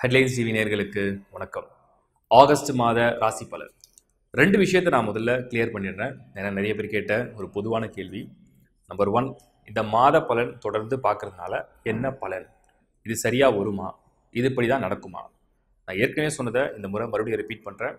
headlines TV நேயர்களுக்கு வணக்கம் August மாத ராசி பலன் ரெண்டு விஷயத்தை நான் முதல்ல கிளியர் பண்ணிடுறேன் ஏன்னா நிறைய பேர் கேட்ட ஒரு பொதுவான கேள்வி நம்பர் ஒன் இந்த மாத பலன் தொடர்ந்து பார்க்கறதுனால என்ன பலன் இது சரியாக வருமா இது இப்படி தான் நடக்குமா நான் ஏற்கனவே சொன்னதை இந்த முறை மறுபடியும் ரிப்பீட் பண்ணுறேன்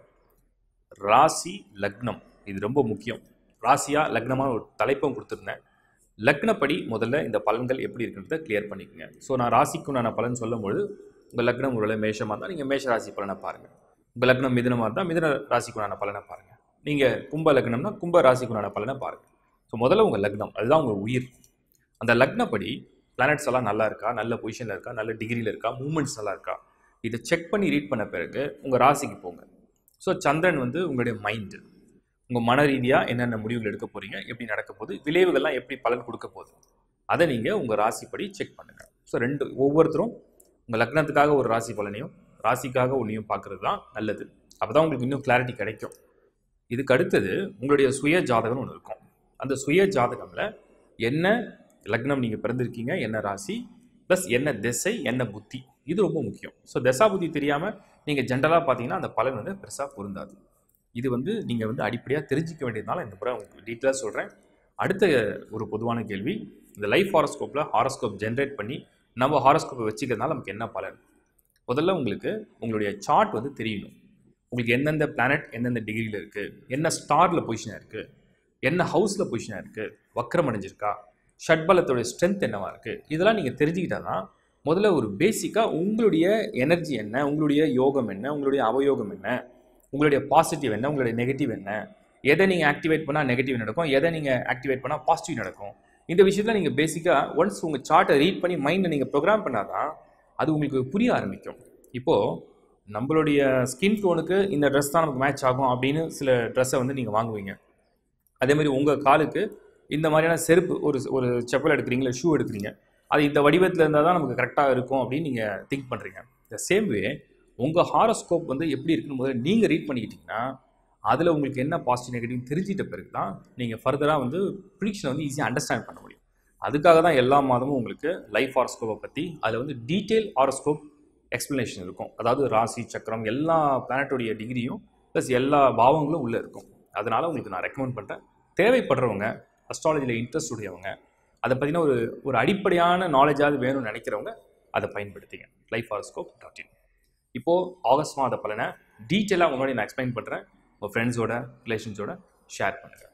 ராசி லக்னம் இது ரொம்ப முக்கியம் ராசியா லக்னமான ஒரு தலைப்பும் கொடுத்துருந்தேன் லக்னப்படி முதல்ல இந்த பலன்கள் எப்படி இருக்குன்றதை கிளியர் பண்ணிக்கோங்க ஸோ நான் ராசிக்கு நான் பலன் சொல்லும்பொழுது உங்கள் லக்னம் ஒருவேளை மேஷமாக இருந்தால் நீங்கள் மேஷ ராசி பலனை பாருங்கள் உங்கள் லக்னம் மிதுனமாக இருந்தால் மிதுன ராசிக்குண்டான பலனை பாருங்கள் நீங்கள் கும்ப லக்னம்னா கும்ப ராசிக்குண்டான பலனை பாருங்கள் ஸோ முதல்ல உங்கள் லக்னம் அதுதான் உங்கள் உயிர் அந்த லக்னப்படி பிளானட்ஸ் எல்லாம் நல்லா இருக்கா நல்ல பொசிஷனில் இருக்கா நல்ல டிகிரியில் இருக்கா மூமெண்ட்ஸ் நல்லா இருக்கா இதை செக் பண்ணி ரீட் பண்ண பிறகு உங்கள் ராசிக்கு போங்க ஸோ சந்திரன் வந்து உங்களுடைய மைண்டு உங்கள் மன ரீதியாக என்னென்ன முடிவுகள் எடுக்க போகிறீங்க எப்படி நடக்க போகுது விளைவுகள்லாம் எப்படி பலன் கொடுக்க போகுது அதை நீங்கள் உங்கள் ராசிப்படி செக் பண்ணுங்கள் ஸோ ரெண்டு ஒவ்வொருத்தரும் உங்கள் லக்னத்துக்காக ஒரு ராசி பலனையும் ராசிக்காக ஒன்றையும் பார்க்குறது தான் நல்லது அப்போ தான் உங்களுக்கு இன்னும் கிளாரிட்டி கிடைக்கும் இதுக்கு அடுத்தது உங்களுடைய சுய ஜாதகம்னு ஒன்று இருக்கும் அந்த சுய ஜாதகமில் என்ன லக்னம் நீங்கள் பிறந்திருக்கீங்க என்ன ராசி ப்ளஸ் என்ன திசை என்ன புத்தி இது ரொம்ப முக்கியம் ஸோ தசா புத்தி தெரியாமல் நீங்கள் ஜென்ரலாக பார்த்தீங்கன்னா அந்த பலன் வந்து பெருசாக பொருந்தாது இது வந்து நீங்கள் வந்து அடிப்படையாக தெரிஞ்சிக்க வேண்டியதுனால இந்த முறை உங்களுக்கு டீட்டெயிலாக சொல்கிறேன் அடுத்த ஒரு பொதுவான கேள்வி இந்த லைஃப் ஹாரோஸ்கோப்பில் ஹாரோஸ்கோப் ஜென்ரேட் பண்ணி நம்ம ஹாரோஸ்கோப்பை வச்சுக்கிறதுனால நமக்கு என்ன பலன் முதல்ல உங்களுக்கு உங்களுடைய சார்ட் வந்து தெரியணும் உங்களுக்கு எந்தெந்த பிளானட் எந்தெந்த டிகிரியில் இருக்குது என்ன ஸ்டாரில் பொசிஷனாக இருக்குது என்ன ஹவுஸில் பொசிஷனாக இருக்குது வக்ரம் அடைஞ்சிருக்கா ஷட்பலத்தோடைய ஸ்ட்ரென்த் என்னவா இருக்குது இதெல்லாம் நீங்கள் தெரிஞ்சுக்கிட்டா தான் முதல்ல ஒரு பேசிக்காக உங்களுடைய எனர்ஜி என்ன உங்களுடைய யோகம் என்ன உங்களுடைய அவயோகம் என்ன உங்களுடைய பாசிட்டிவ் என்ன உங்களுடைய நெகட்டிவ் என்ன எதை நீங்கள் ஆக்டிவேட் பண்ணால் நெகட்டிவ் நடக்கும் எதை நீங்கள் ஆக்டிவேட் பண்ணால் பாசிட்டிவ் நடக்கும் இந்த விஷயத்தில் நீங்கள் பேசிக்காக ஒன்ஸ் உங்கள் சார்ட்டை ரீட் பண்ணி மைண்டை நீங்கள் ப்ரோக்ராம் பண்ணால் தான் அது உங்களுக்கு புரிய ஆரம்பிக்கும் இப்போது நம்மளுடைய ஸ்கின் டோனுக்கு இந்த ட்ரெஸ் தான் நமக்கு மேட்ச் ஆகும் அப்படின்னு சில ட்ரெஸ்ஸை வந்து நீங்கள் வாங்குவீங்க அதே மாதிரி உங்கள் காலுக்கு இந்த மாதிரியான செருப்பு ஒரு ஒரு செப்பல் எடுக்கிறீங்களா ஷூ எடுக்கிறீங்க அது இந்த வடிவத்தில் இருந்தால் தான் நமக்கு கரெக்டாக இருக்கும் அப்படின்னு நீங்கள் திங்க் பண்ணுறீங்க இந்த சேம் வே உங்கள் ஹாரோஸ்கோப் வந்து எப்படி இருக்குன்னு முதல்ல நீங்கள் ரீட் பண்ணிக்கிட்டீங்கன்னா அதில் உங்களுக்கு என்ன பாசிட்டிவ் நெகட்டிவ் தெரிஞ்சிட்ட பிறகு தான் நீங்கள் ஃபர்தராக வந்து ப்ரிடிக்ஷனை வந்து ஈஸியாக அண்டர்ஸ்டாண்ட் பண்ண முடியும் அதுக்காக தான் எல்லா மாதமும் உங்களுக்கு லைஃப் ஹாரோஸ்கோப்பை பற்றி அதில் வந்து டீட்டெயில் ஹாரோஸ்கோப் எக்ஸ்ப்ளனேஷன் இருக்கும் அதாவது ராசி சக்கரம் எல்லா பிளானட்டோடைய டிகிரியும் ப்ளஸ் எல்லா பாவங்களும் உள்ளே இருக்கும் அதனால் உங்களுக்கு நான் ரெக்கமெண்ட் பண்ணுறேன் தேவைப்படுறவங்க அஸ்ட்ராலஜியில் இன்ட்ரெஸ்ட் உடையவங்க அதை பற்றின ஒரு ஒரு அடிப்படையான நாலேஜாவது வேணும்னு நினைக்கிறவங்க அதை பயன்படுத்திங்க லைஃப் ஹாரோஸ்கோப் டாட் இன் இப்போது ஆகஸ்ட் மாத பலனை டீட்டெயிலாக முன்னாடி நான் எக்ஸ்பிளைன் பண்ணுறேன் உங்கள் ஃப்ரெண்ட்ஸோட ரிலேஷன்ஸோட ஷேர் பண்ணுங்கள்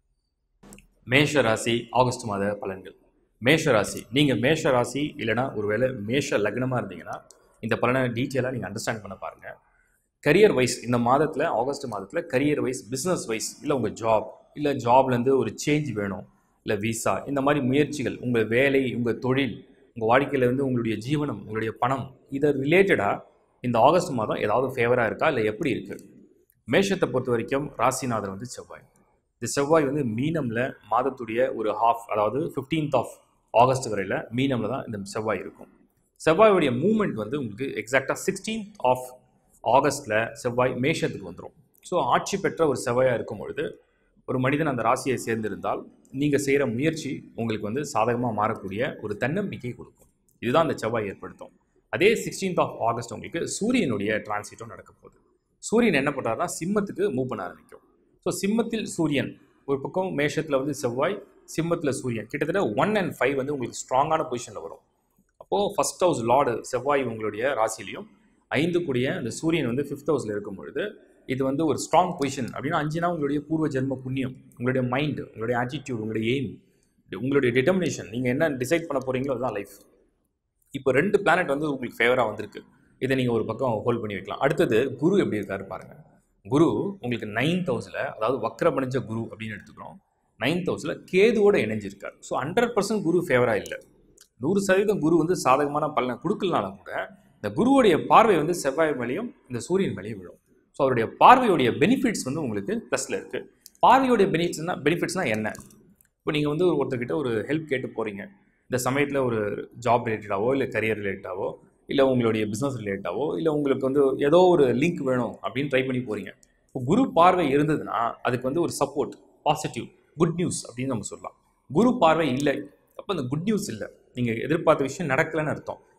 மேஷ ராசி ஆகஸ்ட் மாத பலன்கள் மேஷ ராசி நீங்கள் மேஷ ராசி இல்லைனா ஒருவேளை மேஷ லக்னமாக இருந்தீங்கன்னா இந்த பலனை டீட்டெயிலாக நீங்கள் அண்டர்ஸ்டாண்ட் பண்ண பாருங்கள் கரியர் வைஸ் இந்த மாதத்தில் ஆகஸ்ட் மாதத்தில் கரியர் வைஸ் பிஸ்னஸ் வைஸ் இல்லை உங்கள் ஜாப் இல்லை ஜாப்லேருந்து ஒரு சேஞ்ச் வேணும் இல்லை விசா இந்த மாதிரி முயற்சிகள் உங்கள் வேலை உங்கள் தொழில் உங்கள் வாழ்க்கையில் வந்து உங்களுடைய ஜீவனம் உங்களுடைய பணம் இதை ரிலேட்டடாக இந்த ஆகஸ்ட் மாதம் ஏதாவது ஃபேவராக இருக்கா இல்லை எப்படி இருக்குது மேஷத்தை பொறுத்த வரைக்கும் ராசிநாதன் வந்து செவ்வாய் இந்த செவ்வாய் வந்து மீனமில் மாதத்துடைய ஒரு ஹாஃப் அதாவது ஃபிஃப்டீன்த் ஆஃப் ஆகஸ்ட் வரையில் மீனமில் தான் இந்த செவ்வாய் இருக்கும் செவ்வாயுடைய மூமெண்ட் வந்து உங்களுக்கு எக்ஸாக்டாக சிக்ஸ்டீன்த் ஆஃப் ஆகஸ்ட்டில் செவ்வாய் மேஷத்துக்கு வந்துடும் ஸோ ஆட்சி பெற்ற ஒரு செவ்வாயாக இருக்கும் பொழுது ஒரு மனிதன் அந்த ராசியை சேர்ந்திருந்தால் நீங்கள் செய்கிற முயற்சி உங்களுக்கு வந்து சாதகமாக மாறக்கூடிய ஒரு தன்னம்பிக்கை கொடுக்கும் இதுதான் அந்த செவ்வாய் ஏற்படுத்தும் அதே சிக்ஸ்டீன்த் ஆஃப் ஆகஸ்ட் உங்களுக்கு சூரியனுடைய டிரான்சிட்டும் நடக்க போகுது சூரியன் என்ன பண்ணுறாருனா சிம்மத்துக்கு மூவ் பண்ண ஆரம்பிக்கும் ஸோ சிம்மத்தில் சூரியன் ஒரு பக்கம் மேஷத்தில் வந்து செவ்வாய் சிம்மத்தில் சூரியன் கிட்டத்தட்ட ஒன் அண்ட் ஃபைவ் வந்து உங்களுக்கு ஸ்ட்ராங்கான பொசிஷனில் வரும் அப்போது ஃபஸ்ட் ஹவுஸ் லார்டு செவ்வாய் உங்களுடைய ராசிலையும் ஐந்து கூடிய அந்த சூரியன் வந்து ஃபிஃப்த் ஹவுஸில் இருக்கும் பொழுது இது வந்து ஒரு ஸ்ட்ராங் பொசிஷன் அப்படின்னா அஞ்சுனா உங்களுடைய பூர்வ ஜென்ம புண்ணியம் உங்களுடைய மைண்டு உங்களுடைய ஆட்டிடியூட் உங்களுடைய எய்ம் உங்களுடைய டிட்டர்மினேஷன் நீங்கள் என்ன டிசைட் பண்ண போகிறீங்களோ அதுதான் லைஃப் இப்போ ரெண்டு பிளானட் வந்து உங்களுக்கு ஃபேவராக வந்திருக்கு இதை நீங்கள் ஒரு பக்கம் ஹோல்ட் பண்ணி வைக்கலாம் அடுத்தது குரு எப்படி இருக்காரு பாருங்கள் குரு உங்களுக்கு நைன்த் ஹவுஸில் அதாவது வக்ரமடைஞ்ச குரு அப்படின்னு எடுத்துக்கிறோம் நைன்த் ஹவுஸில் கேதுவோட இணைஞ்சிருக்கார் ஸோ ஹண்ட்ரட் பர்சன்ட் குரு ஃபேவராக இல்லை நூறு சதவீதம் குரு வந்து சாதகமான பலனை கொடுக்கலனாலும் கூட இந்த குருவுடைய பார்வை வந்து செவ்வாய் மேலேயும் இந்த சூரியன் மேலேயும் விழும் ஸோ அவருடைய பார்வையுடைய பெனிஃபிட்ஸ் வந்து உங்களுக்கு ப்ளஸில் இருக்குது பார்வையுடைய பெனிஃபிட்ஸ்னால் பெனிஃபிட்ஸ்னால் என்ன இப்போ நீங்கள் வந்து ஒருத்தர்கிட்ட ஒரு ஹெல்ப் கேட்டு போகிறீங்க இந்த சமயத்தில் ஒரு ஜாப் ரிலேட்டடாவோ இல்லை கரியர் ரிலேட்டடாவோ இல்லை உங்களுடைய பிஸ்னஸ் ரிலேட்டாவோ இல்லை உங்களுக்கு வந்து ஏதோ ஒரு லிங்க் வேணும் அப்படின்னு ட்ரை பண்ணி போகிறீங்க இப்போ குரு பார்வை இருந்ததுன்னா அதுக்கு வந்து ஒரு சப்போர்ட் பாசிட்டிவ் குட் நியூஸ் அப்படின்னு நம்ம சொல்லலாம் குரு பார்வை இல்லை அப்போ அந்த குட் நியூஸ் இல்லை நீங்கள் எதிர்பார்த்த விஷயம் நடக்கலைன்னு அர்த்தம்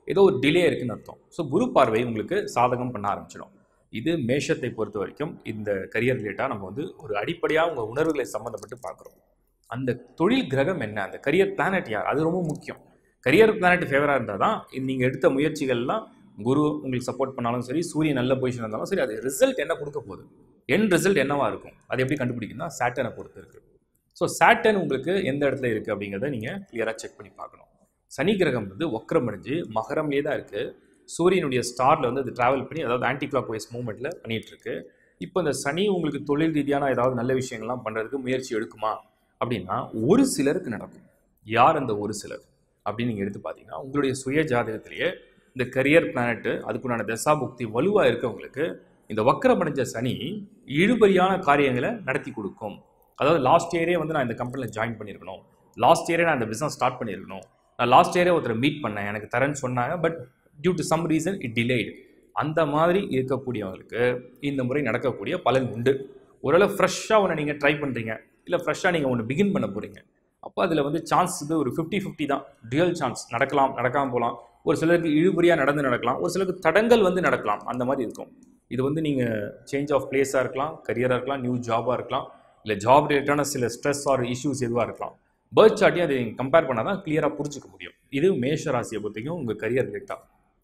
ஏதோ ஒரு டிலே இருக்குன்னு அர்த்தம் ஸோ குரு பார்வை உங்களுக்கு சாதகம் பண்ண ஆரம்பிச்சிடும் இது மேஷத்தை பொறுத்த வரைக்கும் இந்த கரியர் ரிலேட்டாக நம்ம வந்து ஒரு அடிப்படையாக உங்கள் உணர்வுகளை சம்மந்தப்பட்டு பார்க்குறோம் அந்த தொழில் கிரகம் என்ன அந்த கரியர் பிளானட் யார் அது ரொம்ப முக்கியம் கரியர் பிளானட் ஃபேவராக இருந்தால் தான் நீங்கள் எடுத்த முயற்சிகள்லாம் குரு உங்களுக்கு சப்போர்ட் பண்ணாலும் சரி சூரியன் நல்ல பொசிஷன் இருந்தாலும் சரி அது ரிசல்ட் என்ன கொடுக்க போகுது என் ரிசல்ட் என்னவா இருக்கும் அது எப்படி கண்டுபிடிக்குன்னா சேட்டனை பொறுத்து இருக்கு ஸோ சேட்டன் உங்களுக்கு எந்த இடத்துல இருக்குது அப்படிங்கிறத நீங்கள் கிளியராக செக் பண்ணி பார்க்கணும் சனி கிரகம் வந்து வக்ரம் அடைஞ்சு மகரம்லேயே தான் இருக்குது சூரியனுடைய ஸ்டாரில் வந்து அது ட்ராவல் பண்ணி அதாவது ஆன்டி கிளாக் வைஸ் மூவ்மெண்ட்டில் பண்ணிகிட்டு இருக்கு இப்போ இந்த சனி உங்களுக்கு தொழில் ரீதியான ஏதாவது நல்ல விஷயங்கள்லாம் பண்ணுறதுக்கு முயற்சி எடுக்குமா அப்படின்னா ஒரு சிலருக்கு நடக்கும் யார் அந்த ஒரு சிலர் அப்படின்னு நீங்கள் எடுத்து பார்த்தீங்கன்னா உங்களுடைய சுய ஜாதகத்திலேயே இந்த கரியர் பிளானட்டு அதுக்குண்டான தசாபுக்தி வலுவாக இருக்கவங்களுக்கு இந்த வக்கரமடைஞ்ச சனி இழுபறியான காரியங்களை நடத்தி கொடுக்கும் அதாவது லாஸ்ட் இயரே வந்து நான் இந்த கம்பெனியில் ஜாயின் பண்ணியிருக்கணும் லாஸ்ட் இயரே நான் இந்த பிஸ்னஸ் ஸ்டார்ட் பண்ணியிருக்கணும் நான் லாஸ்ட் இயரே ஒருத்தரை மீட் பண்ணேன் எனக்கு தரேன்னு சொன்னாங்க but due to some reason it delayed அந்த மாதிரி இருக்கக்கூடியவங்களுக்கு இந்த முறை நடக்கக்கூடிய பலன் உண்டு ஓரளவு ஃப்ரெஷ்ஷாக ஒன்று நீங்கள் ட்ரை பண்ணுறீங்க இல்லை ஃப்ரெஷ்ஷாக நீங்கள் ஒன்று பிகின் பண்ண போகிறீங்க அப்போ அதில் வந்து சான்ஸ் இது ஒரு ஃபிஃப்டி ஃபிஃப்டி தான் ரியல் சான்ஸ் நடக்கலாம் நடக்காமல் போகலாம் ஒரு சிலருக்கு இழுபறியாக நடந்து நடக்கலாம் ஒரு சிலருக்கு தடங்கள் வந்து நடக்கலாம் அந்த மாதிரி இருக்கும் இது வந்து நீங்கள் சேஞ்ச் ஆஃப் பிளேஸாக இருக்கலாம் கரியராக இருக்கலாம் நியூ ஜாபாக இருக்கலாம் இல்லை ஜாப் ரிலேட்டான சில ஸ்ட்ரெஸ் ஆர் இஷ்யூஸ் எதுவாக இருக்கலாம் பேர்த் சார்ட்டையும் அதை நீங்கள் கம்பேர் பண்ணால் தான் கிளியராக புரிஞ்சுக்க முடியும் இது மேஷ ராசியை பொறுத்தையும் உங்கள் கரியர் ரிலேட்டாக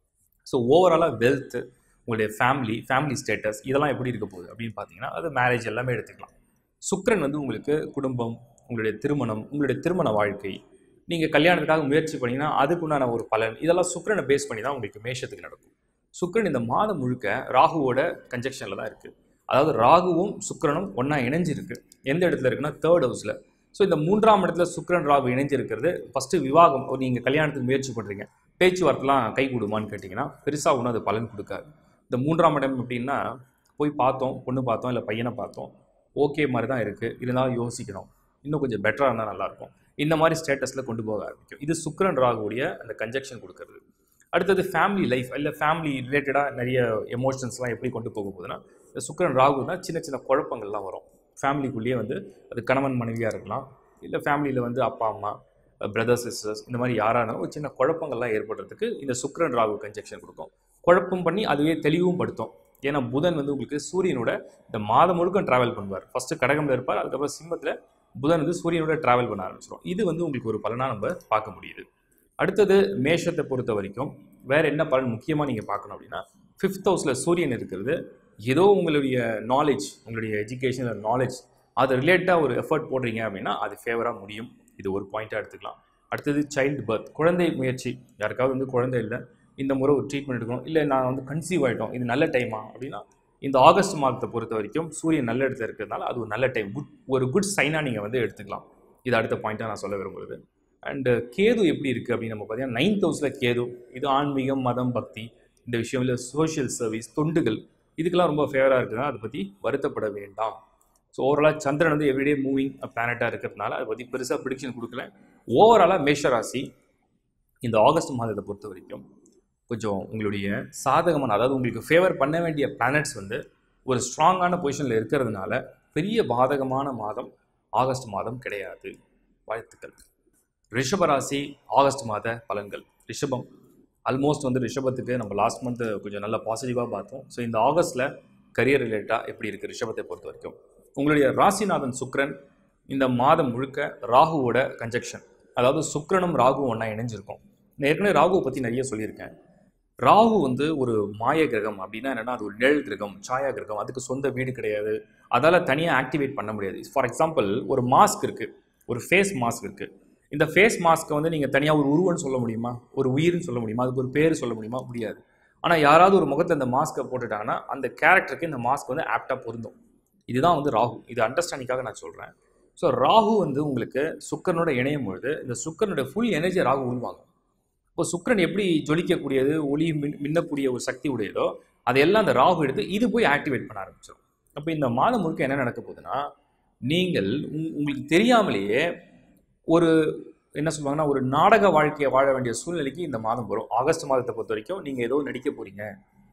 ஸோ ஓவராலாக வெல்த்து உங்களுடைய ஃபேமிலி ஃபேமிலி ஸ்டேட்டஸ் இதெல்லாம் எப்படி இருக்க போகுது அப்படின்னு பார்த்தீங்கன்னா அது மேரேஜ் எல்லாமே எடுத்துக்கலாம் சுக்கிரன் வந்து உங்களுக்கு குடும்பம் உங்களுடைய திருமணம் உங்களுடைய திருமண வாழ்க்கை நீங்கள் கல்யாணத்துக்காக முயற்சி பண்ணீங்கன்னா அதுக்குண்டான ஒரு பலன் இதெல்லாம் சுக்கிரனை பேஸ் பண்ணி தான் உங்களுக்கு மேஷத்துக்கு நடக்கும் சுக்கிரன் இந்த மாதம் முழுக்க ராகுவோட கன்ஜெக்ஷனில் தான் இருக்குது அதாவது ராகுவும் சுக்கிரனும் ஒன்றா இணைஞ்சிருக்கு எந்த இடத்துல இருக்குன்னா தேர்ட் ஹவுஸில் ஸோ இந்த மூன்றாம் இடத்துல சுக்கிரன் ராகு இணைஞ்சிருக்கிறது ஃபஸ்ட்டு விவாகம் ஒரு நீங்கள் கல்யாணத்துக்கு முயற்சி பண்ணுறீங்க பேச்சுவார்த்தைலாம் கை கொடுமான்னு கேட்டிங்கன்னா பெருசாக ஒன்றும் அது பலன் கொடுக்காது இந்த மூன்றாம் இடம் எப்படின்னா போய் பார்த்தோம் பொண்ணு பார்த்தோம் இல்லை பையனை பார்த்தோம் ஓகே மாதிரி தான் இருக்குது இருந்தாலும் யோசிக்கணும் இன்னும் கொஞ்சம் பெட்டராக இருந்தால் நல்லாயிருக்கும் இந்த மாதிரி ஸ்டேட்டஸில் கொண்டு போக ஆரம்பிக்கும் இது சுக்கிரன் ராகுடைய அந்த கன்ஜெக்ஷன் கொடுக்கறது அடுத்தது ஃபேமிலி லைஃப் இல்லை ஃபேமிலி ரிலேட்டடாக நிறைய எமோஷன்ஸ்லாம் எப்படி கொண்டு போக போகுதுன்னா இந்த சுக்கிரன் ராகுனா சின்ன சின்ன குழப்பங்கள்லாம் வரும் ஃபேமிலிக்குள்ளேயே வந்து அது கணவன் மனைவியாக இருக்கலாம் இல்லை ஃபேமிலியில் வந்து அப்பா அம்மா பிரதர்ஸ் சிஸ்டர்ஸ் இந்த மாதிரி யாராக இருந்தாலும் ஒரு சின்ன குழப்பங்கள்லாம் ஏற்படுறதுக்கு இந்த சுக்கிரன் ராகு கன்ஜெக்ஷன் கொடுக்கும் குழப்பம் பண்ணி அதுவே தெளிவும் படுத்தும் ஏன்னா புதன் வந்து உங்களுக்கு சூரியனோட இந்த மாதம் முழுக்க ட்ராவல் பண்ணுவார் ஃபஸ்ட்டு கடகம்ல இருப்பார் அதுக்கப்புறம் சிம்மத்தில் புதன் வந்து சூரியனோட ட்ராவல் பண்ண ஆரம்பிச்சிடும் இது வந்து உங்களுக்கு ஒரு பலனாக நம்ம பார்க்க முடியுது அடுத்தது மேஷத்தை பொறுத்த வரைக்கும் வேற என்ன பலன் முக்கியமாக நீங்கள் பார்க்கணும் அப்படின்னா ஃபிஃப்த் ஹவுஸில் சூரியன் இருக்கிறது ஏதோ உங்களுடைய நாலேஜ் உங்களுடைய எஜுகேஷன் நாலேஜ் அது ரிலேட்டாக ஒரு எஃபர்ட் போடுறீங்க அப்படின்னா அது ஃபேவராக முடியும் இது ஒரு பாயிண்ட்டாக எடுத்துக்கலாம் அடுத்தது சைல்டு பர்த் குழந்தை முயற்சி யாருக்காவது வந்து குழந்தை இல்லை இந்த முறை ஒரு ட்ரீட்மெண்ட் எடுக்கணும் இல்லை நான் வந்து கன்சீவ் ஆகிட்டோம் இது நல்ல டைமா அப்படின்னா இந்த ஆகஸ்ட் மாதத்தை பொறுத்த வரைக்கும் சூரியன் நல்ல இடத்துல இருக்கிறதுனால அது ஒரு நல்ல டைம் குட் ஒரு குட் சைனாக நீங்கள் வந்து எடுத்துக்கலாம் இது அடுத்த பாயிண்ட்டாக நான் சொல்ல விரும்புகிறது அண்டு கேது எப்படி இருக்குது அப்படின்னு நம்ம பார்த்தீங்கன்னா நைன்த் ஹவுஸில் கேது இது ஆன்மீகம் மதம் பக்தி இந்த விஷயம் இல்லை சோஷியல் சர்வீஸ் தொண்டுகள் இதுக்கெல்லாம் ரொம்ப ஃபேவராக இருக்குதுன்னா அதை பற்றி வருத்தப்பட வேண்டாம் ஸோ ஓவராலாக சந்திரன் வந்து எவ்ரிடே மூவிங் பிளானட்டாக இருக்கிறதுனால அதை பற்றி பெருசாக ப்ரிடிக்ஷன் கொடுக்கல ஓவராலாக மேஷராசி இந்த ஆகஸ்ட் மாதத்தை பொறுத்த வரைக்கும் கொஞ்சம் உங்களுடைய சாதகமான அதாவது உங்களுக்கு ஃபேவர் பண்ண வேண்டிய பிளானட்ஸ் வந்து ஒரு ஸ்ட்ராங்கான பொசிஷனில் இருக்கிறதுனால பெரிய பாதகமான மாதம் ஆகஸ்ட் மாதம் கிடையாது வாழ்த்துக்கள் ரிஷபராசி ஆகஸ்ட் மாத பலன்கள் ரிஷபம் ஆல்மோஸ்ட் வந்து ரிஷபத்துக்கு நம்ம லாஸ்ட் மந்த் கொஞ்சம் நல்ல பாசிட்டிவாக பார்த்தோம் ஸோ இந்த ஆகஸ்ட்டில் கரியர் ரிலேட்டாக எப்படி இருக்குது ரிஷபத்தை பொறுத்த வரைக்கும் உங்களுடைய ராசிநாதன் சுக்ரன் இந்த மாதம் முழுக்க ராகுவோட கன்ஜெக்ஷன் அதாவது சுக்ரனும் ராகுவும் ஒன்றா இணைஞ்சிருக்கும் நான் ஏற்கனவே ராகுவை பற்றி நிறைய சொல்லியிருக்கேன் ராகு வந்து ஒரு மாய கிரகம் அப்படின்னா என்னன்னா அது ஒரு நிழல் கிரகம் சாயா கிரகம் அதுக்கு சொந்த வீடு கிடையாது அதால் தனியாக ஆக்டிவேட் பண்ண முடியாது ஃபார் எக்ஸாம்பிள் ஒரு மாஸ்க் இருக்குது ஒரு ஃபேஸ் மாஸ்க் இருக்குது இந்த ஃபேஸ் மாஸ்க்கை வந்து நீங்கள் தனியாக ஒரு உருவன்னு சொல்ல முடியுமா ஒரு உயிர்னு சொல்ல முடியுமா அதுக்கு ஒரு பேர் சொல்ல முடியுமா முடியாது ஆனால் யாராவது ஒரு முகத்தில் இந்த மாஸ்க்கை போட்டுட்டாங்கன்னா அந்த கேரக்டருக்கு இந்த மாஸ்க் வந்து ஆப்டாக பொருந்தும் இதுதான் வந்து ராகு இது அண்டர்ஸ்டாண்டிங்காக நான் சொல்கிறேன் ஸோ ராகு வந்து உங்களுக்கு சுக்கரனோட இணையும் பொழுது இந்த சுக்கரனோட ஃபுல் எனர்ஜி ராகு உள்வாங்க இப்போ சுக்கரன் எப்படி ஜொலிக்கக்கூடியது ஒளி மின் மின்னக்கூடிய ஒரு சக்தி உடையதோ அதையெல்லாம் அந்த ராகு எடுத்து இது போய் ஆக்டிவேட் பண்ண ஆரம்பிச்சிடும் அப்போ இந்த மாதம் முழுக்க என்ன நடக்க போகுதுன்னா நீங்கள் உங்- உங்களுக்கு தெரியாமலேயே ஒரு என்ன சொல்லுவாங்கன்னா ஒரு நாடக வாழ்க்கையை வாழ வேண்டிய சூழ்நிலைக்கு இந்த மாதம் வரும் ஆகஸ்ட் மாதத்தை பொறுத்த வரைக்கும் நீங்கள் ஏதோ நடிக்க போகிறீங்க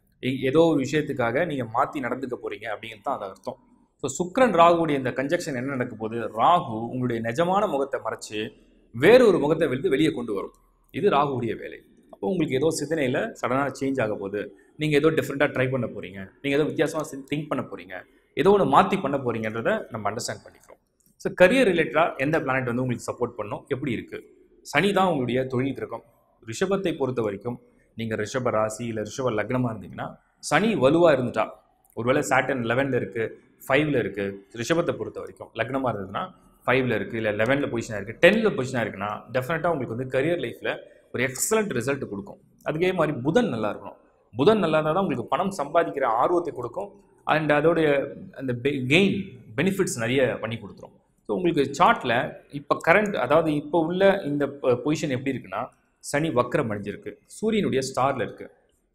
ஏதோ ஒரு விஷயத்துக்காக நீங்கள் மாற்றி நடந்துக்க போகிறீங்க அப்படிங்கிறது தான் அது அர்த்தம் ஸோ சுக்கிரன் ராகுவுடைய இந்த கன்ஜெக்ஷன் என்ன நடக்க போகுது ராகு உங்களுடைய நிஜமான முகத்தை மறைச்சு வேறொரு முகத்தை வெளித்து வெளியே கொண்டு வரும் இது ராகுவுடைய வேலை அப்போ உங்களுக்கு ஏதோ சிந்தனையில் சடனாக சேஞ்ச் ஆக போகுது நீங்கள் ஏதோ டிஃப்ரெண்ட்டாக ட்ரை பண்ண போகிறீங்க நீங்கள் ஏதோ வித்தியாசமாக திங்க் பண்ண போகிறீங்க ஏதோ ஒன்று மாற்றி பண்ண போகிறீங்கன்றத நம்ம அண்டர்ஸ்டாண்ட் பண்ணிக்கிறோம் ஸோ கரியர் ரிலேட்டடாக எந்த பிளானட் வந்து உங்களுக்கு சப்போர்ட் பண்ணும் எப்படி இருக்குது சனி தான் உங்களுடைய தொழில் கிரகம் ரிஷபத்தை பொறுத்த வரைக்கும் நீங்கள் ரிஷப ராசி இல்லை ரிஷப லக்னமாக இருந்தீங்கன்னா சனி வலுவாக இருந்துட்டா ஒருவேளை சாட்டன் லெவனில் இருக்குது ஃபைவ்ல இருக்குது ரிஷபத்தை பொறுத்த வரைக்கும் லக்னமாக இருந்ததுன்னா ஃபைவ்ல இருக்குது இல்லை லெவனில் பொசிஷனாக இருக்குது டென்னில் பொசிஷனாக இருக்குன்னா டெஃபினட்டாக உங்களுக்கு வந்து கரியர் லைஃப்பில் ஒரு எக்ஸலண்ட் ரிசல்ட் கொடுக்கும் அதுக்கே மாதிரி புதன் நல்லா இருக்கணும் புதன் நல்லா இருந்தால் தான் உங்களுக்கு பணம் சம்பாதிக்கிற ஆர்வத்தை கொடுக்கும் அண்ட் அதோடைய அந்த கெயின் பெனிஃபிட்ஸ் நிறைய பண்ணி கொடுத்துரும் ஸோ உங்களுக்கு சார்ட்டில் இப்போ கரண்ட் அதாவது இப்போ உள்ள இந்த பொசிஷன் எப்படி இருக்குன்னா சனி வக்கரம் அடைஞ்சிருக்கு சூரியனுடைய ஸ்டாரில் இருக்குது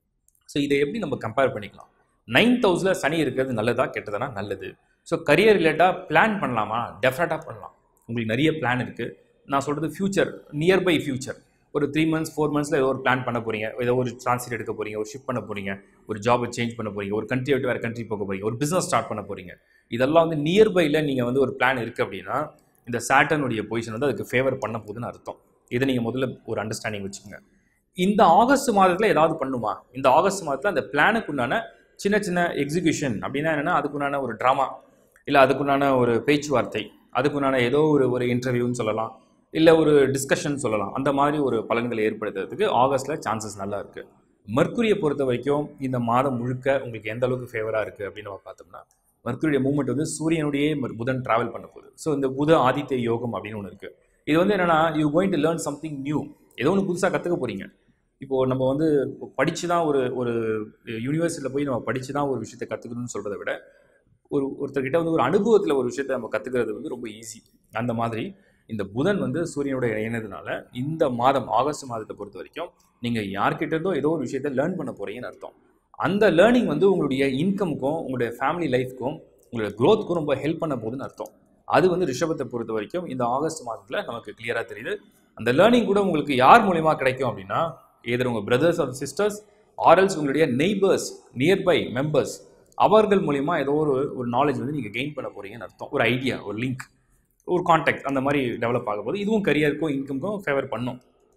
ஸோ இதை எப்படி நம்ம கம்பேர் பண்ணிக்கலாம் நைன்த் ஹவுஸில் சனி இருக்கிறது நல்லதா கெட்டதானா நல்லது ஸோ கரியர் ரிலேட்டாக பிளான் பண்ணலாமா டெஃபினட்டாக பண்ணலாம் உங்களுக்கு நிறைய பிளான் இருக்குது நான் சொல்கிறது ஃப்யூச்சர் நியர்பை ஃப்யூச்சர் ஒரு த்ரீ மந்த்ஸ் ஃபோர் மந்த்ஸில் ஏதோ ஒரு பிளான் பண்ண போகிறீங்க ஏதோ ஒரு ட்ரான்ஸ்லேட் எடுக்க போகிறீங்க ஒரு ஷிஃப்ட் பண்ண போகிறீங்க ஒரு ஜாபை சேஞ்ச் பண்ண போகிறீங்க ஒரு கண்ட்ரி விட்டு வேறு கண்ட்ரி போக போகிறீங்க ஒரு பிஸ்னஸ் ஸ்டார்ட் பண்ண போகிறீங்க இதெல்லாம் வந்து நியர்பையில் நீங்கள் வந்து ஒரு பிளான் இருக்குது அப்படின்னா இந்த சாட்டனுடைய பொசிஷன் வந்து அதுக்கு ஃபேவர் பண்ண போகுதுன்னு அர்த்தம் இதை நீங்கள் முதல்ல ஒரு அண்டர்ஸ்டாண்டிங் வச்சுக்கோங்க இந்த ஆகஸ்ட் மாதத்தில் ஏதாவது பண்ணுமா இந்த ஆகஸ்ட் மாதத்தில் அந்த பிளானுக்கு உண்டான சின்ன சின்ன எக்ஸிகியூஷன் அப்படின்னா என்னென்னா அதுக்குண்டான ஒரு ட்ராமா இல்லை அதுக்குண்டான ஒரு பேச்சுவார்த்தை அதுக்குண்டான ஏதோ ஒரு ஒரு இன்டர்வியூன்னு சொல்லலாம் இல்லை ஒரு டிஸ்கஷன் சொல்லலாம் அந்த மாதிரி ஒரு பலன்களை ஏற்படுத்துறதுக்கு ஆகஸ்ட்டில் சான்சஸ் நல்லா இருக்குது மர்க்குரியை பொறுத்த வரைக்கும் இந்த மாதம் முழுக்க உங்களுக்கு எந்த அளவுக்கு ஃபேவராக இருக்குது அப்படின்னு நம்ம பார்த்தோம்னா மர்க்குரிய மூமெண்ட் வந்து சூரியனுடைய மர்- புதன் டிராவல் பண்ண போகுது ஸோ இந்த புத ஆதித்ய யோகம் அப்படின்னு ஒன்று இருக்குது இது வந்து என்னென்னா you going to learn something new ஏதோ ஒன்று புதுசாக கற்றுக்க போகிறீங்க இப்போது நம்ம வந்து படித்து தான் ஒரு ஒரு யூனிவர்சிட்டியில் போய் நம்ம படித்து தான் ஒரு விஷயத்தை கற்றுக்கணும்னு சொல்கிறத விட ஒரு ஒருத்தர்கிட்ட வந்து ஒரு அனுபவத்தில் ஒரு விஷயத்தை நம்ம கற்றுக்கிறது வந்து ரொம்ப ஈஸி அந்த மாதிரி இந்த புதன் வந்து சூரியனோட இணைனதுனால இந்த மாதம் ஆகஸ்ட் மாதத்தை பொறுத்த வரைக்கும் நீங்கள் யார்கிட்ட இருந்தோ ஏதோ ஒரு விஷயத்தை லேர்ன் பண்ண போகிறீங்கன்னு அர்த்தம் அந்த லேர்னிங் வந்து உங்களுடைய இன்கமுக்கும் உங்களுடைய ஃபேமிலி லைஃப்க்கும் உங்களுடைய க்ரோத்துக்கும் ரொம்ப ஹெல்ப் பண்ண போகுதுன்னு அர்த்தம் அது வந்து ரிஷபத்தை பொறுத்த வரைக்கும் இந்த ஆகஸ்ட் மாதத்தில் நமக்கு கிளியராக தெரியுது அந்த லேர்னிங் கூட உங்களுக்கு யார் மூலியமாக கிடைக்கும் அப்படின்னா ஏதோ உங்கள் பிரதர்ஸ் ஆர் சிஸ்டர்ஸ் ஆர்எல்ஸ் உங்களுடைய நெய்பர்ஸ் நியர்பை மெம்பர்ஸ் அவர்கள் மூலியமாக ஏதோ ஒரு ஒரு நாலேஜ் வந்து நீங்கள் கெயின் பண்ண போகிறீங்கன்னு அர்த்தம் ஒரு ஐடியா ஒரு லிங்க் ஒரு காண்டாக்ட் அந்த மாதிரி டெவலப் ஆக போது இதுவும் கரியருக்கும் இன்கம்க்கும் ஃபேவர் பண்ணும்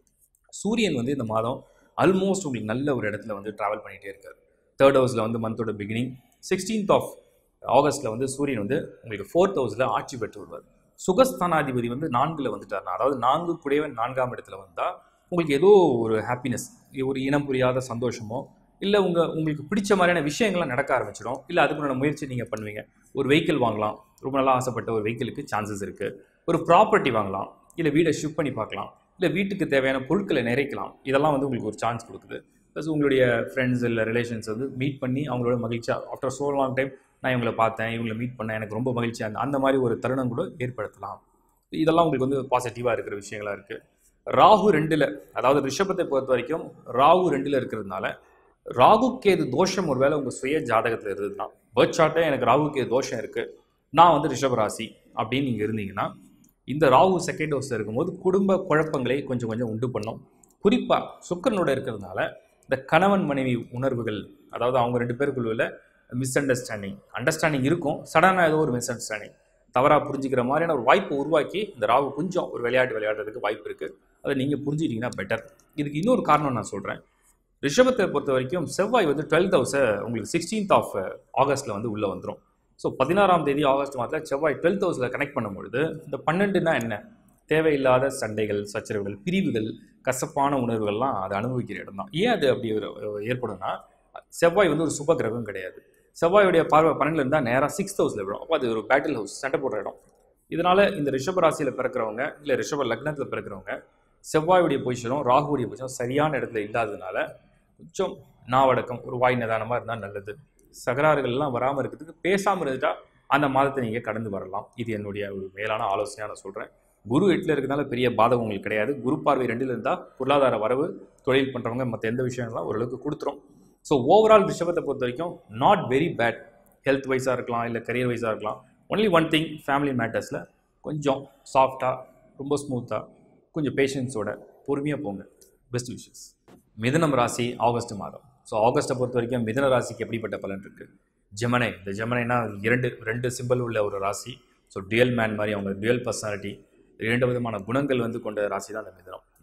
சூரியன் வந்து இந்த மாதம் ஆல்மோஸ்ட் உங்களுக்கு நல்ல ஒரு இடத்துல வந்து ட்ராவல் பண்ணிகிட்டே இருக்காரு தேர்ட் ஹவுஸில் வந்து மந்தோட பிகினிங் சிக்ஸ்டீன்த் ஆஃப் ஆகஸ்ட்டில் வந்து சூரியன் வந்து உங்களுக்கு ஃபோர்த் ஹவுஸில் ஆட்சி பெற்று வருவார் சுகஸ்தானாதிபதி வந்து நான்கில் வந்துட்டார்னா அதாவது நான்கு குடையவன் நான்காம் இடத்துல வந்தால் உங்களுக்கு ஏதோ ஒரு ஹாப்பினஸ் ஒரு இனம் புரியாத சந்தோஷமோ இல்லை உங்கள் உங்களுக்கு பிடிச்ச மாதிரியான விஷயங்கள்லாம் நடக்க ஆரம்பிச்சிடும் இல்லை அதுக்குண்டான முயற்சி நீங்கள் பண்ணுவீங்க ஒரு வெஹிக்கிள் வாங்கலாம் ரொம்ப நல்லா ஆசைப்பட்ட ஒரு வெஹிக்கிளுக்கு சான்சஸ் இருக்குது ஒரு ப்ராப்பர்ட்டி வாங்கலாம் இல்லை வீடை ஷிஃப்ட் பண்ணி பார்க்கலாம் இல்லை வீட்டுக்கு தேவையான பொருட்களை நிறைக்கலாம் இதெல்லாம் வந்து உங்களுக்கு ஒரு சான்ஸ் கொடுக்குது ப்ளஸ் உங்களுடைய ஃப்ரெண்ட்ஸ் இல்லை ரிலேஷன்ஸ் வந்து மீட் பண்ணி அவங்களோட மகிழ்ச்சியாக ஆஃப்டர் so லாங் டைம் நான் இவங்களை பார்த்தேன் இவங்களை மீட் பண்ணேன் எனக்கு ரொம்ப மகிழ்ச்சியாக இருந்தது அந்த மாதிரி ஒரு தருணம் கூட ஏற்படுத்தலாம் இதெல்லாம் உங்களுக்கு வந்து பாசிட்டிவாக இருக்கிற விஷயங்களா இருக்குது ராகு ரெண்டில் அதாவது ரிஷபத்தை பொறுத்த வரைக்கும் ராகு ரெண்டில் இருக்கிறதுனால ராகு கேது தோஷம் ஒருவேளை உங்கள் சுய ஜாதகத்தில் இருந்ததுன்னா பேர்த் சார்ட்டே எனக்கு ராகு கேது தோஷம் இருக்குது நான் வந்து ரிஷப ராசி அப்படின்னு நீங்கள் இருந்தீங்கன்னா இந்த ராகு செகண்ட் ஹவுஸில் இருக்கும்போது குடும்ப குழப்பங்களை கொஞ்சம் கொஞ்சம் உண்டு பண்ணும் குறிப்பாக சுக்கரனோட இருக்கிறதுனால இந்த கணவன் மனைவி உணர்வுகள் அதாவது அவங்க ரெண்டு பேருக்குள்ள மிஸ் அண்டர்ஸ்டாண்டிங் அண்டர்ஸ்டாண்டிங் இருக்கும் சடனாக ஏதோ ஒரு மிஸ் அண்டர்ஸ்டாண்டிங் தவறாக புரிஞ்சுக்கிற மாதிரியான ஒரு வாய்ப்பை உருவாக்கி இந்த ராகு கொஞ்சம் ஒரு விளையாட்டு விளையாடுறதுக்கு வாய்ப்பு இருக்குது அதை நீங்கள் புரிஞ்சுக்கிட்டீங்கன்னா பெட்டர் இதுக்கு இன்னொரு காரணம் நான் சொல்கிறேன் ரிஷபத்தை பொறுத்த வரைக்கும் செவ்வாய் வந்து டுவெல்த் ஹவுஸை உங்களுக்கு சிக்ஸ்டீன்த் ஆஃப் ஆகஸ்ட்டில் வந்து உள்ளே வந்துடும் ஸோ பதினாறாம் தேதி ஆகஸ்ட் மாதத்தில் செவ்வாய் டுவெல்த் ஹவுஸில் கனெக்ட் பண்ணும்பொழுது இந்த பன்னெண்டுனா என்ன தேவையில்லாத சண்டைகள் சச்சரவுகள் பிரிவுகள் கசப்பான உணர்வுகள்லாம் அதை அனுபவிக்கிற இடம் தான் ஏன் அது அப்படி ஒரு ஏற்படும்னா செவ்வாய் வந்து ஒரு சுப கிரகம் கிடையாது செவ்வாயுடைய பார்வை பன்னெண்டுல இருந்தால் நேராக சிக்ஸ்த் ஹவுஸில் விடும் அப்போ அது ஒரு பேட்டில் ஹவுஸ் சண்டை போடுற இடம் இதனால இந்த ரிஷப ராசியில் பிறக்கிறவங்க இல்லை ரிஷப லக்னத்தில் பிறக்கிறவங்க செவ்வாயுடைய பொசிஷனும் ராகுவுடைய பொசிஷனும் சரியான இடத்துல இல்லாததுனால கொஞ்சம் நாவடக்கம் ஒரு வாய் நிதானமாக இருந்தால் நல்லது சகராறுகள்லாம் வராமல் இருக்கிறதுக்கு பேசாமல் இருந்துட்டா அந்த மாதத்தை நீங்கள் கடந்து வரலாம் இது என்னுடைய ஒரு மேலான ஆலோசனையாக நான் சொல்கிறேன் குரு எட்டில் இருக்கிறதுனால பெரிய பாதகம் உங்களுக்கு கிடையாது குரு பார்வை ரெண்டில் இருந்தால் பொருளாதார வரவு தொழில் பண்ணுறவங்க மற்ற எந்த விஷயங்கள்லாம் ஓரளவுக்கு கொடுத்துரும் ஸோ ஓவரால் ரிஷபத்தை பொறுத்த வரைக்கும் நாட் வெரி பேட் ஹெல்த் வைஸாக இருக்கலாம் இல்லை கரியர் வைஸாக இருக்கலாம் ஒன்லி ஒன் திங் ஃபேமிலி மேட்டர்ஸில் கொஞ்சம் சாஃப்டாக ரொம்ப ஸ்மூத்தாக கொஞ்சம் பேஷன்ஸோட பொறுமையாக போங்க பெஸ்ட் விஷஸ் மிதுனம் ராசி ஆகஸ்ட் மாதம் ஸோ ஆகஸ்ட்டை பொறுத்த வரைக்கும் மிதுன ராசிக்கு எப்படிப்பட்ட பலன் இருக்குது ஜெமனை இந்த ஜெமனைனா இரண்டு ரெண்டு சிம்பிள் உள்ள ஒரு ராசி ஸோ டுயல் மேன் மாதிரி அவங்க டுயல் பர்சனாலிட்டி இரண்டு விதமான குணங்கள் வந்து கொண்ட ராசி தான் அந்த மிதுனம்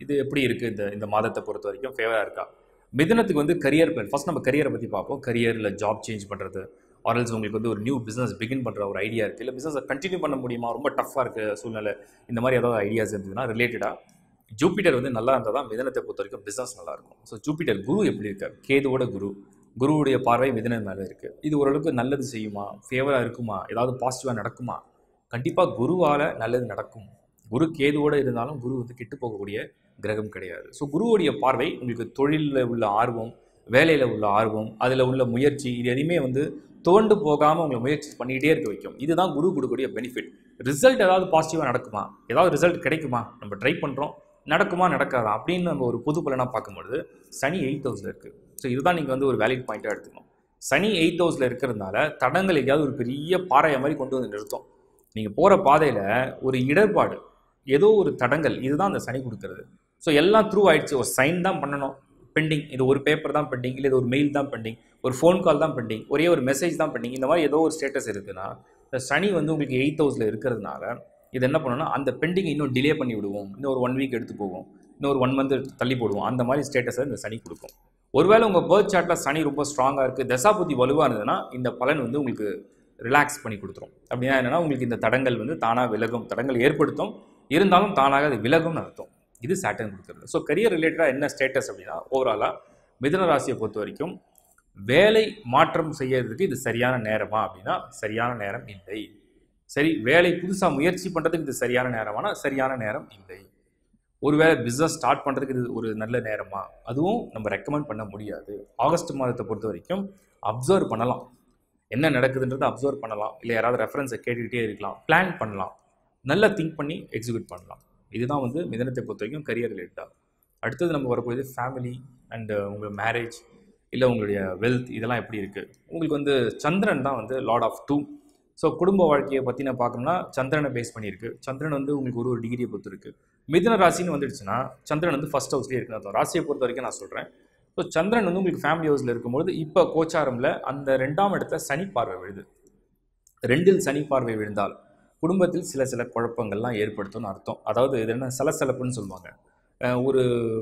இது எப்படி இருக்குது இந்த இந்த மாதத்தை பொறுத்த வரைக்கும் ஃபேவராக இருக்கா மிதனத்துக்கு வந்து கரியர் பிளான் ஃபர்ஸ்ட் நம்ம கரியரை பற்றி பார்ப்போம் கரியரில் ஜாப் சேஞ்ச் பண்ணுறது ஆர்எல்ஸ் உங்களுக்கு வந்து ஒரு நியூ பிஸ்னஸ் பிகின் பண்ணுற ஒரு ஐடியா இருக்குது இல்லை பிஸ்னஸை கண்டினியூ பண்ண முடியுமா ரொம்ப டஃப்பாக இருக்குது சூழ்நிலை இந்த மாதிரி ஏதாவது ஐடியாஸ் இருந்ததுன்னா ரிலேட்டடாக ஜூபிட்டர் வந்து நல்லா இருந்தால் தான் மிதனத்தை பொறுத்த வரைக்கும் பிஸ்னஸ் நல்லா இருக்கும் ஸோ ஜூபிட்டர் குரு எப்படி இருக்கார் கேதுவோட குரு குருவுடைய பார்வை மிதனம் மேலே இருக்குது இது ஓரளவுக்கு நல்லது செய்யுமா ஃபேவராக இருக்குமா ஏதாவது பாசிட்டிவாக நடக்குமா கண்டிப்பாக குருவால் நல்லது நடக்கும் குரு கேதுவோடு இருந்தாலும் குரு வந்து கெட்டு போகக்கூடிய கிரகம் கிடையாது ஸோ குருவுடைய பார்வை உங்களுக்கு தொழிலில் உள்ள ஆர்வம் வேலையில் உள்ள ஆர்வம் அதில் உள்ள முயற்சி இது எதையுமே வந்து தோண்டு போகாமல் உங்களை முயற்சி பண்ணிக்கிட்டே இருக்க வைக்கும் இதுதான் குரு கொடுக்கக்கூடிய பெனிஃபிட் ரிசல்ட் ஏதாவது பாசிட்டிவாக நடக்குமா ஏதாவது ரிசல்ட் கிடைக்குமா நம்ம ட்ரை பண்ணுறோம் நடக்குமா நடக்காதா அப்படின்னு நம்ம ஒரு பொது பலனாக பார்க்கும்பொழுது சனி எயிட் ஹவுஸில் இருக்குது ஸோ இதுதான் நீங்கள் வந்து ஒரு வேலிட் பாயிண்ட்டாக எடுத்துக்கணும் சனி எயிட் ஹவுஸில் இருக்கிறதுனால தடங்கள் எங்கேயாவது ஒரு பெரிய பாறையை மாதிரி கொண்டு வந்து நிறுத்தும் நீங்கள் போகிற பாதையில் ஒரு இடர்பாடு ஏதோ ஒரு தடங்கள் இதுதான் அந்த சனி கொடுக்கறது ஸோ எல்லாம் த்ரூ ஆயிடுச்சு ஒரு சைன் தான் பண்ணணும் பெண்டிங் இது ஒரு பேப்பர் தான் பெண்டிங் இல்லை இது ஒரு மெயில் தான் பெண்டிங் ஒரு ஃபோன் கால் தான் பெண்டிங் ஒரே ஒரு மெசேஜ் தான் பெண்டிங் இந்த மாதிரி ஏதோ ஒரு ஸ்டேட்டஸ் இருக்குன்னா இந்த சனி வந்து உங்களுக்கு எயிட் ஹவுஸில் இருக்கிறதுனால இது என்ன பண்ணணும்னா அந்த பெண்டிங் இன்னும் டிலே பண்ணி விடுவோம் இன்னும் ஒரு ஒன் வீக் எடுத்து போகும் இன்னும் ஒரு ஒன் மந்த் தள்ளி போடுவோம் அந்த மாதிரி ஸ்டேட்டஸை இந்த சனி கொடுக்கும் ஒருவேளை உங்கள் பேர்த் சார்ட்டில் சனி ரொம்ப ஸ்ட்ராங்காக இருக்குது தசாபுத்தி வலுவாக இருந்ததுன்னா இந்த பலன் வந்து உங்களுக்கு ரிலாக்ஸ் பண்ணி கொடுத்துரும் அப்படின்னா என்னென்னா உங்களுக்கு இந்த தடங்கள் வந்து தானாக விலகும் தடங்கள் ஏற்படுத்தும் இருந்தாலும் தானாக அது விலகும்னு அர்த்தம் இது சேட்டன் கொடுக்குறது ஸோ கரியர் ரிலேட்டடாக என்ன ஸ்டேட்டஸ் அப்படின்னா ஓவராலாக மிதுன ராசியை பொறுத்த வரைக்கும் வேலை மாற்றம் செய்யறதுக்கு இது சரியான நேரமா அப்படின்னா சரியான நேரம் இல்லை சரி வேலை புதுசாக முயற்சி பண்ணுறதுக்கு இது சரியான நேரமானா சரியான நேரம் இல்லை ஒருவேளை பிஸ்னஸ் ஸ்டார்ட் பண்ணுறதுக்கு இது ஒரு நல்ல நேரமா அதுவும் நம்ம ரெக்கமெண்ட் பண்ண முடியாது ஆகஸ்ட் மாதத்தை பொறுத்த வரைக்கும் அப்சர்வ் பண்ணலாம் என்ன நடக்குதுன்றதை அப்சர்வ் பண்ணலாம் இல்லை யாராவது ரெஃபரன்ஸை கேட்டுக்கிட்டே இருக்கலாம் பிளான் பண்ணலாம் நல்லா திங்க் பண்ணி எக்ஸிக்யூட் பண்ணலாம் இதுதான் வந்து மிதனத்தை பொறுத்த வரைக்கும் கரியர் ரிலேட்டடாக அடுத்தது நம்ம வரக்கூடியது ஃபேமிலி அண்டு உங்கள் மேரேஜ் இல்லை உங்களுடைய வெல்த் இதெல்லாம் எப்படி இருக்குது உங்களுக்கு வந்து சந்திரன் தான் வந்து லார்ட் ஆஃப் டூ ஸோ குடும்ப வாழ்க்கையை பற்றி நான் பார்க்கணும்னா சந்திரனை பேஸ் பண்ணியிருக்கு சந்திரன் வந்து உங்களுக்கு ஒரு ஒரு டிகிரியை பொறுத்து இருக்குது மிதுன ராசின்னு வந்துடுச்சுன்னா சந்திரன் வந்து ஃபஸ்ட் ஹவுஸ்லேயே இருக்குன்னு அர்த்தம் ராசியை பொறுத்த வரைக்கும் நான் சொல்கிறேன் ஸோ சந்திரன் வந்து உங்களுக்கு ஃபேமிலி ஹவுஸில் இருக்கும்போது இப்போ கோச்சாரமில் அந்த ரெண்டாம் இடத்துல சனி பார்வை விழுது ரெண்டில் சனி பார்வை விழுந்தால் குடும்பத்தில் சில சில குழப்பங்கள்லாம் ஏற்படுத்தும்னு அர்த்தம் அதாவது இது என்ன சலசலப்புன்னு சொல்லுவாங்க அஹ் ஒரு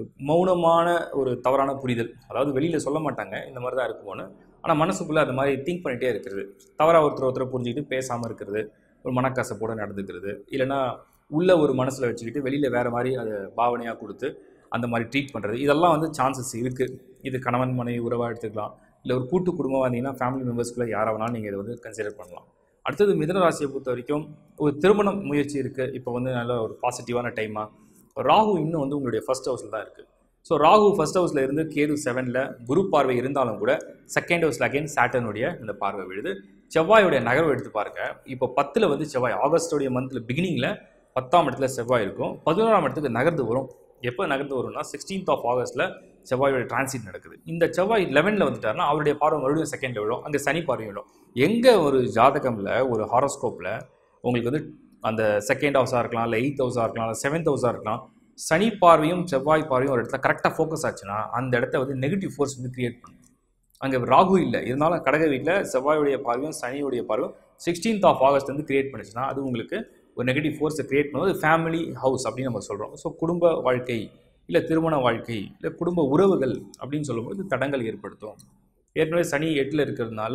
மௌனமான ஒரு தவறான புரிதல் அதாவது வெளியில் சொல்ல மாட்டாங்க இந்த மாதிரி தான் இருக்குமோன்னு ஆனால் மனசுக்குள்ளே அந்த மாதிரி திங்க் பண்ணிகிட்டே இருக்கிறது தவறாக ஒருத்தர் ஒருத்தர் புரிஞ்சுக்கிட்டு பேசாமல் இருக்கிறது ஒரு மனக்கசப்போட நடந்துக்கிறது இல்லைன்னா உள்ள ஒரு மனசில் வச்சுக்கிட்டு வெளியில் வேறு மாதிரி அதை பாவனையாக கொடுத்து அந்த மாதிரி ட்ரீட் பண்ணுறது இதெல்லாம் வந்து சான்சஸ் இருக்குது இது கணவன் மனைவி உறவாக எடுத்துக்கலாம் இல்லை ஒரு கூட்டு குடும்பமாக இருந்தீங்கன்னா ஃபேமிலி மெம்பர்ஸ்குள்ளே யாரை வேணாலும் நீங்கள் இதை வந்து கன்சிடர் பண்ணலாம் அடுத்தது மிதன ராசியை பொறுத்த வரைக்கும் ஒரு திருமணம் முயற்சி இருக்குது இப்போ வந்து நல்ல ஒரு பாசிட்டிவான டைமாக ராகு இன்னும் வந்து உங்களுடைய ஃபர்ஸ்ட் ஹவுஸில் தான் இருக்குது ஸோ ராகு ஃபர்ஸ்ட் ஹவுஸில் இருந்து கேது செவனில் குரு பார்வை இருந்தாலும் கூட செகண்ட் ஹவுஸில் அகைன் சாட்டனுடைய இந்த பார்வை விழுது செவ்வாயோடைய நகர்வு எடுத்து பாருங்க இப்போ பத்தில் வந்து செவ்வாய் ஆகஸ்டோடைய மந்தில் பிகினிங்கில் பத்தாம் இடத்துல செவ்வாய் இருக்கும் பதினோராம் இடத்துக்கு நகர்ந்து வரும் எப்போ நகர்ந்து வரும்னா சிக்ஸ்டீன்த் ஆஃப் ஆகஸ்ட்டில் செவ்வாயோட டிரான்சிட் நடக்குது இந்த செவ்வாய் லெவனில் வந்துட்டாருன்னா அவருடைய பார்வை மறுபடியும் செகண்டில் விழும் அங்கே சனி பார்வை விழும் எங்கே ஒரு ஜாதகமில் ஒரு ஹாரோஸ்கோப்பில் உங்களுக்கு வந்து அந்த செகண்ட் ஹவுஸாக இருக்கலாம் இல்லை எயித் ஹவுஸாக இருக்கலாம் இல்லை செவன்த் ஹவுஸாக இருக்கலாம் சனி பார்வையும் செவ்வாய் பார்வையும் ஒரு இடத்துல கரெக்டாக ஃபோக்கஸ் ஆச்சுன்னா அந்த இடத்த வந்து நெகட்டிவ் ஃபோர்ஸ் வந்து கிரியேட் பண்ணும் அங்கே ராகு இல்லை இருந்தாலும் கடக வீட்டில் செவ்வாயுடைய பார்வையும் சனியுடைய பார்வையும் சிக்ஸ்டீன்த் ஆஃப் ஆகஸ்ட் வந்து கிரியேட் பண்ணுச்சுன்னா அது உங்களுக்கு ஒரு நெகட்டிவ் ஃபோர்ஸை கிரியேட் பண்ணுவது ஃபேமிலி ஹவுஸ் அப்படின்னு நம்ம சொல்கிறோம் ஸோ குடும்ப வாழ்க்கை இல்லை திருமண வாழ்க்கை இல்லை குடும்ப உறவுகள் அப்படின்னு சொல்லும்போது தடங்கள் ஏற்படுத்தும் ஏற்கனவே சனி எட்டில் இருக்கிறதுனால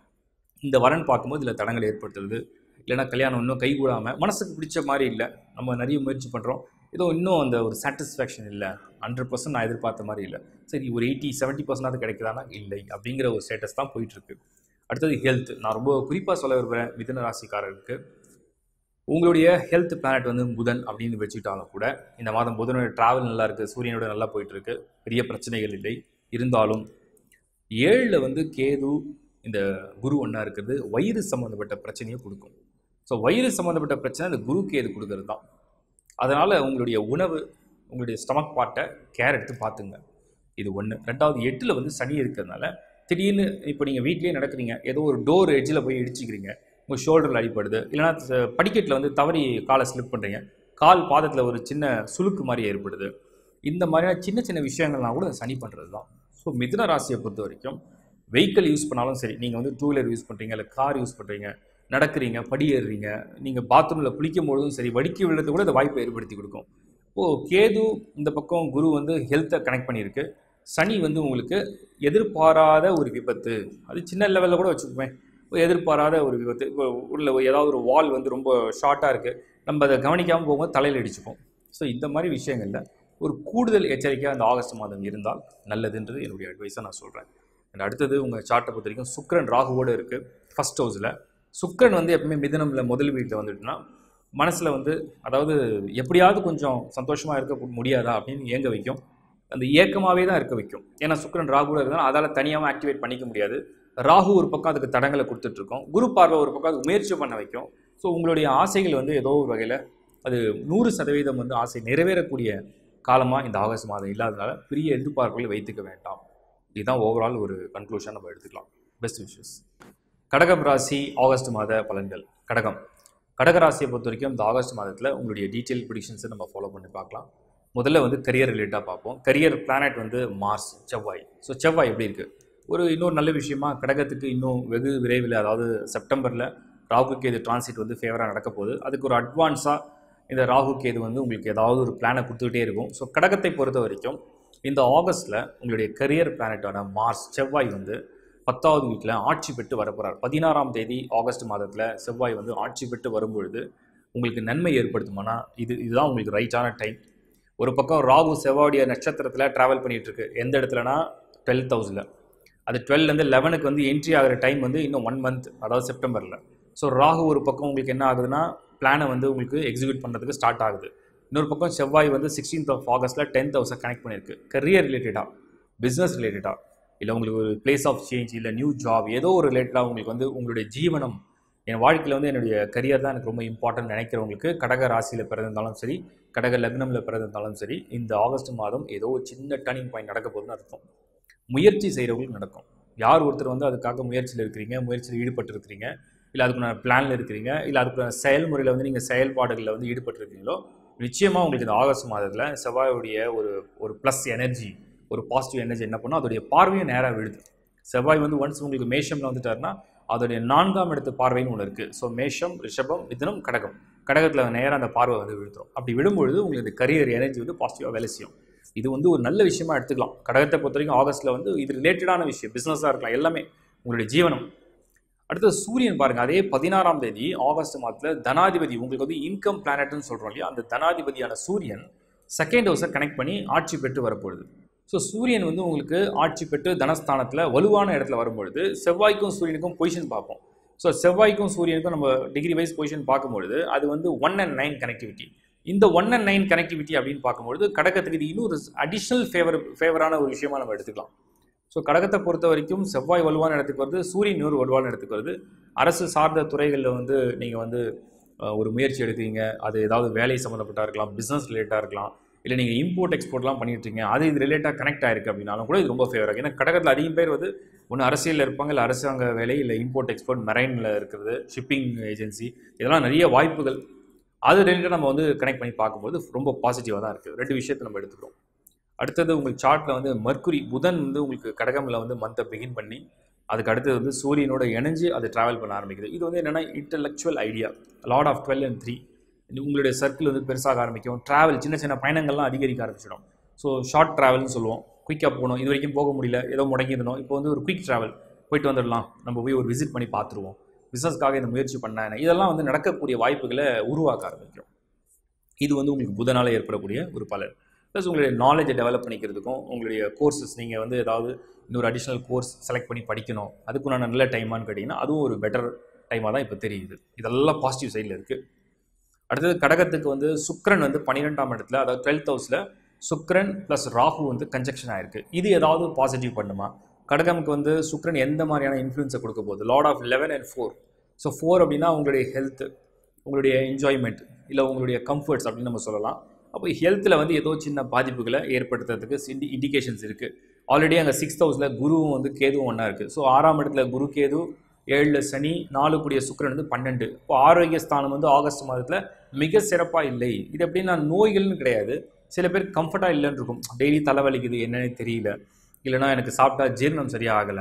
இந்த வரன் பார்க்கும்போது இதில் தடங்கள் ஏற்படுத்துறது இல்லைன்னா கல்யாணம் இன்னும் கைகூடாமல் மனசுக்கு பிடிச்ச மாதிரி இல்லை நம்ம நிறைய முயற்சி பண்ணுறோம் ஏதோ இன்னும் அந்த ஒரு சாட்டிஸ்ஃபேக்ஷன் இல்லை ஹண்ட்ரட் பர்சன்ட் நான் எதிர்பார்த்த மாதிரி இல்லை சரி ஒரு எயிட்டி செவன்ட்டி பர்சன்டாவது கிடைக்குதானா இல்லை அப்படிங்கிற ஒரு ஸ்டேட்டஸ் தான் போயிட்டுருக்கு அடுத்தது ஹெல்த் நான் ரொம்ப குறிப்பாக சொல்ல விரும்புகிறேன் மிதுன ராசிக்காரருக்கு உங்களுடைய ஹெல்த் பிளானட் வந்து புதன் அப்படின்னு வச்சுக்கிட்டாலும் கூட இந்த மாதம் புதனோட டிராவல் நல்லா இருக்குது சூரியனோட நல்லா போயிட்டு இருக்கு பெரிய பிரச்சனைகள் இல்லை இருந்தாலும் ஏழில் வந்து கேது இந்த குரு ஒன்றா இருக்கிறது வயிறு சம்மந்தப்பட்ட பிரச்சனையை கொடுக்கும் ஸோ வயிறு சம்மந்தப்பட்ட பிரச்சனை இந்த குரு கேது கொடுக்கறது தான் அதனால் உங்களுடைய உணவு உங்களுடைய ஸ்டமக் பார்ட்டை கேர் எடுத்து பார்த்துங்க இது ஒன்று ரெண்டாவது எட்டில் வந்து சனி இருக்கிறதுனால திடீர்னு இப்போ நீங்கள் வீட்லேயே நடக்கிறீங்க ஏதோ ஒரு டோர் எட்ஜில் போய் இடிச்சிக்கிறீங்க உங்கள் ஷோல்டரில் அடிப்படுது இல்லைனா த- படிக்கட்டில் வந்து தவறி காலை ஸ்லிப் பண்ணுறீங்க கால் பாதத்தில் ஒரு சின்ன சுளுக்கு மாதிரி ஏற்படுது இந்த மாதிரியான சின்ன சின்ன விஷயங்கள்லாம் கூட சனி பண்ணுறது தான் ஸோ மிதுன ராசியை பொறுத்த வரைக்கும் வெஹிக்கிள் யூஸ் பண்ணாலும் சரி நீங்கள் வந்து டூ வீலர் யூஸ் பண்ணுறீங்க இல்லை கார் யூஸ் பண்ணுறீங்க நடக்கிறீங்க படி ஏறுறீங்க நீங்கள் பாத்ரூமில் குளிக்கும் பொழுதும் சரி வடிக்கி விழுறது கூட இந்த வாய்ப்பை ஏற்படுத்தி கொடுக்கும் இப்போது கேது இந்த பக்கம் குரு வந்து ஹெல்த்தை கனெக்ட் பண்ணியிருக்கு சனி வந்து உங்களுக்கு எதிர்பாராத ஒரு விபத்து அது சின்ன லெவலில் கூட வச்சுக்கோமே ஒரு எதிர்பாராத ஒரு விபத்து இப்போ உள்ள ஒரு ஏதாவது ஒரு வால் வந்து ரொம்ப ஷார்ட்டாக இருக்குது நம்ம அதை கவனிக்காமல் போகும்போது தலையில் அடிச்சுப்போம் ஸோ இந்த மாதிரி விஷயங்களில் ஒரு கூடுதல் எச்சரிக்கையாக அந்த ஆகஸ்ட் மாதம் இருந்தால் நல்லதுன்றது என்னுடைய அட்வைஸாக நான் சொல்கிறேன் அண்ட் அடுத்தது உங்கள் சார்ட்டை பொறுத்த வரைக்கும் சுக்கரன் ராகுவோடு இருக்குது ஃபஸ்ட் ஹவுஸில் சுக்கரன் வந்து எப்பவுமே மிதனமில் முதல் வீட்டில் வந்துட்டுனா மனசில் வந்து அதாவது எப்படியாவது கொஞ்சம் சந்தோஷமாக இருக்க முடியாதா அப்படின்னு ஏங்க வைக்கும் அந்த ஏக்கமாகவே தான் இருக்க வைக்கும் ஏன்னா சுக்கரன் ராகுவோட இருந்தாலும் அதால் தனியாகவும் ஆக்டிவேட் பண்ணிக்க முடியாது ராகு ஒரு பக்கம் அதுக்கு தடங்களை கொடுத்துட்ருக்கோம் குரு பார்வை ஒரு பக்கம் அது முயற்சி பண்ண வைக்கும் ஸோ உங்களுடைய ஆசைகள் வந்து ஏதோ ஒரு வகையில் அது நூறு சதவீதம் வந்து ஆசை நிறைவேறக்கூடிய காலமாக இந்த ஆகஸ்ட் மாதம் இல்லாதனால பெரிய எதிர்பார்ப்புகளை வைத்துக்க வேண்டாம் இதுதான் ஓவரால் ஒரு கன்க்ளூஷன் நம்ம எடுத்துக்கலாம் பெஸ்ட் விஷஸ் கடகம் ராசி ஆகஸ்ட் மாத பலன்கள் கடகம் கடக ராசியை பொறுத்த வரைக்கும் இந்த ஆகஸ்ட் மாதத்தில் உங்களுடைய டீட்டெயில் ப்ரிடிக்ஷன்ஸை நம்ம ஃபாலோ பண்ணி பார்க்கலாம் முதல்ல வந்து கரியர் ரிலேட்டாக பார்ப்போம் கரியர் பிளானட் வந்து மார்ஸ் செவ்வாய் ஸோ செவ்வாய் எப்படி இருக்குது ஒரு இன்னொரு நல்ல விஷயமா கடகத்துக்கு இன்னும் வெகு விரைவில் அதாவது செப்டம்பரில் ராகு கேது டிரான்சிட் வந்து ஃபேவராக நடக்க போகுது அதுக்கு ஒரு அட்வான்ஸாக இந்த ராகு கேது வந்து உங்களுக்கு ஏதாவது ஒரு பிளானை கொடுத்துக்கிட்டே இருக்கும் ஸோ கடகத்தை பொறுத்த வரைக்கும் இந்த ஆகஸ்ட்டில் உங்களுடைய கரியர் பிளானட்டான மார்ஸ் செவ்வாய் வந்து பத்தாவது வீட்டில் ஆட்சி பெற்று வரப்போகிறார் பதினாறாம் தேதி ஆகஸ்ட் மாதத்தில் செவ்வாய் வந்து ஆட்சி பெற்று வரும்பொழுது உங்களுக்கு நன்மை ஏற்படுத்துமானா இது இதுதான் உங்களுக்கு ரைட்டான டைம் ஒரு பக்கம் ராகு செவ்வாயுடைய நட்சத்திரத்தில் ட்ராவல் பண்ணிகிட்டு இருக்கு எந்த இடத்துலனா டுவெல்த் ஹவுஸில் அது டுவெல்லேருந்து லெவனுக்கு வந்து என்ட்ரி ஆகிற டைம் வந்து இன்னும் ஒன் மந்த் அதாவது செப்டம்பரில் ஸோ ராகு ஒரு பக்கம் உங்களுக்கு என்ன ஆகுதுன்னா பிளானை வந்து உங்களுக்கு எக்ஸிக்யூட் பண்ணுறதுக்கு ஸ்டார்ட் ஆகுது இன்னொரு பக்கம் செவ்வாய் வந்து சிக்ஸ்டீன்த் ஆஃப் ஆகஸ்ட்டில் டென்த் ஹவுஸை கனெக்ட் பண்ணியிருக்கு கரியர் ரிலேட்டடாக பிஸ்னஸ் ரிலேட்டடாக இல்லை உங்களுக்கு ஒரு பிளேஸ் ஆஃப் சேஞ்ச் இல்லை நியூ ஜாப் ஏதோ ஒரு ரிலேட்டடாக உங்களுக்கு வந்து உங்களுடைய ஜீவனம் என் வாழ்க்கையில் வந்து என்னுடைய கரியர் தான் எனக்கு ரொம்ப இம்பார்ட்டன்ட் நினைக்கிறவங்களுக்கு கடக ராசியில் பிறந்திருந்தாலும் சரி கடக லக்னமில் பிறந்திருந்தாலும் சரி இந்த ஆகஸ்ட் மாதம் ஏதோ ஒரு சின்ன டர்னிங் பாயிண்ட் நடக்க போகுதுன்னு அர்த்தம் முயற்சி செய்கிறவங்களுக்கு நடக்கும் யார் ஒருத்தர் வந்து அதுக்காக முயற்சியில் இருக்கிறீங்க முயற்சியில் ஈடுபட்டு இருக்கிறீங்க இல்லை அதுக்குள்ள பிளானில் இருக்கிறீங்க இல்லை அதுக்குள்ள செயல்முறையில் வந்து நீங்கள் செயல்பாடுகளில் வந்து ஈடுபட்டிருக்கீங்களோ நிச்சயமாக உங்களுக்கு இந்த ஆகஸ்ட் மாதத்தில் செவ்வாயுடைய ஒரு ஒரு ப்ளஸ் எனர்ஜி ஒரு பாசிட்டிவ் எனர்ஜி என்ன பண்ணும் அதோடைய பார்வையும் நேராக விழுது செவ்வாய் வந்து ஒன்ஸ் உங்களுக்கு மேஷமில் வந்துட்டாருன்னா அதோடைய நான்காம் இடத்து பார்வைன்னு ஒன்று இருக்குது ஸோ மேஷம் ரிஷபம் மிதுனம் கடகம் கடகத்தில் நேராக அந்த பார்வை வந்து விழுத்துரும் அப்படி விடும்பொழுது உங்களுக்கு இந்த கரியர் எனர்ஜி வந்து பாசிட்டிவாக வேலை செய்யும் இது வந்து ஒரு நல்ல விஷயமா எடுத்துக்கலாம் கடகத்தை பொறுத்த வரைக்கும் ஆகஸ்ட்டில் வந்து இது ரிலேட்டடான விஷயம் பிஸ்னஸாக இருக்கலாம் எல்லாமே உங்களுடைய ஜீவனம் அடுத்தது சூரியன் பாருங்கள் அதே பதினாறாம் தேதி ஆகஸ்ட் மாதத்தில் தனாதிபதி உங்களுக்கு வந்து இன்கம் பிளானட்னு சொல்கிறோம் இல்லையா அந்த தனாதிபதியான சூரியன் செகண்ட் ஹவுஸை கனெக்ட் பண்ணி ஆட்சி பெற்று வரப்போகுது ஸோ சூரியன் வந்து உங்களுக்கு ஆட்சி பெற்று தனஸ்தானத்தில் வலுவான இடத்துல வரும்பொழுது செவ்வாய்க்கும் சூரியனுக்கும் பொசிஷன் பார்ப்போம் ஸோ செவ்வாய்க்கும் சூரியனுக்கும் நம்ம டிகிரி வைஸ் பொசிஷன் பார்க்கும்பொழுது அது வந்து ஒன் அண்ட் நைன் கனெக்டிவிட்டி இந்த ஒன் அண்ட் நைன் கனெக்டிவிட்டி அப்படின்னு பார்க்கும்பொழுது கடகத்துக்கு இது இன்னொரு அடிஷ்னல் ஃபேவர் ஃபேவரான ஒரு விஷயமா நம்ம எடுத்துக்கலாம் ஸோ கடகத்தை பொறுத்த வரைக்கும் செவ்வாய் வலுவான இடத்துக்கு வருது சூரியன் இன்னொரு வலுவான இடத்துக்கு வருது அரசு சார்ந்த துறைகளில் வந்து நீங்கள் வந்து அஹ், ஒரு முயற்சி எடுக்கிறீங்க அது ஏதாவது வேலை சம்மந்தப்பட்டா இருக்கலாம் பிஸ்னஸ் ரிலேட்டாக இருக்கலாம் இல்லை நீங்கள் இம்போர்ட் எக்ஸ்போர்ட்லாம் பண்ணிட்டு இருக்கீங்க அது இது ரிலேட்டாக கனெக்ட் ஆயிருக்கு அப்படின்னாலும் கூட இது ரொம்ப ஃபேவராக ஏன்னா கடகத்தில் அதிகம் பேர் வந்து ஒன்று அரசியலில் இருப்பாங்க இல்லை அரசாங்க வேலை இல்லை இம்போர்ட் எக்ஸ்போர்ட் மெரைனில் இருக்கிறது ஷிப்பிங் ஏஜென்சி இதெல்லாம் நிறைய வாய்ப்புகள் அது ரிலேட்டடாக நம்ம வந்து கனெக்ட் பண்ணி பார்க்கும்போது ரொம்ப பாசிட்டிவாக தான் இருக்குது ரெண்டு விஷயத்தை நம்ம எடுத்துக்கிறோம் அடுத்தது உங்களுக்கு சார்ட்டில் வந்து மர்க்குரி புதன் வந்து உங்களுக்கு கடகமில் வந்து மந்த்தை பிகின் பண்ணி அதுக்கு அடுத்தது வந்து சூரியனோட இணைஞ்சு அது ட்ராவல் பண்ண ஆரம்பிக்குது இது வந்து என்னென்னா intellectual idea lord of twelve and three உங்களுடைய சர்க்கிள் வந்து பெருசாக ஆரம்பிக்கும் ட்ராவல் சின்ன சின்ன பயணங்கள்லாம் அதிகரிக்க ஆரம்பிச்சிடும் ஸோ ஷார்ட் ட்ராவல்னு சொல்லுவோம் குயிக்காக போகணும் இது வரைக்கும் போக முடியல ஏதோ முடங்கியிருந்தோம் இப்போ வந்து ஒரு குயிக் ட்ராவல் போயிட்டு வந்துடலாம் நம்ம போய் ஒரு விசிட் பண்ணி பார்த்துருவோம் பிஸ்னஸ்க்காக இந்த முயற்சி பண்ணேன் இதெல்லாம் வந்து நடக்கக்கூடிய வாய்ப்புகளை உருவாக்க ஆரம்பிக்கும் இது வந்து உங்களுக்கு புதனால் ஏற்படக்கூடிய ஒரு பலன் ப்ளஸ் உங்களுடைய நாலேஜை டெவலப் பண்ணிக்கிறதுக்கும் உங்களுடைய கோர்சஸ் நீங்கள் வந்து ஏதாவது இன்னொரு அடிஷ்னல் கோர்ஸ் செலக்ட் பண்ணி படிக்கணும் அதுக்குண்டான நல்ல டைமான்னு கேட்டிங்கன்னா அதுவும் ஒரு பெட்டர் டைமாக தான் இப்போ தெரியுது இதெல்லாம் பாசிட்டிவ் சைடில் இருக்குது அடுத்தது கடகத்துக்கு வந்து சுக்கிரன் வந்து பன்னிரெண்டாம் இடத்துல அதாவது டுவெல்த் ஹவுஸில் சுக்கிரன் ப்ளஸ் ராகு வந்து கன்ஜெக்ஷன் ஆயிருக்கு இது ஏதாவது பாசிட்டிவ் பண்ணுமா கடகமுக்கு வந்து சுக்கிரன் எந்த மாதிரியான இன்ஃப்ளூன்ஸை கொடுக்க போகுது lord of eleven and four so four அப்படின்னா உங்களுடைய ஹெல்த் உங்களுடைய என்ஜாய்மெண்ட் இல்லை உங்களுடைய கம்ஃபர்ட்ஸ் அப்படின்னு நம்ம சொல்லலாம் அப்போ ஹெல்த்தில் வந்து ஏதோ சின்ன பாதிப்புகளை ஏற்படுத்துறதுக்கு சிண்டி இண்டிகேஷன்ஸ் இருக்குது ஆல்ரெடி அங்கே சிக்ஸ்த் ஹவுஸில் குருவும் வந்து கேதுவும் ஒன்றா இருக்குது ஸோ ஆறாம் இடத்துல குரு கேது ஏழில் சனி நாலு கூடிய சுக்கிரன் வந்து பன்னெண்டு இப்போ ஆரோக்கிய ஸ்தானம் வந்து ஆகஸ்ட் மாதத்தில் மிக சிறப்பாக இல்லை இது எப்படின்னா நோய்கள்னு கிடையாது சில பேர் கம்ஃபர்ட்டாக இல்லைன்னு இருக்கும் டெய்லி தலைவலிக்குது என்னன்னு தெரியல இல்லைனா எனக்கு சாப்பிட்டா ஜீரணம் சரியாக ஆகலை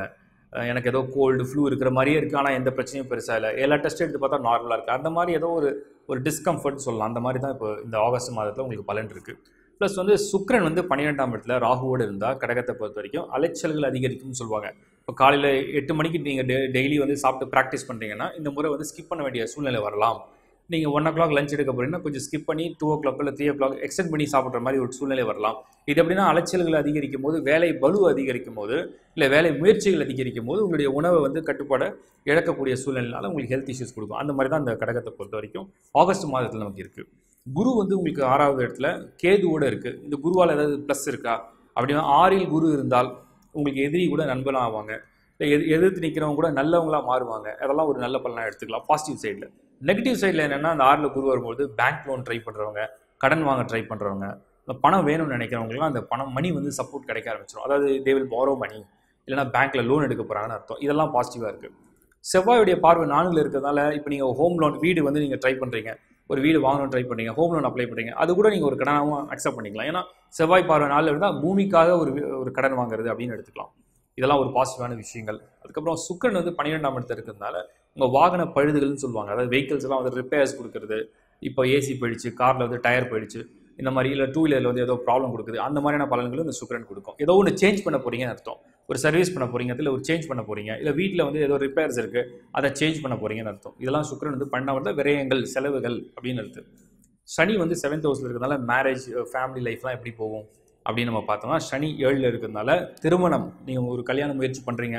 அஹ் எனக்கு ஏதோ கோல்டு ஃப்ளூ இருக்கிற மாதிரியே இருக்குது ஆனால் எந்த பிரச்சனையும் பெருசாக இல்லை எல்லா டெஸ்ட் எடுத்து பார்த்தா நார்மலாக இருக்குது அந்த மாதிரி ஏதோ ஒரு ஒரு டிஸ்கம்ஃபர்ட் சொல்லலாம் அந்த மாதிரி தான் இப்போ இந்த ஆகஸ்ட் மாதத்தில் உங்களுக்கு பலன் இருக்குது ப்ளஸ் வந்து சுக்கிரன் வந்து பன்னிரெண்டாம் இடத்துல ராகுவோடு இருந்தால் கடகத்தை பொறுத்த வரைக்கும் அலைச்சல்கள் அதிகரிக்கும்னு சொல்லுவாங்க இப்போ காலையில் எட்டு மணிக்கு நீங்கள் டெ டெய்லி வந்து சாப்பிட்டு ப்ராக்டிஸ் பண்ணுறீங்கன்னா இந்த முறை வந்து ஸ்கிப் பண்ண வேண்டிய சூழ்நிலை வரலாம் நீங்கள் ஒன் ஓ கிளாக் லஞ்ச் எடுக்க போறீங்கன்னா கொஞ்சம் ஸ்கிப் பண்ணி டூ ஓ கிளாக் இல்லை த்ரீ ஓ கிளாக் எக்ஸ்டெண்ட் பண்ணி சாப்பிட்ற மாதிரி ஒரு சூழ்நிலை வரலாம் இது எப்படின்னா அலைச்சல்கள் அதிகரிக்கும் போது வேலை பலு அதிகரிக்கும் போது இல்லை வேலை முயற்சிகள் அதிகரிக்கும் போது உங்களுடைய உணவை வந்து கட்டுப்பாட இழக்கக்கூடிய சூழ்நிலைனால உங்களுக்கு ஹெல்த் இஷ்யூஸ் கொடுக்கும் அந்த மாதிரி தான் இந்த கடகத்தை பொறுத்த வரைக்கும் ஆகஸ்ட் மாதத்தில் நமக்கு இருக்குது குரு வந்து உங்களுக்கு ஆறாவது இடத்துல கேதுவோட இருக்குது இந்த குருவால் ஏதாவது ப்ளஸ் இருக்கா அப்படின்னா ஆறில் குரு இருந்தால் உங்களுக்கு எதிரி கூட நண்பனாக ஆவாங்க இல்லை எது எதிர்த்து நிற்கிறவங்க கூட நல்லவங்களா மாறுவாங்க அதெல்லாம் ஒரு நல்ல பலனாக எடுத்துக்கலாம் பாசிட்டிவ் சைடில் நெகட்டிவ் சைடில் என்னென்னா அந்த ஆறில் குரு வரும்போது பேங்க் லோன் ட்ரை பண்ணுறவங்க கடன் வாங்க ட்ரை பண்ணுறவங்க இந்த பணம் வேணும்னு நினைக்கிறவங்களுக்குலாம் அந்த பணம் மணி வந்து சப்போர்ட் கிடைக்க ஆரம்பிச்சிடும் அதாவது தே வில் borrow மணி இல்லைனா பேங்க்கில் லோன் எடுக்க போகிறாங்கன்னு அர்த்தம் இதெல்லாம் பாசிட்டிவாக இருக்குது செவ்வாயுடைய பார்வை நான்கில் இருக்கிறதால இப்போ நீங்கள் ஹோம் லோன் வீடு வந்து நீங்கள் ட்ரை பண்ணுறீங்க ஒரு வீடு வாங்கணும் ட்ரை பண்ணுறீங்க ஹோம் லோன் அப்ளை பண்ணுறீங்க அது கூட நீங்கள் ஒரு கடனாகவும் அக்செப்ட் பண்ணிக்கலாம் ஏன்னா செவ்வாய் பார்வை நாளில் இருந்தால் பூமிக்காக ஒரு வீ- ஒரு கடன் வாங்குறது அப்படின்னு எடுத்துக்கலாம் இதெல்லாம் ஒரு பாசிட்டிவான விஷயங்கள் அதுக்கப்புறம் சுக்கரன் வந்து பன்னிரெண்டாம் இடத்துல இருக்கிறதுனால உங்கள் வாகன பழுதுகள்னு சொல்லுவாங்க அதாவது வெஹிக்கிள்ஸ் எல்லாம் வந்து ரிப்பேர்ஸ் கொடுக்குறது இப்போ ஏசி போயிடுச்சு காரில் வந்து டயர் போயிடுச்சு இந்த மாதிரி இல்லை டூ வீலரில் வந்து ஏதோ ப்ராப்ளம் கொடுக்குது அந்த மாதிரியான பலன்களும் இந்த சுக்கரன் கொடுக்கும் ஏதோ ஒன்று சேஞ்ச் பண்ண போறீங்கன்னு அர்த்தம் ஒரு சர்வீஸ் பண்ண போறீங்க இல்லை ஒரு சேஞ்ச் பண்ண போறீங்க இல்லை வீட்டில் வந்து ஏதோ ரிப்பேர்ஸ் இருக்குது அதை சேஞ்ச் பண்ண போறீங்கன்னு அர்த்தம் இதெல்லாம் சுக்கரன் வந்து பண்ணாமல் விரயங்கள் செலவுகள் அப்படின்னு அர்த்தம் சனி வந்து செவன்த் ஹவுஸில் இருக்கிறதுனால மேரேஜ் ஃபேமிலி லைஃப்லாம் எப்படி போகும் அப்படின்னு நம்ம பார்த்தோம்னா சனி ஏழில் இருக்கிறதுனால திருமணம் நீங்கள் ஒரு கல்யாண முயற்சி பண்ணுறீங்க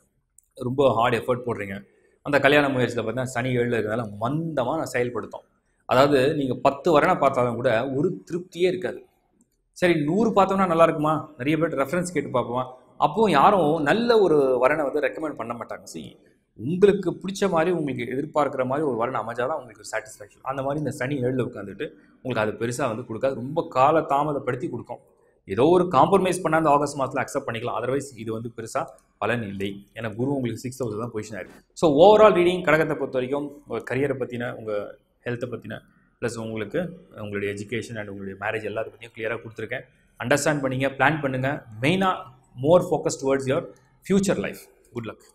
ரொம்ப ஹார்ட் எஃபர்ட் போடுறீங்க அந்த கல்யாண முயற்சியில் பார்த்தீங்கன்னா சனி ஏழில் இருக்கிறதுனால மந்தமாக நான் செயல்படுத்தும் அதாவது நீங்கள் பத்து வரனை பார்த்தாலும் கூட ஒரு திருப்தியே இருக்காது சரி நூறு பார்த்தோம்னா நல்லா இருக்குமா நிறைய பேர் ரெஃபரன்ஸ் கேட்டு பார்ப்போமா அப்போவும் யாரும் நல்ல ஒரு வரனை வந்து ரெக்கமெண்ட் பண்ண மாட்டாங்க சி உங்களுக்கு பிடிச்ச மாதிரி உங்களுக்கு எதிர்பார்க்குற மாதிரி ஒரு வரன் அமைஞ்சாதான் உங்களுக்கு சாட்டிஸ்ஃபேக்ஷன் அந்த மாதிரி இந்த சனி ஏழில் உட்காந்துட்டு உங்களுக்கு அது பெருசாக வந்து கொடுக்காது ரொம்ப கால தாமதப்படுத்தி கொடுக்கும் ஏதோ ஒரு காம்ப்ரமைஸ் பண்ண அந்த ஆகஸ்ட் மாதத்தில் அக்செப்ட் பண்ணிக்கலாம் அதர்வைஸ் இது வந்து பெருசாக பலன் இல்லை ஏன்னா குரு உங்களுக்கு சிக்ஸ் தௌசண்ட் தான் பொசிஷன் ஆயிருக்கு ஸோ ஓவரால் ரீடிங் கடகத்தை பொறுத்த வரைக்கும் உங்கள் கரியரை பற்றின உங்கள் ஹெல்த்தை பற்றின ப்ளஸ் உங்களுக்கு உங்களுடைய எஜுகேஷன் அண்ட் உங்களுடைய மேரேஜ் எல்லாத்தை பற்றியும் கிளியராக கொடுத்துருக்கேன் அண்டர்ஸ்டாண்ட் பண்ணீங்க பிளான் பண்ணுங்கள் மெயினாக more focus towards your future life good luck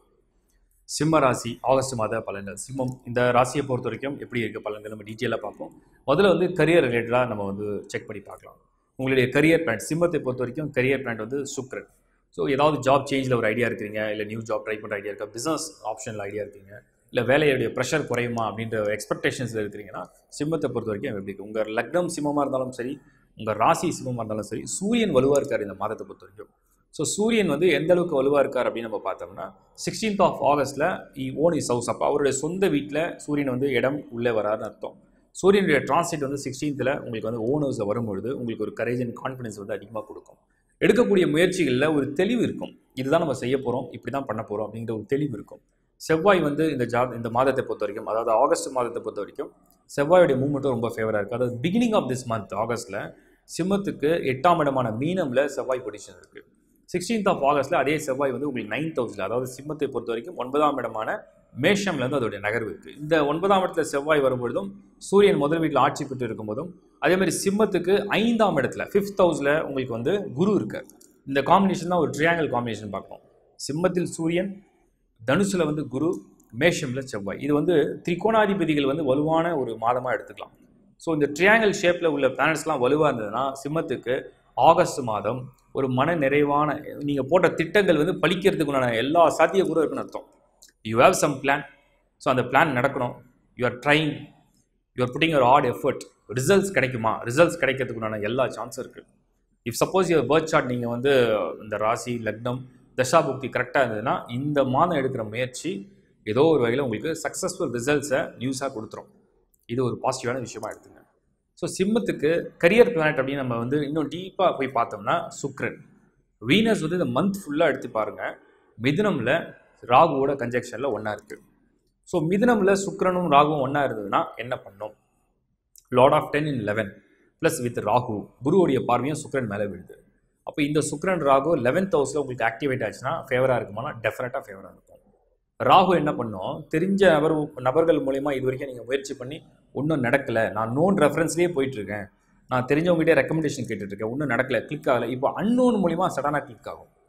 சிம்ம ராசி ஆகஸ்ட் மாத பலன்கள் சிம்மம் இந்த ராசியை பொறுத்த வரைக்கும் எப்படி இருக்க பலன்கள் நம்ம டீட்டெயிலாக பார்ப்போம் முதல்ல வந்து கரியர் ரிலேட்டடாக நம்ம வந்து செக் பண்ணி பார்க்கலாம் உங்களுடைய கரியர் பிளான் சிம்மத்தை பொறுத்த வரைக்கும் கரியர் பிளான் வந்து சுக்ரன் ஸோ ஏதாவது ஜாப் சேஞ்சில் ஒரு ஐடியா இருக்கிறீங்க இல்லை நியூ ஜாப் ட்ரை பண்ணுற ஐடியா இருக்கா பிஸ்னஸ் ஆப்ஷனில் ஐடியா இருக்கீங்க இல்லை வேலையுடைய ப்ரெஷர் குறையுமா அப்படின்ற எக்ஸ்பெக்டேஷன்ஸில் இருக்கிறீங்கன்னா சிம்மத்தை பொறுத்த வரைக்கும் எப்படி இருக்கு உங்கள் லக்னம் சிம்மமாக இருந்தாலும் சரி உங்கள் ராசி சிம்மமாக இருந்தாலும் சரி சூரியன் வலுவாக இருக்கார் இந்த மாதத்தை பொறுத்த வரைக்கும் ஸோ சூரியன் வந்து எந்த அளவுக்கு வலுவாக இருக்கார் அப்படின்னு நம்ம பார்த்தோம்னா சிக்ஸ்டீன்த் ஆஃப் ஆகஸ்ட்டில் இ ஓன் இஸ் ஹவுஸ் அப்போ அவருடைய சொந்த வீட்டில் சூரியன் வந்து இடம் உள்ளே வராருன்னு அர்த்தம் சூரியனுடைய டிரான்ஸ்லேட் வந்து சிக்ஸ்டீன்த்தில் உங்களுக்கு வந்து ஓன் ஹவுஸில் வரும்பொழுது உங்களுக்கு ஒரு கரேஜ் அண்ட் கான்ஃபிடன்ஸ் வந்து அதிகமாக கொடுக்கும் எடுக்கக்கூடிய முயற்சிகளில் ஒரு தெளிவு இருக்கும் இதுதான் நம்ம செய்ய போகிறோம் இப்படி தான் பண்ண போகிறோம் அப்படிங்கிற ஒரு தெளிவு இருக்கும் செவ்வாய் வந்து இந்த ஜா இந்த மாதத்தை பொறுத்த வரைக்கும் அதாவது ஆகஸ்ட் மாதத்தை பொறுத்த வரைக்கும் செவ்வாயுடைய மூவ்மெண்ட்டும் ரொம்ப ஃபேவராக இருக்குது அதாவது பிகினிங் ஆஃப் திஸ் மந்த் ஆகஸ்ட்டில் சிம்மத்துக்கு எட்டாம் இடமான மீனமில் செவ்வாய் பொசிஷன் இருக்குது சிக்ஸ்டீன்த் ஆஃப் ஆகஸ்ட்டில் அதே செவ்வாய் வந்து உங்களுக்கு நைன்த் ஹவுஸில் அதாவது சிம்மத்தை பொறுத்த வரைக்கும் ஒன்பதாம் இடமான மேஷம்லேருந்து அதோடைய நகர்வு இருக்குது இந்த ஒன்பதாம் இடத்துல செவ்வாய் வரும்பொழுதும் சூரியன் முதல் வீட்டில் ஆட்சி பெற்று இருக்கும்போதும் அதே மாதிரி சிம்மத்துக்கு ஐந்தாம் இடத்துல ஃபிஃப்த் ஹவுஸில் உங்களுக்கு வந்து குரு இருக்கார் இந்த காம்பினேஷன் தான் ஒரு ட்ரையாங்கல் காம்பினேஷன் பார்க்கணும் சிம்மத்தில் சூரியன் தனுசில் வந்து குரு மேஷமில் செவ்வாய் இது வந்து திரிகோணாதிபதிகள் வந்து வலுவான ஒரு மாதமாக எடுத்துக்கலாம் ஸோ இந்த ட்ரையாங்கல் ஷேப்பில் உள்ள பிளானட்ஸ்லாம் வலுவாக இருந்ததுன்னா சிம்மத்துக்கு ஆகஸ்ட் மாதம் ஒரு மன நிறைவான நீங்கள் போட்ட திட்டங்கள் வந்து பலிக்கிறதுக்குண்டான எல்லா சாத்தியம் கூட இருக்குன்னு அர்த்தம் you have some plan so அந்த பிளான் நடக்கணும் you are trying you are putting your hard effort results கிடைக்குமா ரிசல்ட்ஸ் கிடைக்கிறதுக்குண்டான எல்லா சான்ஸும் இருக்குது if suppose your birth chart நீங்கள் வந்து இந்த ராசி லக்னம் தசாபுக்தி கரெக்டாக இருந்ததுன்னா இந்த மாதம் எடுக்கிற முயற்சி ஏதோ ஒரு வகையில் உங்களுக்கு சக்ஸஸ்ஃபுல் ரிசல்ட்ஸை நியூஸாக கொடுத்துரும் இது ஒரு பாசிட்டிவான விஷயமா எடுத்துங்க ஸோ சிம்மத்துக்கு கரியர் பிளானட் அப்படின்னு நம்ம வந்து இன்னும் டீப்பாக போய் பார்த்தோம்னா சுக்ரன் வீனஸ் வந்து இந்த மந்த் ஃபுல்லாக எடுத்து பாருங்கள் மிதுனமில் ராகுவோட கன்ஜெக்ஷனில் ஒன்றா இருக்குது ஸோ மிதுனமில் சுக்கிரனும் ராகுவும் ஒன்றா இருந்ததுன்னா என்ன பண்ணும் lord of ten in eleven plus with Rahu குருவுடைய பார்வையும் சுக்கிரன் மேலே விழுது அப்போ இந்த சுக்கிரன் ராகு லெவன்த் ஹவுஸில் உங்களுக்கு ஆக்டிவேட் ஆச்சுன்னா ஃபேவராக இருக்குமானா டெஃபினட்டாக ஃபேவராக இருக்கும் ராகு என்ன பண்ணும் தெரிஞ்ச நபர் நபர்கள் மூலயமா இது வரைக்கும் நீங்கள் முயற்சி பண்ணி ஒன்றும் நடக்கலை நான் நோன் ரெஃபரன்ஸ்லேயே போயிட்டுருக்கேன் நான் தெரிஞ்சவங்ககிட்டே ரெக்கமெண்டேஷன் கேட்டுட்ருக்கேன் ஒன்றும் நடக்கலை கிளிக் ஆகலை இப்போ அன்னோன் மூலிமா சடனாக கிளிக் ஆகும்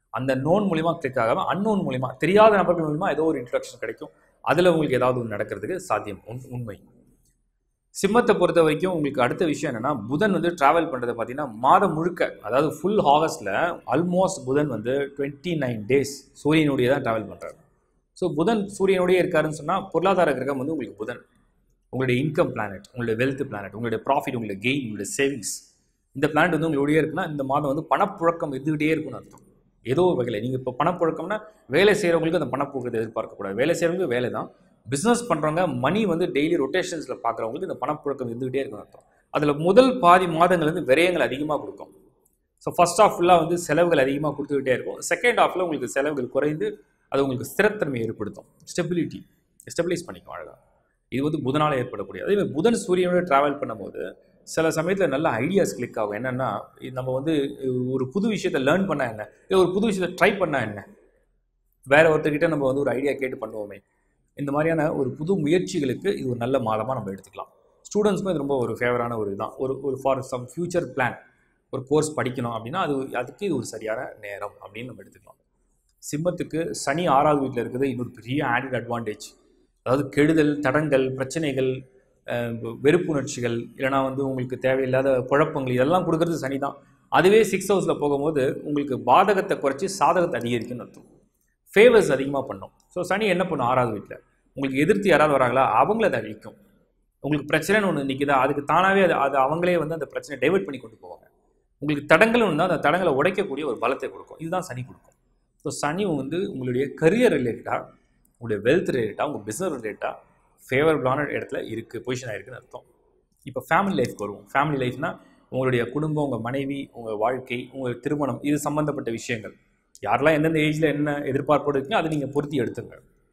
அந்த நோன் மூலிமா கிளிக் ஆகாம அன்னோன் மூலிமா தெரியாத நபர்கள் மூலிமா ஏதோ ஒரு இன்ட்ரடக்ஷன் கிடைக்கும் அதில் உங்களுக்கு ஏதாவது ஒன்று நடக்கிறதுக்கு சாத்தியம் உண் உண்மை சிம்மத்தை பொறுத்த வரைக்கும் உங்களுக்கு அடுத்த விஷயம் என்னன்னா புதன் வந்து டிராவல் பண்ணுறது பார்த்தீங்கன்னா மாதம் முழுக்க அதாவது ஃபுல் ஆகஸ்டில் ஆல்மோஸ்ட் புதன் வந்து டுவெண்ட்டி நைன் டேஸ் சூரியனுடைய தான் டிராவல் பண்ணுறாரு ஸோ புதன் சூரியனுடைய இருக்காருன்னு சொன்னால் பொருளாதார கிரகம் வந்து உங்களுக்கு புதன் உங்களுடைய இன்கம் பிளானட் உங்களுடைய வெல்த் பிளானட் உங்களுடைய ப்ராஃபிட் உங்களுடைய கெயின் உங்களுடைய சேவிங்ஸ் இந்த பிளானட் வந்து உங்களுடைய இருக்குன்னா இந்த மாதம் வந்து பணப்புழக்கம் இருந்துகிட்டே இருக்கும்னு அர்த்தம் ஏதோ ஒரு வகையில் நீங்கள் இப்போ பணப்புழக்கம்னா வேலை செய்கிறவங்களுக்கு அந்த பணப்புழக்கத்தை எதிர்பார்க்கக்கூடாது வேலை செய்கிறவங்களுக்கு வேலை தான் பிஸ்னஸ் பண்ணுறவங்க மணி வந்து டெய்லி ரொட்டேஷன்ஸில் பார்க்குறவங்களுக்கு இந்த பணப்புழக்கம் இருந்துகிட்டே இருக்கும்னு அர்த்தம் அதில் முதல் பாதி மாதங்கள் வந்து விரயங்கள் அதிகமாக கொடுக்கும் ஸோ ஃபர்ஸ்ட் ஆஃப் ஃபுல்லாக வந்து செலவுகள் அதிகமாக கொடுத்துக்கிட்டே இருக்கும் செகண்ட் ஹாஃபில் உங்களுக்கு செலவுகள் குறைந்து அது உங்களுக்கு ஸ்திரத்தன்மை ஏற்படுத்தும் ஸ்டெபிலிட்டி ஸ்டெபிலைஸ் பண்ணிக்கும் அழகாக இது வந்து புதனால் ஏற்படக்கூடிய அதே மாதிரி புதன் சூரியனோட ட்ராவல் பண்ணும்போது சில சமயத்தில் நல்ல ஐடியாஸ் கிளிக் ஆகும் என்னென்னா நம்ம வந்து ஒரு புது விஷயத்தை லேர்ன் பண்ணால் என்ன இல்லை ஒரு புது விஷயத்தை ட்ரை பண்ணால் என்ன வேற ஒருத்தர்கிட்ட நம்ம வந்து ஒரு ஐடியா கேட்டு பண்ணுவோமே இந்த மாதிரியான ஒரு புது முயற்சிகளுக்கு இது ஒரு நல்ல மாதமாக நம்ம எடுத்துக்கலாம் ஸ்டூடெண்ட்ஸ்க்கும் இது ரொம்ப ஒரு ஃபேவரான ஒரு இதுதான் ஒரு ஒரு ஃபார் சம் ஃபியூச்சர் பிளான் ஒரு கோர்ஸ் படிக்கணும் அப்படின்னா அது அதுக்கு இது ஒரு சரியான நேரம் அப்படின்னு நம்ம எடுத்துக்கலாம் சிம்மத்துக்கு சனி ஆறாவது வீட்டில் இருக்குது இன்னொரு பெரிய ஆடட் அட்வான்டேஜ் அதாவது கெடுதல் தடங்கள் பிரச்சனைகள் அஹ், வெறுப்புணர்ச்சிகள் இல்லைனா வந்து உங்களுக்கு தேவையில்லாத குழப்பங்கள் இதெல்லாம் கொடுக்கறது சனி தான் அதுவே சிக்ஸ் ஹவுஸில் போகும்போது உங்களுக்கு பாதகத்தை குறைச்சி சாதகத்தை அதிகரிக்கும்னு அர்த்தம் ஃபேவர்ஸ் அதிகமாக பண்ணும் ஸோ சனி என்ன பண்ணும் ஆறாவது வீட்டில் உங்களுக்கு எதிர்த்து யாராவது வராங்களா அவங்கள அதை அழிக்கும் உங்களுக்கு பிரச்சனைன்னு ஒன்று நிற்குதா அதுக்கு தானாகவே அது அது அவங்களே வந்து அந்த பிரச்சனை டைவர்ட் பண்ணி கொண்டு போவாங்க உங்களுக்கு தடங்கள் ஒன்று அந்த தடங்களை உடைக்கக்கூடிய ஒரு பலத்தை கொடுக்கும் இதுதான் சனி கொடுக்கும் ஸோ சனி வந்து உங்களுடைய கரியர் ரிலேட்டடாக உங்களுடைய வெல்த் ரிலேட்டடாக உங்கள் பிஸ்னஸ் ரிலேட்டடாக ஃபேவரபிளான இடத்துல இருக்குது பொசிஷன் ஆயிருக்குன்னு அர்த்தம் இப்போ ஃபேமிலி லைஃப்க்கு வருவோம் ஃபேமிலி லைஃப்னா உங்களுடைய குடும்பம் உங்கள் மனைவி உங்கள் வாழ்க்கை உங்கள் திருமணம் இது சம்மந்தப்பட்ட விஷயங்கள் யாரெல்லாம் எந்தெந்த ஏஜில் என்ன எதிர்பார்ப்போடு இருக்குங்க அதை நீங்கள் பொருத்தி எடுத்துங்க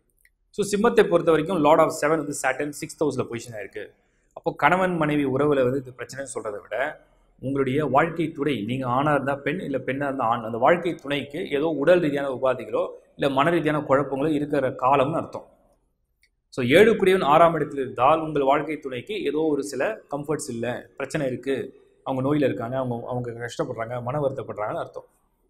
ஸோ சிம்மத்தை பொறுத்த வரைக்கும் லார்ட் ஆஃப் செவன் வந்து சாட்டன் சிக்ஸ் ஹவுஸில் பொசிஷன் ஆயிருக்கு அப்போ கணவன் மனைவி உறவில் வந்து இது பிரச்சனைன்னு சொல்கிறத விட உங்களுடைய வாழ்க்கை துணை நீங்கள் ஆணாக இருந்தால் பெண் இல்லை பெண்ணாக இருந்தால் ஆண் அந்த வாழ்க்கை துணைக்கு ஏதோ உடல் ரீதியான உபாதைகளோ இல்லை மன ரீதியான குழப்பங்களோ இருக்கிற காலம்னு அர்த்தம் ஸோ ஏழுக்குரியவன் ஆறாம் இடத்தில் இருந்தால் உங்கள் வாழ்க்கை துணைக்கு ஏதோ ஒரு சில கம்ஃபர்ட்ஸ் இல்லை பிரச்சனை இருக்குது அவங்க நோயில் இருக்காங்க அவங்க அவங்க கஷ்டப்படுறாங்க மன வருத்தப்படுறாங்கன்னு அர்த்தம்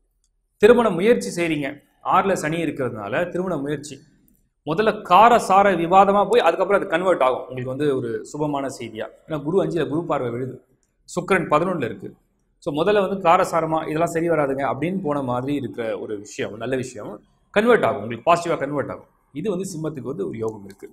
திருமண முயற்சி செய்கிறீங்க ஆறில் சனி இருக்கிறதுனால திருமண முயற்சி முதல்ல கார சார விவாதமாக போய் அதுக்கப்புறம் அது கன்வெர்ட் ஆகும் உங்களுக்கு வந்து ஒரு சுபமான செய்தியாக ஏன்னா குரு அஞ்சில் குரு பார்வை விழுது சுக்கிரன் பதினொன்றில் இருக்குது ஸோ முதல்ல வந்து காரசாரமாக இதெல்லாம் சரி வராதுங்க அப்படின்னு போன மாதிரி இருக்கிற ஒரு விஷயம் நல்ல விஷயம் கன்வெர்ட் ஆகும் உங்களுக்கு பாசிட்டிவாக கன்வெர்ட் ஆகும் இது வந்து சிம்மத்துக்கு வந்து ஒரு யோகம் இருக்குது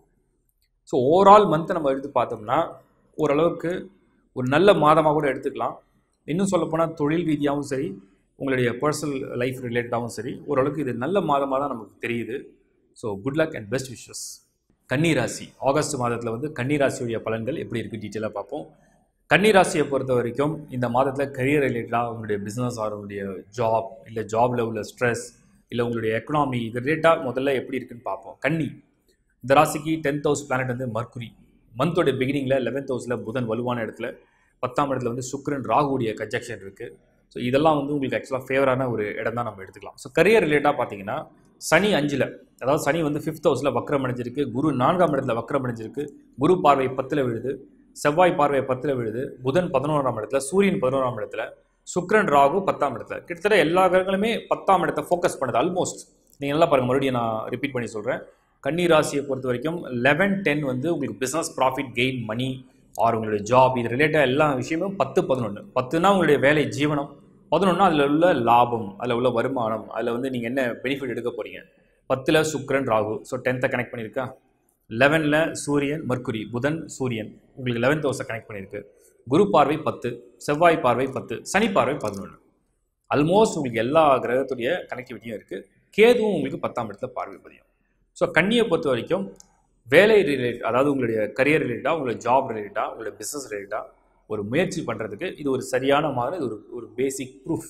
ஸோ ஓவரால் மந்த்தை நம்ம எடுத்து பார்த்தோம்னா ஓரளவுக்கு ஒரு நல்ல மாதமாக கூட எடுத்துக்கலாம் இன்னும் சொல்லப்போனால் தொழில் ரீதியாகவும் சரி உங்களுடைய பர்சனல் லைஃப் ரிலேட்டடாகவும் சரி ஓரளவுக்கு இது நல்ல மாதமாக தான் நமக்கு தெரியுது so good luck and best wishes கன்னிராசி ஆகஸ்ட் மாதத்தில் வந்து கன்னிராசியுடைய பலன்கள் எப்படி இருக்குது டீட்டெயிலாக பார்ப்போம் கன்னிராசியை பொறுத்த வரைக்கும் இந்த மாதத்தில் கரியர் ரிலேட்டடாக உங்களுடைய பிஸ்னஸ் ஆர் உங்களுடைய ஜாப் இல்லை ஜாபில் உள்ள ஸ்ட்ரெஸ் இல்லை உங்களுடைய எக்கனாமி இது ரிலேட்டாக முதல்ல எப்படி இருக்குன்னு பார்ப்போம் கன்னி இந்த ராசிக்கு டென்த் ஹவுஸ் பிளானட் வந்து மர்க்குரி மந்தோட பிகினிங்கில் லெவன்த் ஹவுஸில் புதன் வலுவான இடத்துல பத்தாம் இடத்துல வந்து சுக்கிரன் ராகுடைய கன்ஜெக்ஷன் இருக்குது ஸோ இதெல்லாம் வந்து உங்களுக்கு ஆக்சுவலாக ஃபேவரான ஒரு இடம் தான் நம்ம எடுத்துக்கலாம் ஸோ கரியர் ரிலேட்டாக பார்த்தீங்கன்னா சனி அஞ்சில் அதாவது சனி வந்து ஃபிஃப்த் ஹவுஸில் வக்ரம் அடைஞ்சிருக்கு குரு நான்காம் இடத்துல வக்ரம் அடைஞ்சிருக்கு குரு பார்வை பத்தில் விழுது செவ்வாய் பார்வை பத்தில் விழுது புதன் பதினோராம் இடத்துல சூரியன் பதினோராம் இடத்துல சுக்கிரன் ராகு பத்தாம் இடத்துல கிட்டத்தட்ட எல்லா கிரகங்களுமே பத்தாம் இடத்தை ஃபோக்கஸ் பண்ணுது ஆல்மோஸ்ட் நீங்கள் நல்லா பாருங்கள் மறுபடியும் நான் ரிப்பீட் பண்ணி சொல்கிறேன் கன்னி ராசியை பொறுத்த வரைக்கும் லெவன் டென் வந்து உங்களுக்கு business profit gain money or உங்களுடைய ஜாப் இது ரிலேட்டட் எல்லா விஷயமும் பத்து பதினொன்று பத்துனா உங்களுடைய வேலை ஜீவனம் பதினொன்னா அதில் உள்ள லாபம் அதில் உள்ள வருமானம் அதில் வந்து நீங்கள் என்ன பெனிஃபிட் எடுக்க போகிறீங்க பத்தில் சுக்கிரன் ராகு ஸோ டென்த்தை கனெக்ட் பண்ணியிருக்கா லெவனில் சூரியன் மர்க்குரி புதன் சூரியன் உங்களுக்கு லெவன்த் ஹவுஸை கனெக்ட் பண்ணியிருக்கு குரு பார்வை பத்து செவ்வாய் பார்வை பத்து சனி பார்வை பதினொன்று ஆல்மோஸ்ட் உங்களுக்கு எல்லா கிரகத்துடைய கனெக்டிவிட்டியும் இருக்குது கேதுவும் உங்களுக்கு பத்தாம் இடத்துல பார்வை பதியும் ஸோ கன்னியை பொறுத்த வரைக்கும் வேலை ரிலேட் அதாவது உங்களுடைய கரியர் ரிலேட்டடாக உங்களுடைய ஜாப் ரிலேட்டடாக உங்களுடைய பிஸ்னஸ் ரிலேட்டடாக ஒரு முயற்சி பண்ணுறதுக்கு இது ஒரு சரியான மாதிரி இது ஒரு ஒரு பேசிக் ப்ரூஃப்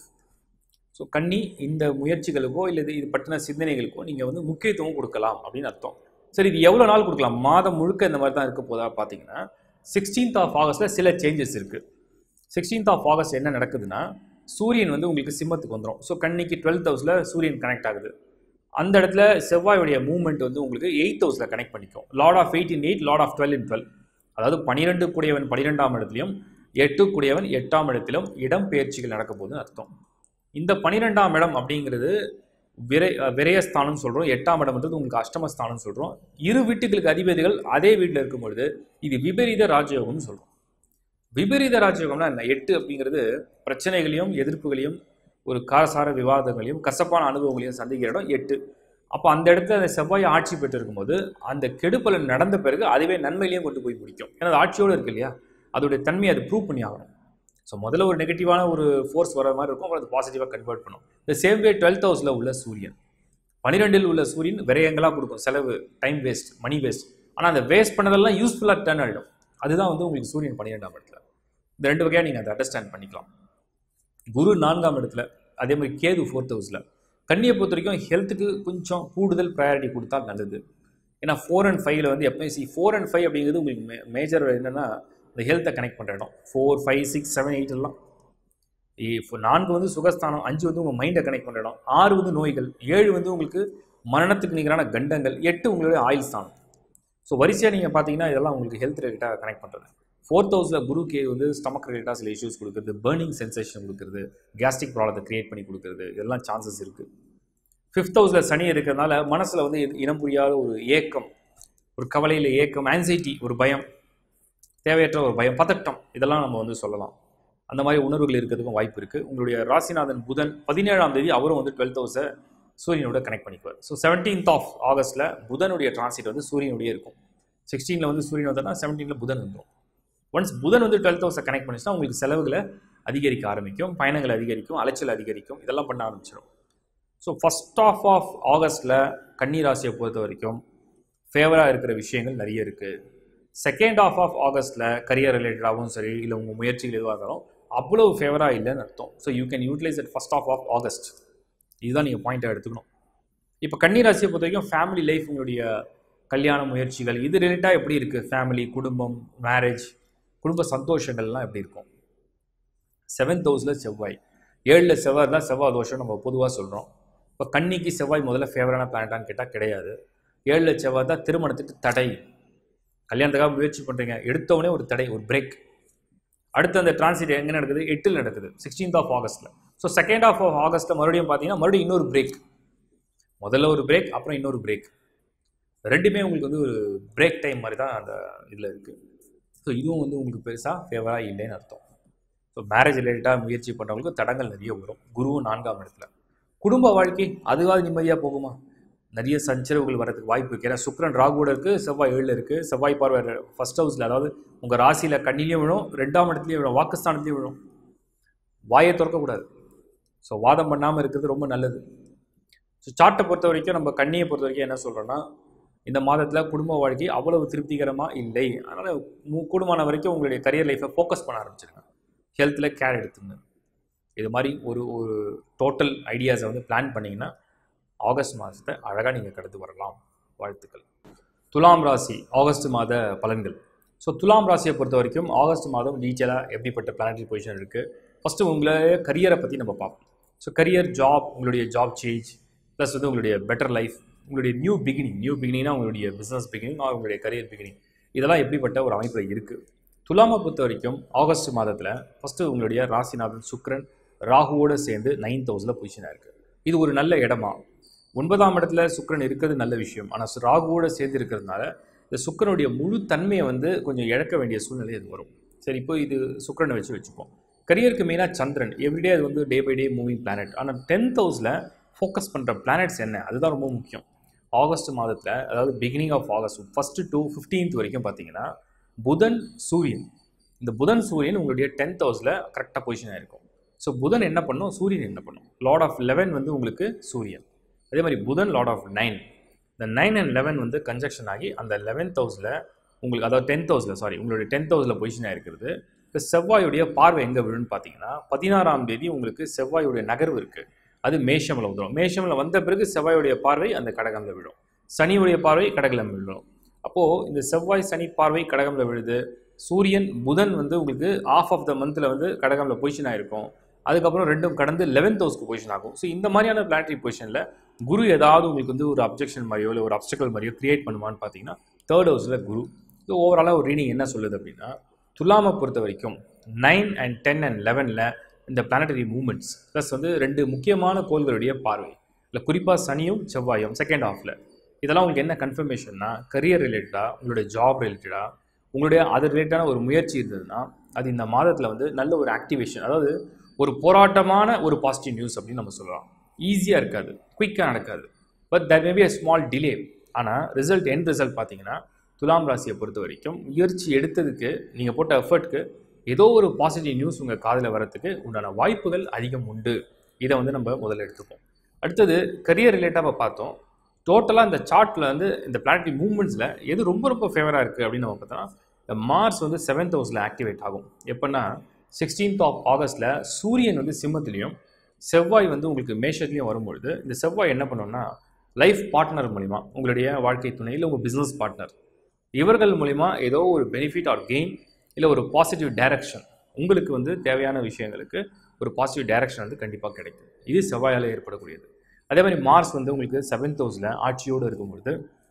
ஸோ கன்னி இந்த முயற்சிகளுக்கோ இல்லை இது இது பற்றின சிந்தனைகளுக்கோ நீங்கள் வந்து முக்கியத்துவம் கொடுக்கலாம் அப்படின்னு அர்த்தம் சரி இது எவ்வளோ நாள் கொடுக்கலாம் மாதம் முழுக்க இந்த மாதிரி தான் இருக்க போதா பார்த்தீங்கன்னா சிக்ஸ்டீன்த் ஆஃப் ஆகஸ்ட்டில் சில சேஞ்சஸ் இருக்குது சிக்ஸ்டீன்த் ஆஃப் ஆகஸ்ட் என்ன நடக்குதுன்னா சூரியன் வந்து உங்களுக்கு சிம்மத்துக்கு வந்துடும் ஸோ கன்னிக்கு டுவெல்த் ஹவுஸில் சூரியன் கனெக்ட் ஆகுது அந்த இடத்துல செவ்வாயுடைய மூவ்மெண்ட் வந்து உங்களுக்கு எயித் ஹவுஸில் கனெக்ட் பண்ணிக்கும் lord of eight in eight lord of twelve in twelve அதாவது பனிரெண்டு கூடியவன் பனிரெண்டாம் இடத்துலையும் எட்டு கூடியவன் எட்டாம் இடத்திலும் இடம் பெயர்ச்சிகள் நடக்க போகுதுன்னு அர்த்தம் இந்த பனிரெண்டாம் இடம் அப்படிங்கிறது விரை விரயஸ்தானம் சொல்கிறோம் எட்டாம் இடம்ன்றது உங்களுக்கு அஷ்டமஸ்தானம் சொல்கிறோம் இரு வீட்டுகளுக்கு அதிபதிகள் அதே வீட்டில் இருக்கும் பொழுது இது விபரீத ராஜயோகம்னு சொல்கிறோம் விபரீத ராஜயோகம்னா என்ன எட்டு அப்படிங்கிறது பிரச்சனைகளையும் எதிர்ப்புகளையும் ஒரு காரசார விவாதங்களையும் கசப்பான அனுபவங்களையும் சந்திக்கிற இடம் எட்டு அப்போ அந்த இடத்துல அந்த செவ்வாய் ஆட்சி பெற்று இருக்கும்போது அந்த கெடுப்பலன் நடந்த பிறகு அதுவே நன்மையிலையும் கொண்டு போய் முடிக்கும் ஏன்னா அது ஆட்சியோடு இருக்கு இல்லையா அதோடைய தன்மையை அது ப்ரூவ் பண்ணி ஆகணும் ஸோ முதல்ல ஒரு நெகட்டிவான ஒரு ஃபோர்ஸ் வர மாதிரி இருக்கும் அப்புறம் அது பாசிட்டிவாக கன்வெர்ட் பண்ணும் இந்த சேம் வே டுவெல்த் ஹவுஸில் உள்ள சூரியன் பனிரெண்டில் உள்ள சூரியன் விரயங்களாக கொடுக்கும் செலவு டைம் வேஸ்ட் மணி வேஸ்ட் ஆனால் அந்த வேஸ்ட் பண்ணதெல்லாம் யூஸ்ஃபுல்லாக டர்ன் ஆகிடும் அதுதான் வந்து உங்களுக்கு சூரியன் பன்னிரெண்டாம் இடத்துல இந்த ரெண்டு வகையாக நீங்கள் அதை அண்டர்ஸ்டாண்ட் பண்ணிக்கலாம் குரு நான்காம் இடத்துல அதே மாதிரி கேது ஃபோர்த் ஹவுஸில் கண்ணியை பொறுத்த வரைக்கும் ஹெல்த்துக்கு கொஞ்சம் கூடுதல் ப்ரையாரிட்டி கொடுத்தா நல்லது ஏன்னா ஃபோர் அண்ட் ஃபைவ்ல வந்து எப்பயும் சி ஃபோர் அண்ட் ஃபைவ் அப்படிங்கிறது உங்களுக்கு மே மேஜர் என்னென்னா இந்த ஹெல்த்தை கனெக்ட் பண்ணுற இடம் four five six seven eight எல்லாம் இப்போ நான்கு வந்து சுகஸ்தானம் அஞ்சு வந்து உங்கள் மைண்டை கனெக்ட் பண்ணுற இடம் ஆறு வந்து நோய்கள் ஏழு வந்து உங்களுக்கு மரணத்துக்கு நிகரான கண்டங்கள் எட்டு உங்களுடைய ஆயில் ஸ்தானம் ஸோ வரிசையாக நீங்கள் பார்த்தீங்கன்னா இதெல்லாம் உங்களுக்கு ஹெல்த் ரிலேட்டாக கனெக்ட் பண்ணுறது ஃபோர்த் ஹவுஸில் குரு கே வந்து ஸ்டமக் ரிலேட்டாக சில இஷ்யூஸ் கொடுக்குறது பேர்னிங் சென்சேஷன் கொடுக்குறது கேஸ்ட்ரிக் ப்ராப்ளத்தை க்ரியேட் பண்ணி கொடுக்குறது இதெல்லாம் சான்சஸ் இருக்குது ஃபிஃப்த் ஹவுஸில் சனி இருக்கிறதுனால மனசில் வந்து இனம் புரியாத ஒரு ஏக்கம் ஒரு கவலையில் ஏக்கம் ஆன்சைட்டி ஒரு பயம் தேவையற்ற ஒரு பயம் பதட்டம் இதெல்லாம் நம்ம வந்து சொல்லலாம் அந்த மாதிரி உணர்வுகள் இருக்கிறதுக்கும் வாய்ப்பு இருக்குது உங்களுடைய ராசிநாதன் புதன் பதினேழாம் தேதி அவரும் வந்து டுவெல்த் ஹவுஸை சூரியனோட கனெக்ட் பண்ணிக்குவார் ஸோ செவன்டீன்த் ஆஃப் ஆகஸ்ட்டில் புதனுடைய டிரான்சிட் வந்து சூரியனுடைய இருக்கும் சிக்ஸ்டீனில் வந்து சூரியன் வந்தோம்னா செவன்டீனில் புதன் வந்துடும் ஒன்ஸ் புதன் வந்து டுவெல்த் ஹவுஸை கனெக்ட் பண்ணிச்சுன்னா உங்களுக்கு செலவுகளை அதிகரிக்க ஆரம்பிக்கும் பயணங்கள் அதிகரிக்கும் அலைச்சல் அதிகரிக்கும் இதெல்லாம் பண்ண ஆரம்பிச்சிடும் ஸோ ஃபஸ்ட் ஆஃப் ஆஃப் ஆகஸ்ட்டில் கன்னி ராசியை பொறுத்த வரைக்கும் ஃபேவராக இருக்கிற விஷயங்கள் நிறைய இருக்குது செகண்ட் ஆஃப் ஆஃப் ஆகஸ்ட்டில் கரியர் ரிலேட்டடாகவும் சரி இல்லை உங்கள் முயற்சிகள் எதுவாக இருந்தாலும் அவ்வளோ ஃபேவராக இல்லைன்னு அர்த்தம் so you can utilise it first of of August இதுதான் நீங்கள் பாயிண்ட்டாக எடுத்துக்கணும் இப்போ கன்னி ராசியை பொறுத்த வரைக்கும் ஃபேமிலி லைஃப் உங்களுடைய கல்யாண முயற்சிகள் இது ரிலேட்டாக எப்படி இருக்குது ஃபேமிலி குடும்பம் மேரேஜ் குடும்ப சந்தோஷங்கள்லாம் எப்படி இருக்கும் செவன்த் ஹவுஸில் செவ்வாய் ஏழில் செவ்வாய் தான் செவ்வாய் தோஷம் நம்ம பொதுவாக சொல்கிறோம் இப்போ கன்னிக்கு செவ்வாய் முதல்ல ஃபேவரான பிளானட்டான்னு கேட்டால் கிடையாது ஏழில் செவ்வாய் தான் திருமணத்துக்கு தடை கல்யாணத்துக்காக முயற்சி பண்ணுறீங்க எடுத்தவொடனே ஒரு தடை ஒரு பிரேக் அடுத்து அந்த டிரான்சிட் எங்கே நடக்குது எட்டில் நடக்குது சிக்ஸ்டீன்த் ஆஃப் ஆகஸ்ட்டில் ஸோ செகண்ட் ஆஃப் ஆகஸ்ட்டில் மறுபடியும் பார்த்தீங்கன்னா மறுபடியும் இன்னொரு பிரேக் முதல்ல ஒரு பிரேக் அப்புறம் இன்னொரு பிரேக் ரெண்டுமே உங்களுக்கு வந்து ஒரு பிரேக் டைம் மாதிரி தான் அந்த இதில் இருக்குது ஸோ இதுவும் வந்து உங்களுக்கு பெருசாக ஃபேவராக இல்லைன்னு அர்த்தம் ஸோ மேரேஜ் ரிலேட்டடாக முயற்சி பண்ணுறவங்களுக்கு தடங்கள் நிறைய வரும் குருவும் நான்காம் இடத்துல குடும்ப வாழ்க்கை அதுவாது நிம்மதியாக போகுமா நிறைய சஞ்சரவுகள் வரதுக்கு வாய்ப்பு இருக்குது ஏன்னா சுக்ரன் ராகுவோட இருக்குது செவ்வாய் ஏழில் இருக்குது செவ்வாய் பார்வை ஃபஸ்ட் ஹவுஸில் அதாவது உங்கள் ராசியில் கண்ணிலையும் விழும் ரெண்டாம் இடத்துலையும் விழும் வாக்குஸ்தானத்துலையும் விழும் வாயை திறக்கக்கூடாது ஸோ வாதம் பண்ணாமல் இருக்கிறது ரொம்ப நல்லது ஸோ சார்ட்டை பொறுத்த வரைக்கும் நம்ம கண்ணியை பொறுத்த வரைக்கும் என்ன சொல்கிறோன்னா இந்த மாதத்தில் குடும்ப வாழ்க்கை அவ்வளவு திருப்திகரமாக இல்லை அதனால் கூடுமான வரைக்கும் உங்களுடைய கரியர் லைஃப்பை ஃபோக்கஸ் பண்ண ஆரம்பிச்சிருங்க ஹெல்த்தில் கேர் எடுத்துங்க இது மாதிரி ஒரு ஒரு டோட்டல் ஐடியாஸை வந்து பிளான் பண்ணிங்கன்னா ஆகஸ்ட் மாதத்தை அழகாக நீங்கள் கடந்து வரலாம் வாழ்த்துக்கள் துலாம் ராசி ஆகஸ்ட் மாத பலன்கள் ஸோ துலாம் ராசியை பொறுத்த வரைக்கும் ஆகஸ்ட் மாதம் டீச்சலாக எப்படிப்பட்ட பிளானட்டரி பொசிஷன் இருக்குது ஃபஸ்ட்டு உங்களுடைய கரியரை பற்றி நம்ம பார்ப்போம் ஸோ கரியர் ஜாப் உங்களுடைய ஜாப் சேஞ்ச் ப்ளஸ் வந்து உங்களுடைய பெட்டர் லைஃப் உங்களுடைய நியூ பிகினிங் நியூ பிகினிங்னா உங்களுடைய பிஸ்னஸ் பிகினிங் ஆர் உங்களுடைய கரியர் பிகினிங் இதெல்லாம் எப்படிப்பட்ட ஒரு அமைப்பில் இருக்குது துலாமை பொறுத்த வரைக்கும் ஆகஸ்ட் மாதத்தில் ஃபஸ்ட்டு உங்களுடைய ராசிநாதன் சுக்ரன் ராகுவோடு சேர்ந்து நைன்த் ஹவுஸில் பொசிஷனாக இருக்குது இது ஒரு நல்ல இடமா ஒன்பதாம் இடத்துல சுக்கரன் இருக்கிறது நல்ல விஷயம் ஆனால் ராகுவோட சேர்ந்து இருக்கிறதுனால இந்த சுக்கரனுடைய முழு தன்மையை வந்து கொஞ்சம் இழக்க வேண்டிய சூழ்நிலை அது வரும் சரி இப்போ இது சுக்கரனை வச்சு வச்சுப்போம் கரியருக்கு மெயினாக சந்திரன் எவ்ரிடே அது வந்து day by day moving planet ஆனால் டென்த் ஹவுஸில் ஃபோக்கஸ் பண்ணுற பிளானட்ஸ் என்ன அதுதான் ரொம்ப முக்கியம் ஆகஸ்ட் மாதத்தில் அதாவது beginning of August first to fifteenth வரைக்கும் பார்த்தீங்கன்னா புதன் சூரியன் இந்த புதன் சூரியன் உங்களுடைய டென்த் ஹவுஸில் கரெக்டாக பொசிஷனாக இருக்கும் ஸோ புதன் என்ன பண்ணும் சூரியன் என்ன பண்ணும் லார்ட் ஆஃப் லெவன் வந்து உங்களுக்கு சூரியன் அதே மாதிரி புதன் லார்ட் ஆஃப் நைன் இந்த நைன் அண்ட் லெவன் வந்து கன்ஜெக்ஷன் ஆகி அந்த லெவன்த் ஹவுஸில் உங்களுக்கு அதாவது டென்த் ஹவுஸில் சாரி உங்களுடைய டென்த் ஹவுஸில் பொசிஷனாக இருக்கிறது இப்போ செவ்வாயுடைய பார்வை எங்கே விழுன்னு பார்த்தீங்கன்னா பதினாறாம் தேதி உங்களுக்கு செவ்வாயுடைய நகர்வு இருக்குது அது மேஷமில் வந்துடும் மேஷமில் வந்த பிறகு செவ்வாயுடைய பார்வை அந்த கடகமில் விழும் சனியுடைய பார்வை கடகம் விழும் அப்போது இந்த செவ்வாய் சனி பார்வை கடகமில் விழுது சூரியன் புதன் வந்து உங்களுக்கு ஆஃப் ஆஃப் த மந்தில் வந்து கடகமில் பொசிஷன் ஆகிருக்கும் அதுக்கப்புறம் ரெண்டும் கடந்து லெவன்த் ஹவுஸ்க்கு பொசிஷன் ஆகும் ஸோ இந்த மாதிரியான பிளானட்டரி பொசிஷனில் குரு ஏதாவது உங்களுக்கு வந்து ஒரு அப்ஜெக்ஷன் மாதிரியோ இல்லை ஒரு அப்டக்கல் மாதிரியோ கிரியேட் பண்ணுவான்னு பார்த்தீங்கன்னா தேர்ட் ஹவுஸில் குரு ஸோ ஓவராலாக ஒரு ரீடிங் என்ன சொல்லுது அப்படின்னா துலாமை பொறுத்த வரைக்கும் நைன் அண்ட் டென் அண்ட் லெவனில் இந்த பிளானட்டரி மூமெண்ட்ஸ் ப்ளஸ் வந்து ரெண்டு முக்கியமான கோள்களுடைய பார்வை இல்லை குறிப்பாக சனியும் செவ்வாயும் செகண்ட் ஹாஃபில் இதெல்லாம் உங்களுக்கு என்ன கன்ஃபர்மேஷன்னா கரியர் ரிலேட்டடாக உங்களுடைய ஜாப் ரிலேட்டடாக உங்களுடைய அது ரிலேட்டடான ஒரு முயற்சி இருந்ததுன்னா அது இந்த மாதத்தில் வந்து நல்ல ஒரு ஆக்டிவேஷன் அதாவது ஒரு போராட்டமான ஒரு பாசிட்டிவ் நியூஸ் அப்படின்னு நம்ம சொல்லலாம் ஈஸியாக இருக்காது குயிக்காக நடக்காது but that maybe a small delay ஆனால் ரிசல்ட் எண்ட் ரிசல்ட் பார்த்தீங்கன்னா துலாம் ராசியை பொறுத்த வரைக்கும் முயற்சி எடுத்ததுக்கு நீங்கள் போட்ட எஃபர்ட்க்கு ஏதோ ஒரு பாசிட்டிவ் நியூஸ் உங்கள் காதில் வரத்துக்கு உண்டான வாய்ப்புகள் அதிகம் உண்டு இதை வந்து நம்ம முதல்ல எடுத்துப்போம் அடுத்தது கரியர் ரிலேட்டாக பார்த்தோம் டோட்டலாக இந்த சார்ட்டில் வந்து இந்த பிளானட்டரி மூவ்மெண்ட்ஸில் எது ரொம்ப ரொம்ப ஃபேவராக இருக்குது அப்படின்னு நம்ம பார்த்தோம்னா இந்த மார்ஸ் வந்து செவன்த் ஹவுஸில் ஆக்டிவேட் ஆகும் எப்போன்னா சிக்ஸ்டீன்த் ஆஃப் ஆகஸ்ட்டில் சூரியன் வந்து சிம்மத்துலேயும் செவ்வாய் வந்து உங்களுக்கு மேஷத்துலேயும் வரும்பொழுது இந்த செவ்வாய் என்ன பண்ணோம்னா லைஃப் பார்ட்னர் மூலிமா உங்களுடைய வாழ்க்கை துணை இல்லை உங்கள் பிஸ்னஸ் பார்ட்னர் இவர்கள் மூலிமா ஏதோ ஒரு பெனிஃபிட் ஆர் கெயின் இல்லை ஒரு பாசிட்டிவ் டைரக்ஷன் உங்களுக்கு வந்து தேவையான விஷயங்களுக்கு ஒரு பாசிட்டிவ் டைரக்ஷன் வந்து கண்டிப்பாக கிடைக்கும் இது செவ்வாயால் ஏற்படக்கூடியது அதே மாதிரி மார்ஸ் வந்து உங்களுக்கு செவன்த் ஹவுஸில் ஆட்சியோடு இருக்கும்பொழுது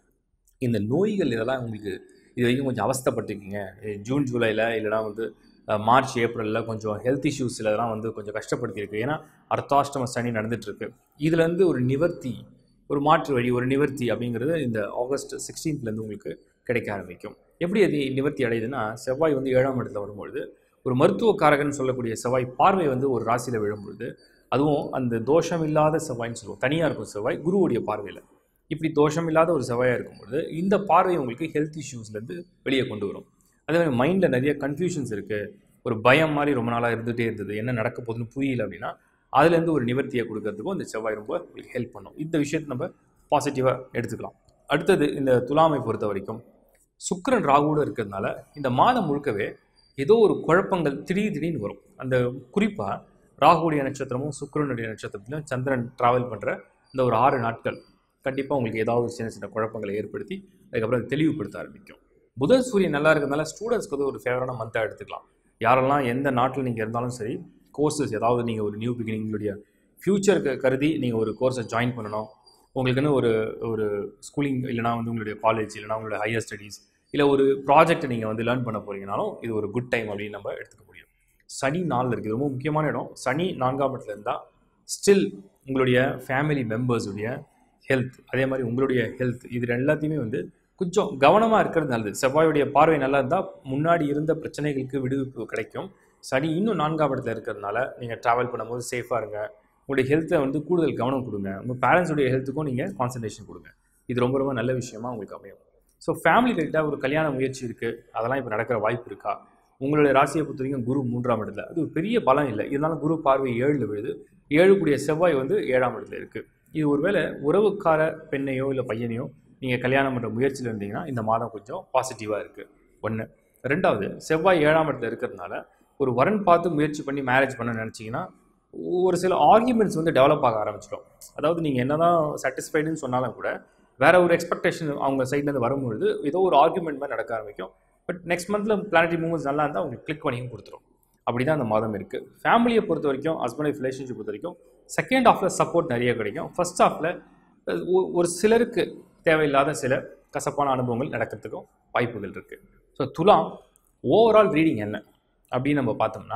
இந்த நோய்கள் இதெல்லாம் உங்களுக்கு இது வரைக்கும் கொஞ்சம் அவஸ்தைப்பட்டிருக்கீங்க ஜூன் ஜூலையில் இல்லைனா வந்து அஹ், மார்ச் ஏப்ரலில் கொஞ்சம் ஹெல்த் இஷ்யூஸ் இதெல்லாம் வந்து கொஞ்சம் கஷ்டப்படுத்தியிருக்கு ஏன்னா அர்த்தாஷ்டம சனி நடந்துட்டுருக்கு இதுலேருந்து ஒரு நிவர்த்தி ஒரு மாற்று வழி ஒரு நிவர்த்தி அப்படிங்கிறது இந்த ஆகஸ்ட் சிக்ஸ்டீன்த்லேருந்து உங்களுக்கு கிடைக்க ஆரம்பிக்கும் எப்படி அது நிவர்த்தி அடையுதுன்னா செவ்வாய் வந்து ஏழாம் இடத்துல வரும்பொழுது ஒரு மருத்துவக்காரகன் சொல்லக்கூடிய செவ்வாய் பார்வை வந்து ஒரு ராசியில் விழும்பொழுது அதுவும் அந்த தோஷம் இல்லாத செவ்வாய்ன்னு சொல்லுவோம் தனியாக இருக்கும் செவ்வாய் குருவுடைய பார்வையில் இப்படி தோஷம் இல்லாத ஒரு செவ்வாயாக இருக்கும்பொழுது இந்த பார்வை உங்களுக்கு ஹெல்த் இஷ்யூஸ்லேருந்து வெளியே கொண்டு வரும் அதே மாதிரி மைண்டில் நிறைய கன்ஃபியூஷன்ஸ் இருக்குது ஒரு பயம் மாதிரி ரொம்ப நாளாக இருந்துகிட்டே இருந்தது என்ன நடக்க போகுதுன்னு புரியல அப்படின்னா அதுலேருந்து ஒரு நிவர்த்தியை கொடுக்கறதுக்கும் இந்த செவ்வாய் ரொம்ப உங்களுக்கு ஹெல்ப் பண்ணும் இந்த விஷயத்தை நம்ம பாசிட்டிவாக எடுத்துக்கலாம் அடுத்தது இந்த துலாமை பொறுத்த வரைக்கும் சுக்கிரன் ராகுவோட இருக்கிறதுனால இந்த மாதம் முழுக்கவே ஏதோ ஒரு குழப்பங்கள் திடீர் திடீர்னு வரும் அந்த குறிப்பாக ராகுடைய நட்சத்திரமும் சுக்கிரனுடைய நட்சத்திரத்திலும் சந்திரன் ட்ராவல் பண்ணுற இந்த ஒரு ஆறு நாட்கள் கண்டிப்பாக உங்களுக்கு ஏதாவது ஒரு சின்ன சின்ன குழப்பங்களை ஏற்படுத்தி அதுக்கப்புறம் அதை தெளிவுபடுத்த ஆரம்பிக்கும் புதன் சூரியன் நல்லா இருக்கிறதுனால ஸ்டூடெண்ட்ஸ்க்கு வந்து ஒரு ஃபேவரான மந்தாக எடுத்துக்கலாம் யாரெல்லாம் எந்த நாட்டில் நீங்கள் இருந்தாலும் சரி கோர்சஸ் ஏதாவது நீங்கள் ஒரு நியூ பிகினிங்களுடைய ஃப்யூச்சருக்கு கருதி நீங்கள் ஒரு கோர்ஸை ஜாயின் பண்ணணும் உங்களுக்குன்னு ஒரு ஒரு ஸ்கூலிங் இல்லைனா வந்து உங்களுடைய காலேஜ் இல்லைனா உங்களுடைய ஹையர் ஸ்டடீஸ் இல்லை ஒரு ப்ராஜெக்ட் நீங்கள் வந்து லேர்ன் பண்ண போறீங்கனாலும் இது ஒரு குட் டைம் அப்படின்னு நம்ம எடுத்துக்க முடியும் சனி நாளில் இருக்குது ரொம்ப முக்கியமான இடம் சனி நான்காம் இடத்துல இருந்தால் ஸ்டில் உங்களுடைய ஃபேமிலி மெம்பர்ஸுடைய ஹெல்த் அதே மாதிரி உங்களுடைய ஹெல்த் இது எல்லாத்தையுமே வந்து கொஞ்சம் கவனமாக இருக்கிறது நல்லது செவ்வாயுடைய பார்வை நல்லா இருந்தால் முன்னாடி இருந்த பிரச்சனைகளுக்கு விடுவிப்பு கிடைக்கும் சனி இன்னும் நான்காம் இடத்துல இருக்கிறதுனால நீங்கள் ட்ராவல் பண்ணும்போது சேஃபாக இருங்க உங்களுடைய ஹெல்த்தை வந்து கூடுதல் கவனம் கொடுங்க உங்கள் பேரண்ட்ஸுடைய ஹெல்த்துக்கும் நீங்கள் கான்சன்ட்ரேஷன் கொடுங்க இது ரொம்ப ரொம்ப நல்ல விஷயமா உங்களுக்கு அமையும் ஸோ ஃபேமிலி ரிலேட்டாக ஒரு கல்யாண முயற்சி இருக்குது அதெல்லாம் இப்போ நடக்கிற வாய்ப்பு இருக்கா உங்களுடைய ராசியை பொறுத்த வரைக்கும் குரு மூன்றாம் இடத்துல அது ஒரு பெரிய பலம் இல்லை இருந்தாலும் குரு பார்வை ஏழில் விழுது ஏழு கூடிய செவ்வாய் வந்து ஏழாம் இடத்துல இருக்குது இது ஒருவேளை உறவுக்கார பெண்ணையோ இல்லை பையனையோ நீங்கள் கல்யாணம் பண்ணுற முயற்சியில் இருந்தீங்கன்னா இந்த மாதம் கொஞ்சம் பாசிட்டிவாக இருக்குது ஒன்று ரெண்டாவது செவ்வாய் ஏழாம் இடத்துல இருக்கிறதுனால ஒரு வரன் பார்த்து முயற்சி பண்ணி மேரேஜ் பண்ண நினச்சிங்கன்னா ஒரு சில ஆர்கியூமெண்ட்ஸ் வந்து டெவலப் ஆக ஆரம்பிச்சிடும் அதாவது நீங்கள் என்னதான் சாட்டிஸ்ஃபைடுன்னு சொன்னாலும் கூட வேற ஒரு எக்ஸ்பெக்டேஷன் அவங்க சைட்லேருந்து வரும்பொழுது ஏதோ ஒரு ஆர்குமெண்ட் மாதிரி நடக்க ஆரம்பிக்கும் பட் நெக்ஸ்ட் மந்த்தில் பிளானட்டரி மூவ்மெண்ட்ஸ் நல்லா இருந்தால் உங்களுக்கு கிளிக் பண்ணியும் கொடுத்துரும் அப்படி தான் அந்த மாதம் இருக்குது ஃபேமிலியை பொறுத்த வரைக்கும் ஹஸ்பண்ட் ஒய்ஃப் ரிலேஷன்ஷிப் பொறுத்த வரைக்கும் செகண்ட் ஹாஃபில் சப்போர்ட் நிறைய கிடைக்கும் ஃபர்ஸ்ட் ஹாஃபில் ஒரு சிலருக்கு தேவையில்லாத சில கசப்பான அனுபவங்கள் நடக்கிறதுக்கும் வாய்ப்புகள் இருக்குது ஸோ துலாம் ஓவரால் ரீடிங் என்ன அப்படின்னு நம்ம பார்த்தோம்னா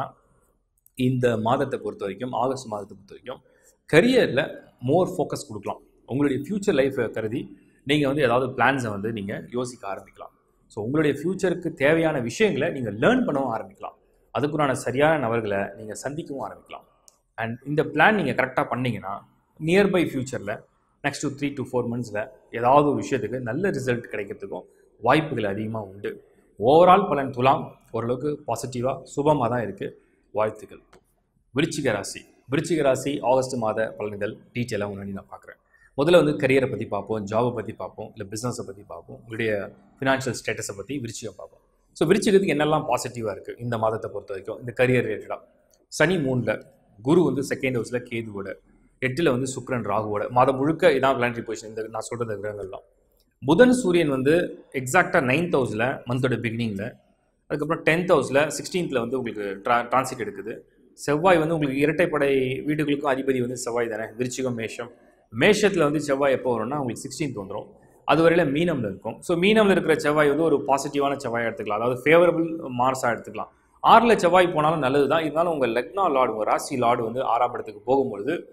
இந்த மாதத்தை பொறுத்த வரைக்கும் ஆகஸ்ட் மாதத்தை பொறுத்த வரைக்கும் கரியரில் மோர் ஃபோக்கஸ் கொடுக்கலாம் உங்களுடைய ஃப்யூச்சர் லைஃப்பை கருதி நீங்கள் வந்து ஏதாவது பிளான்ஸை வந்து நீங்கள் யோசிக்க ஆரம்பிக்கலாம் ஸோ உங்களுடைய ஃப்யூச்சருக்கு தேவையான விஷயங்களை நீங்கள் லேர்ன் பண்ணவும் ஆரம்பிக்கலாம் அதுக்குண்டான சரியான நபர்களை நீங்கள் சந்திக்கவும் ஆரம்பிக்கலாம் அண்ட் இந்த பிளான் நீங்கள் கரெக்டாக பண்ணீங்கன்னா நியர்பை ஃப்யூச்சரில் next two three to four மந்த்ஸில் ஏதாவது ஒரு விஷயத்துக்கு நல்ல ரிசல்ட் கிடைக்கிறதுக்கும் வாய்ப்புகள் அதிகமாக உண்டு ஓவரால் பலன் துலாம் ஓரளவுக்கு பாசிட்டிவாக சுபமாக தான் இருக்குது வாழ்த்துக்கள் விருச்சிக ராசி விருச்சிக ராசி ஆகஸ்ட் மாத பலன்கள் டீட்டெயிலாக முன்னாடி நான் பார்க்குறேன் முதல்ல வந்து கரியரை பற்றி பார்ப்போம் ஜாபை பற்றி பார்ப்போம் இல்லை பிஸ்னஸை பற்றி பார்ப்போம் உங்களுடைய ஃபினான்ஷியல் ஸ்டேட்டஸை பற்றி விருச்சிகம் பார்ப்போம் ஸோ விருச்சிகத்துக்கு என்னெல்லாம் பாசிட்டிவாக இருக்குது இந்த மாதத்தை பொறுத்த வரைக்கும் இந்த கரியர் ரிலேட்டடாக சனி மூணில் குரு வந்து செகண்ட் ஹவுஸில் கேதுவோட எட்டில் வந்து சுக்ரன் ராகுவோட மாதம் முழுக்க இதான் பிளானரி பொசிஷன் இந்த நான் சொல்கிற இந்த கிரகங்கள்லாம் புதன் சூரியன் வந்து எக்ஸாக்டாக நைன்த் ஹவுஸில் மந்தோட பிகினிங்கில் அதுக்கப்புறம் டென்த் ஹவுஸில் சிக்ஸ்டீன்த்தில் வந்து உங்களுக்கு ட்ரா டிரான்சிட் எடுக்குது செவ்வாய் வந்து உங்களுக்கு இரட்டைப்படை வீடுகளுக்கும் அதிபதி வந்து செவ்வாய் தானே விருச்சிகம் மேஷம் மேஷத்தில் வந்து செவ்வாய் எப்போ வரும்னா உங்களுக்கு சிக்ஸ்டீன்த் வந்துடும் அது வரையில் மீனமில் இருக்கும் ஸோ மீனமில் இருக்கிற செவ்வாய் வந்து ஒரு பாசிட்டிவான செவ்வாய் எடுத்துக்கலாம் அதாவது ஃபேவரபிள் மார்ஸாக எடுத்துக்கலாம் ஆறில் செவ்வாய் போனாலும் நல்லது தான் இருந்தாலும் உங்கள் லக்னா லார்டு உங்கள் ராசி லார்டு வந்து ஆறாம் இடத்துக்கு போகும்பொழுது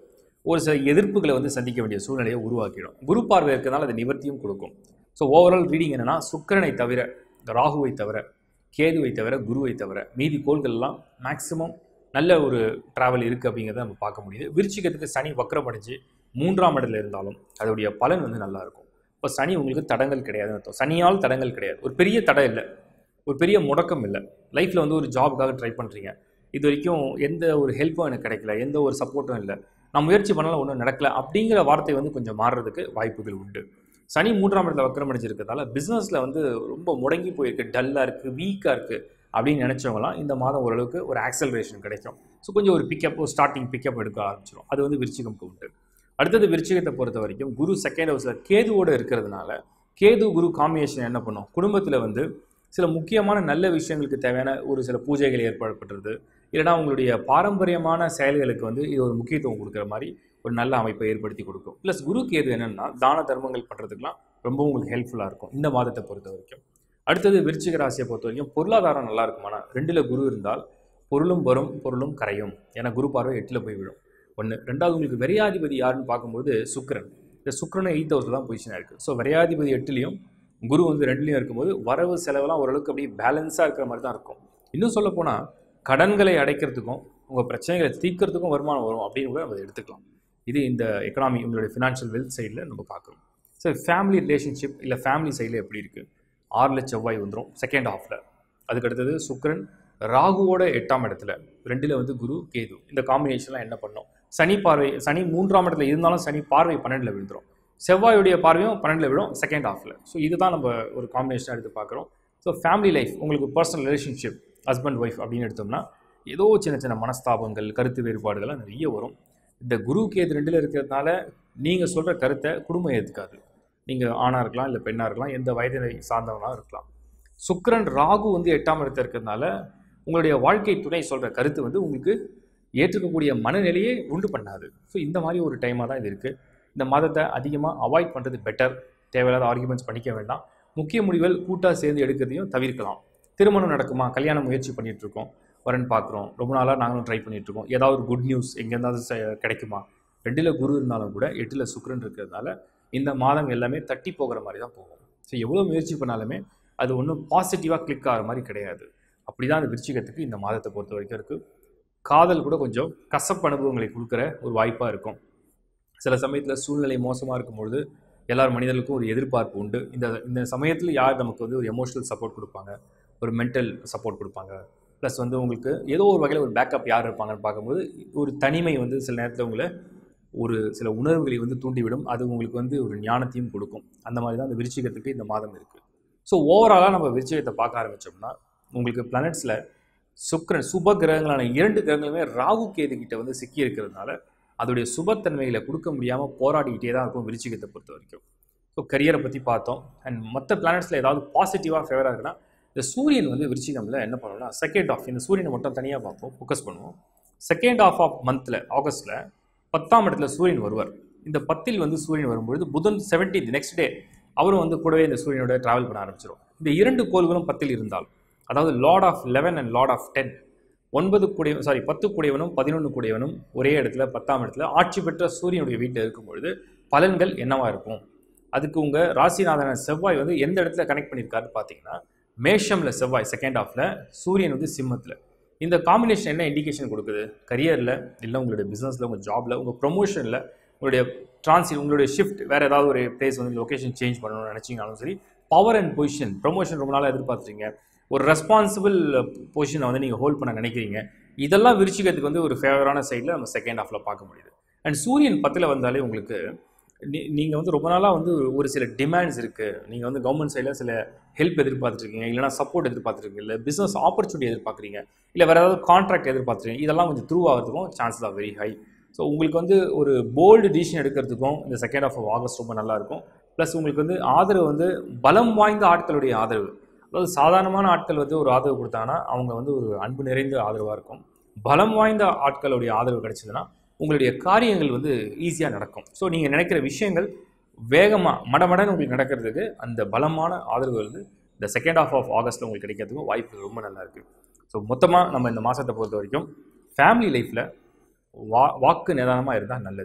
ஒரு சில எதிர்ப்புகளை வந்து சந்திக்க வேண்டிய சூழ்நிலையை உருவாக்கிடும் குரு பார்வை இருக்கிறதுனால அது நிவர்த்தியும் கொடுக்கும் ஸோ ஓவரால் ரீடிங் என்னன்னா சுக்கிரனை தவிர ராகுவை தவிர கேதுவை தவிர குருவை தவிர மீதி கோள்கள்லாம் மேக்ஸிமம் நல்ல ஒரு டிராவல் இருக்குது அப்படிங்கிறத நம்ம பார்க்க முடியுது விருச்சிகத்துக்கு சனி வக்கரமடைஞ்சு மூன்றாம் இடத்துல இருந்தாலும் அதோடைய பலன் வந்து நல்லா இருக்கும் இப்போ சனி உங்களுக்கு தடங்கள் கிடையாதுன்னு அர்த்தம் சனியால் தடங்கள் கிடையாது ஒரு பெரிய தடை இல்லை ஒரு பெரிய முடக்கம் இல்லை லைஃப்பில் வந்து ஒரு ஜாபுக்காக ட்ரை பண்ணுறீங்க இது வரைக்கும் எந்த ஒரு ஹெல்ப்பும் எனக்கு கிடைக்கல எந்த ஒரு சப்போர்ட்டும் இல்லை நான் முயற்சி பண்ணாலும் ஒன்றும் நடக்கல அப்படிங்கிற வார்த்தை வந்து கொஞ்சம் மாறுறதுக்கு வாய்ப்புகள் உண்டு சனி மூன்றாம் இடத்துல வக்கரமடைஞ்சு இருக்கிறதால பிஸ்னஸில் வந்து ரொம்ப முடங்கி போயிருக்கு டல்லாக இருக்குது வீக்காக இருக்குது அப்படின்னு நினச்சவங்களாம் இந்த மாதம் ஓரளவுக்கு ஒரு ஆக்சலரேஷன் கிடைக்கும் ஸோ கொஞ்சம் ஒரு பிக்கப் ஒரு ஸ்டார்டிங் பிக்கப் எடுக்க ஆரம்பிச்சிடும் அது வந்து விருச்சிகம்க்கு உண்டு அடுத்தது விருச்சிகத்தை பொறுத்த வரைக்கும் குரு செகண்ட் ஹவுஸில் கேதுவோடு இருக்கிறதுனால கேது குரு காம்பினேஷன் என்ன பண்ணும் குடும்பத்தில் வந்து சில முக்கியமான நல்ல விஷயங்களுக்கு தேவையான ஒரு சில பூஜைகள் ஏற்படுறது இல்லைனா உங்களுடைய பாரம்பரியமான செயல்களுக்கு வந்து இது ஒரு முக்கியத்துவம் கொடுக்குற மாதிரி ஒரு நல்ல அமைப்பை ஏற்படுத்தி கொடுக்கும் ப்ளஸ் குரு கேது என்னென்னா தான தர்மங்கள் பண்ணுறதுக்குலாம் ரொம்ப உங்களுக்கு ஹெல்ப்ஃபுல்லாக இருக்கும் இந்த மாதத்தை பொறுத்த வரைக்கும் அடுத்தது விருச்சிக ராசியை பொறுத்த வரைக்கும் பொருளாதாரம் நல்லா இருக்குமானா ரெண்டில் குரு இருந்தால் பொருளும் வரும் பொருளும் கரையும் ஏன்னா குரு பார்வை எட்டில் போய் விழும் ஒன்று ரெண்டாவது உங்களுக்கு விரையாதிபதி யாருன்னு பார்க்கும்போது சுக்கிரன் இந்த சுக்கிரனை எயித் ஹவுஸில் தான் பொசிஷனாக இருக்குது ஸோ விரையாதிபதி எட்டுலேயும் குரு வந்து ரெண்டுலேயும் இருக்கும்போது வரவு செலவெல்லாம் ஓரளவுக்கு அப்படியே பேலன்ஸாக இருக்கிற மாதிரி தான் இருக்கும் இன்னும் சொல்லப் போனால் கடன்களை அடைக்கிறதுக்கும் உங்கள் பிரச்சனைகளை தீர்க்கறதுக்கும் வருமானம் வரும் அப்படின்னு கூட நம்ம எடுத்துக்கலாம் இது இந்த எக்கனாமி உங்களுடைய ஃபினான்ஷியல் வெல்த் சைடில் நம்ம பார்க்குறோம் சரி ஃபேமிலி ரிலேஷன்ஷிப் இல்லை ஃபேமிலி சைடில் எப்படி இருக்குது ஆறில் செவ்வாய் வந்துடும் செகண்ட் ஹாஃபில் அதுக்கு அடுத்தது சுக்கிரன் ராகுவோட எட்டாம் இடத்துல ரெண்டில் வந்து குரு கேது இந்த காம்பினேஷன்லாம் என்ன பண்ணோம் சனி பார்வை சனி மூன்றாம் இடத்துல இருந்தாலும் சனி பார்வை பன்னெண்டில் விழுந்துடும் செவ்வாயுடைய பார்வையும் பன்னெண்டில் விழும் செகண்ட் ஹாஃபில் ஸோ இதுதான் நம்ம ஒரு காம்பினேஷனாக எடுத்து பார்க்குறோம் ஸோ ஃபேமிலி லைஃப் உங்களுக்கு பர்சனல் ரிலேஷன்ஷிப் ஹஸ்பண்ட் ஒய்ஃப் அப்படின்னு எடுத்தோம்னா ஏதோ சின்ன சின்ன மனஸ்தாபங்கள் கருத்து வேறுபாடுகள்லாம் நிறைய வரும் இந்த குரு கேது ரெண்டில் இருக்கிறதுனால நீங்கள் சொல்கிற கருத்தை குடும்பம் ஏற்றுக்காது நீங்கள் ஆணாக இருக்கலாம் இல்லை பெண்ணாக இருக்கலாம் எந்த வயதினை சார்ந்தவனாக இருக்கலாம் சுக்கிரன் ராகு வந்து எட்டாம் இடத்துல இருக்கிறதுனால உங்களுடைய வாழ்க்கை துணை சொல்கிற கருத்து வந்து உங்களுக்கு ஏற்றுக்கக்கூடிய மனநிலையே உண்டு பண்ணாது ஸோ இந்த மாதிரி ஒரு டைமாக தான் இது இருக்குது இந்த மாதத்தை அதிகமாக அவாய்ட் பண்ணுறது பெட்டர் தேவையில்லாத ஆர்குமெண்ட்ஸ் பண்ணிக்க வேண்டாம் முக்கிய முடிவுகள் கூட்டாக சேர்ந்து எடுக்கிறதையும் தவிர்க்கலாம் திருமணம் நடக்குமா கல்யாண முயற்சி பண்ணிட்டு இருக்கோம் வரன் பார்க்குறோம் ரொம்ப நாளாக நாங்களும் ட்ரை பண்ணிட்டு இருக்கோம் ஏதாவது ஒரு குட் நியூஸ் எங்கேருந்தாவது ச- கிடைக்குமா ரெண்டில் குரு இருந்தாலும் கூட எட்டில் சுக்கிரன் இருக்கிறதுனால இந்த மாதம் எல்லாமே தட்டி போகிற மாதிரி தான் போகும் ஸோ எவ்வளோ முயற்சி பண்ணாலுமே அது ஒன்றும் பாசிட்டிவாக கிளிக் ஆகிற மாதிரி கிடையாது அப்படி தான் அந்த விருச்சிகத்துக்கு இந்த மாதத்தை பொறுத்த வரைக்கும் இருக்குது காதல் கூட கொஞ்சம் கசப்பு அனுபவங்களை கொடுக்குற ஒரு வாய்ப்பாக இருக்கும் சில சமயத்தில் சூழ்நிலை மோசமாக இருக்கும்பொழுது எல்லார் மனிதர்களுக்கும் ஒரு எதிர்பார்ப்பு உண்டு இந்த இந்த சமயத்தில் யார் நமக்கு வந்து ஒரு எமோஷனல் சப்போர்ட் கொடுப்பாங்க ஒரு மென்டல் சப்போர்ட் கொடுப்பாங்க ப்ளஸ் வந்து உங்களுக்கு ஏதோ ஒரு வகையில் ஒரு பேக்கப் யார் இருப்பாங்கன்னு பார்க்கும்போது ஒரு தனிமை வந்து சில நேரத்தில் உங்களை ஒரு சில உணர்வுகளை வந்து தூண்டிவிடும் அது உங்களுக்கு வந்து ஒரு ஞானத்தையும் கொடுக்கும் அந்த மாதிரி தான் அந்த விருச்சிகத்துக்கு இந்த மாதம் இருக்குது ஸோ ஓவராலாக நம்ம விருச்சிகத்தை பார்க்க ஆரம்பித்தோம்னா உங்களுக்கு பிளானட்ஸில் சுக்கிரன் சுப கிரகங்களான இரண்டு கிரகங்களுமே ராகு கேது கிட்ட வந்து சிக்கி இருக்கிறதுனால அதோடைய சுபத்தன்மைகளை கொடுக்க முடியாமல் போராடிக்கிட்டே தான் இருக்கும் விருச்சிகத்தை பொறுத்த வரைக்கும் ஸோ கரியரை பற்றி பார்த்தோம் அண்ட் மற்ற பிளானட்ஸில் ஏதாவது பாசிட்டிவாக ஃபேவராக இருக்குன்னா இந்த சூரியன் வந்து விருச்சிகமில் என்ன பண்ணணும்னா செகண்ட் ஆஃப் இந்த சூரியனை மட்டும் தனியாக பார்ப்போம் ஃபோக்கஸ் பண்ணுவோம் செகண்ட் ஆஃப் ஆஃப் மந்தில் ஆகஸ்ட்டில் பத்தாம் இடத்துல சூரியன் வருவார் இந்த பத்தில் வந்து சூரியன் வரும்பொழுது புதன் செவன்டீன்த் நெக்ஸ்ட் டே அவரும் வந்து கூடவே இந்த சூரியனோட டிராவல் பண்ண ஆரம்பிச்சிடும் இந்த இரண்டு கோள்களும் பத்தில் இருந்தால் அதாவது lord of eleven and lord of ten ஒன்பது கூடிய சாரி பத்து கூடியவனும் பதினொன்று கூடியவனும் ஒரே இடத்துல பத்தாம் இடத்துல ஆட்சி பெற்ற சூரியனுடைய வீட்டில் இருக்கும் பொழுது பலன்கள் என்னவா இருக்கும் அதுக்கு உங்கள் ராசிநாதன செவ்வாய் வந்து எந்த இடத்துல கனெக்ட் பண்ணியிருக்காரு பார்த்தீங்கன்னா மேஷமில் செவ்வாய் செகண்ட் ஹாஃபில் சூரியன் வந்து சிம்மத்தில் இந்த காம்பினேஷன் என்ன இண்டிகேஷன் கொடுக்குது கரியரில் இல்லை உங்களுடைய பிஸ்னஸில் உங்கள் ஜாபில் உங்கள் ப்ரொமோஷனில் உங்களுடைய ட்ரான்சி உங்களுடைய ஷிஃப்ட் வேறு ஏதாவது ஒரு பிளேஸ் வந்து லொக்கேஷன் சேஞ்ச் பண்ணணும்னு நினச்சிங்கனாலும் சரி பவர் அண்ட் பொசிஷன் ப்ரொமோஷன் ரொம்ப நாளாக எதிர்பார்த்துறீங்க ஒரு ரெஸ்பான்சிபிள் பொசிஷனை வந்து நீங்கள் ஹோல்ட் பண்ண நினைக்கிறீங்க இதெல்லாம் விருச்சிகத்துக்கு வந்து ஒரு ஃபேவரான சைடில் நம்ம செகண்ட் ஹாஃபில் பார்க்க முடியுது அண்ட் சூரியன் பத்தில் வந்தாலே உங்களுக்கு நீங்கள் வந்து ரொம்ப நாளாக வந்து ஒரு சில டிமாண்ட்ஸ் இருக்குது நீங்கள் வந்து கவர்மெண்ட் சைடில் சில ஹெல்ப் எதிர்பார்த்துருக்கீங்க இல்லைனா சப்போர்ட் எதிர்பார்த்துருக்கீங்க இல்லை பிஸ்னஸ் ஆப்பர்ச்சுனிட்டி எதிர்பார்க்குறீங்க இல்லை வேறு ஏதாவது கான்ட்ராக்ட் எதிர்பார்த்துருக்கீங்க இதெல்லாம் கொஞ்சம் த்ரூ ஆகிறதுக்கும் chances are very high so உங்களுக்கு வந்து ஒரு போல்டு டிசிஷன் எடுக்கிறதுக்கும் இந்த செகண்ட் ஆஃப் ஆகஸ்ட் ரொம்ப நல்லா இருக்கும் ப்ளஸ் உங்களுக்கு வந்து ஆதரவு வந்து பலம் வாய்ந்த ஆட்களுடைய ஆதரவு அதாவது சாதாரணமான ஆட்கள் வந்து ஒரு ஆதரவு கொடுத்தாங்கன்னா அவங்க வந்து ஒரு அன்பு நிறைந்த ஆதரவாக இருக்கும் பலம் வாய்ந்த ஆட்களுடைய ஆதரவு கிடைச்சதுன்னா உங்களுடைய காரியங்கள் வந்து ஈஸியாக நடக்கும் ஸோ நீங்கள் நினைக்கிற விஷயங்கள் வேகமாக மடமடன்னு உங்களுக்கு நடக்கிறதுக்கு அந்த பலமான ஆதரவு வந்து இந்த செகண்ட் ஆஃப் ஆஃப் ஆகஸ்ட்டில் உங்களுக்கு கிடைக்கிறதுக்கும் வாய்ப்பு ரொம்ப நல்லா இருக்குது ஸோ மொத்தமாக நம்ம இந்த மாதத்தை பொறுத்த வரைக்கும் ஃபேமிலி லைஃப்பில் வா வாக்கு நிதானமாக இருந்தால் நல்லது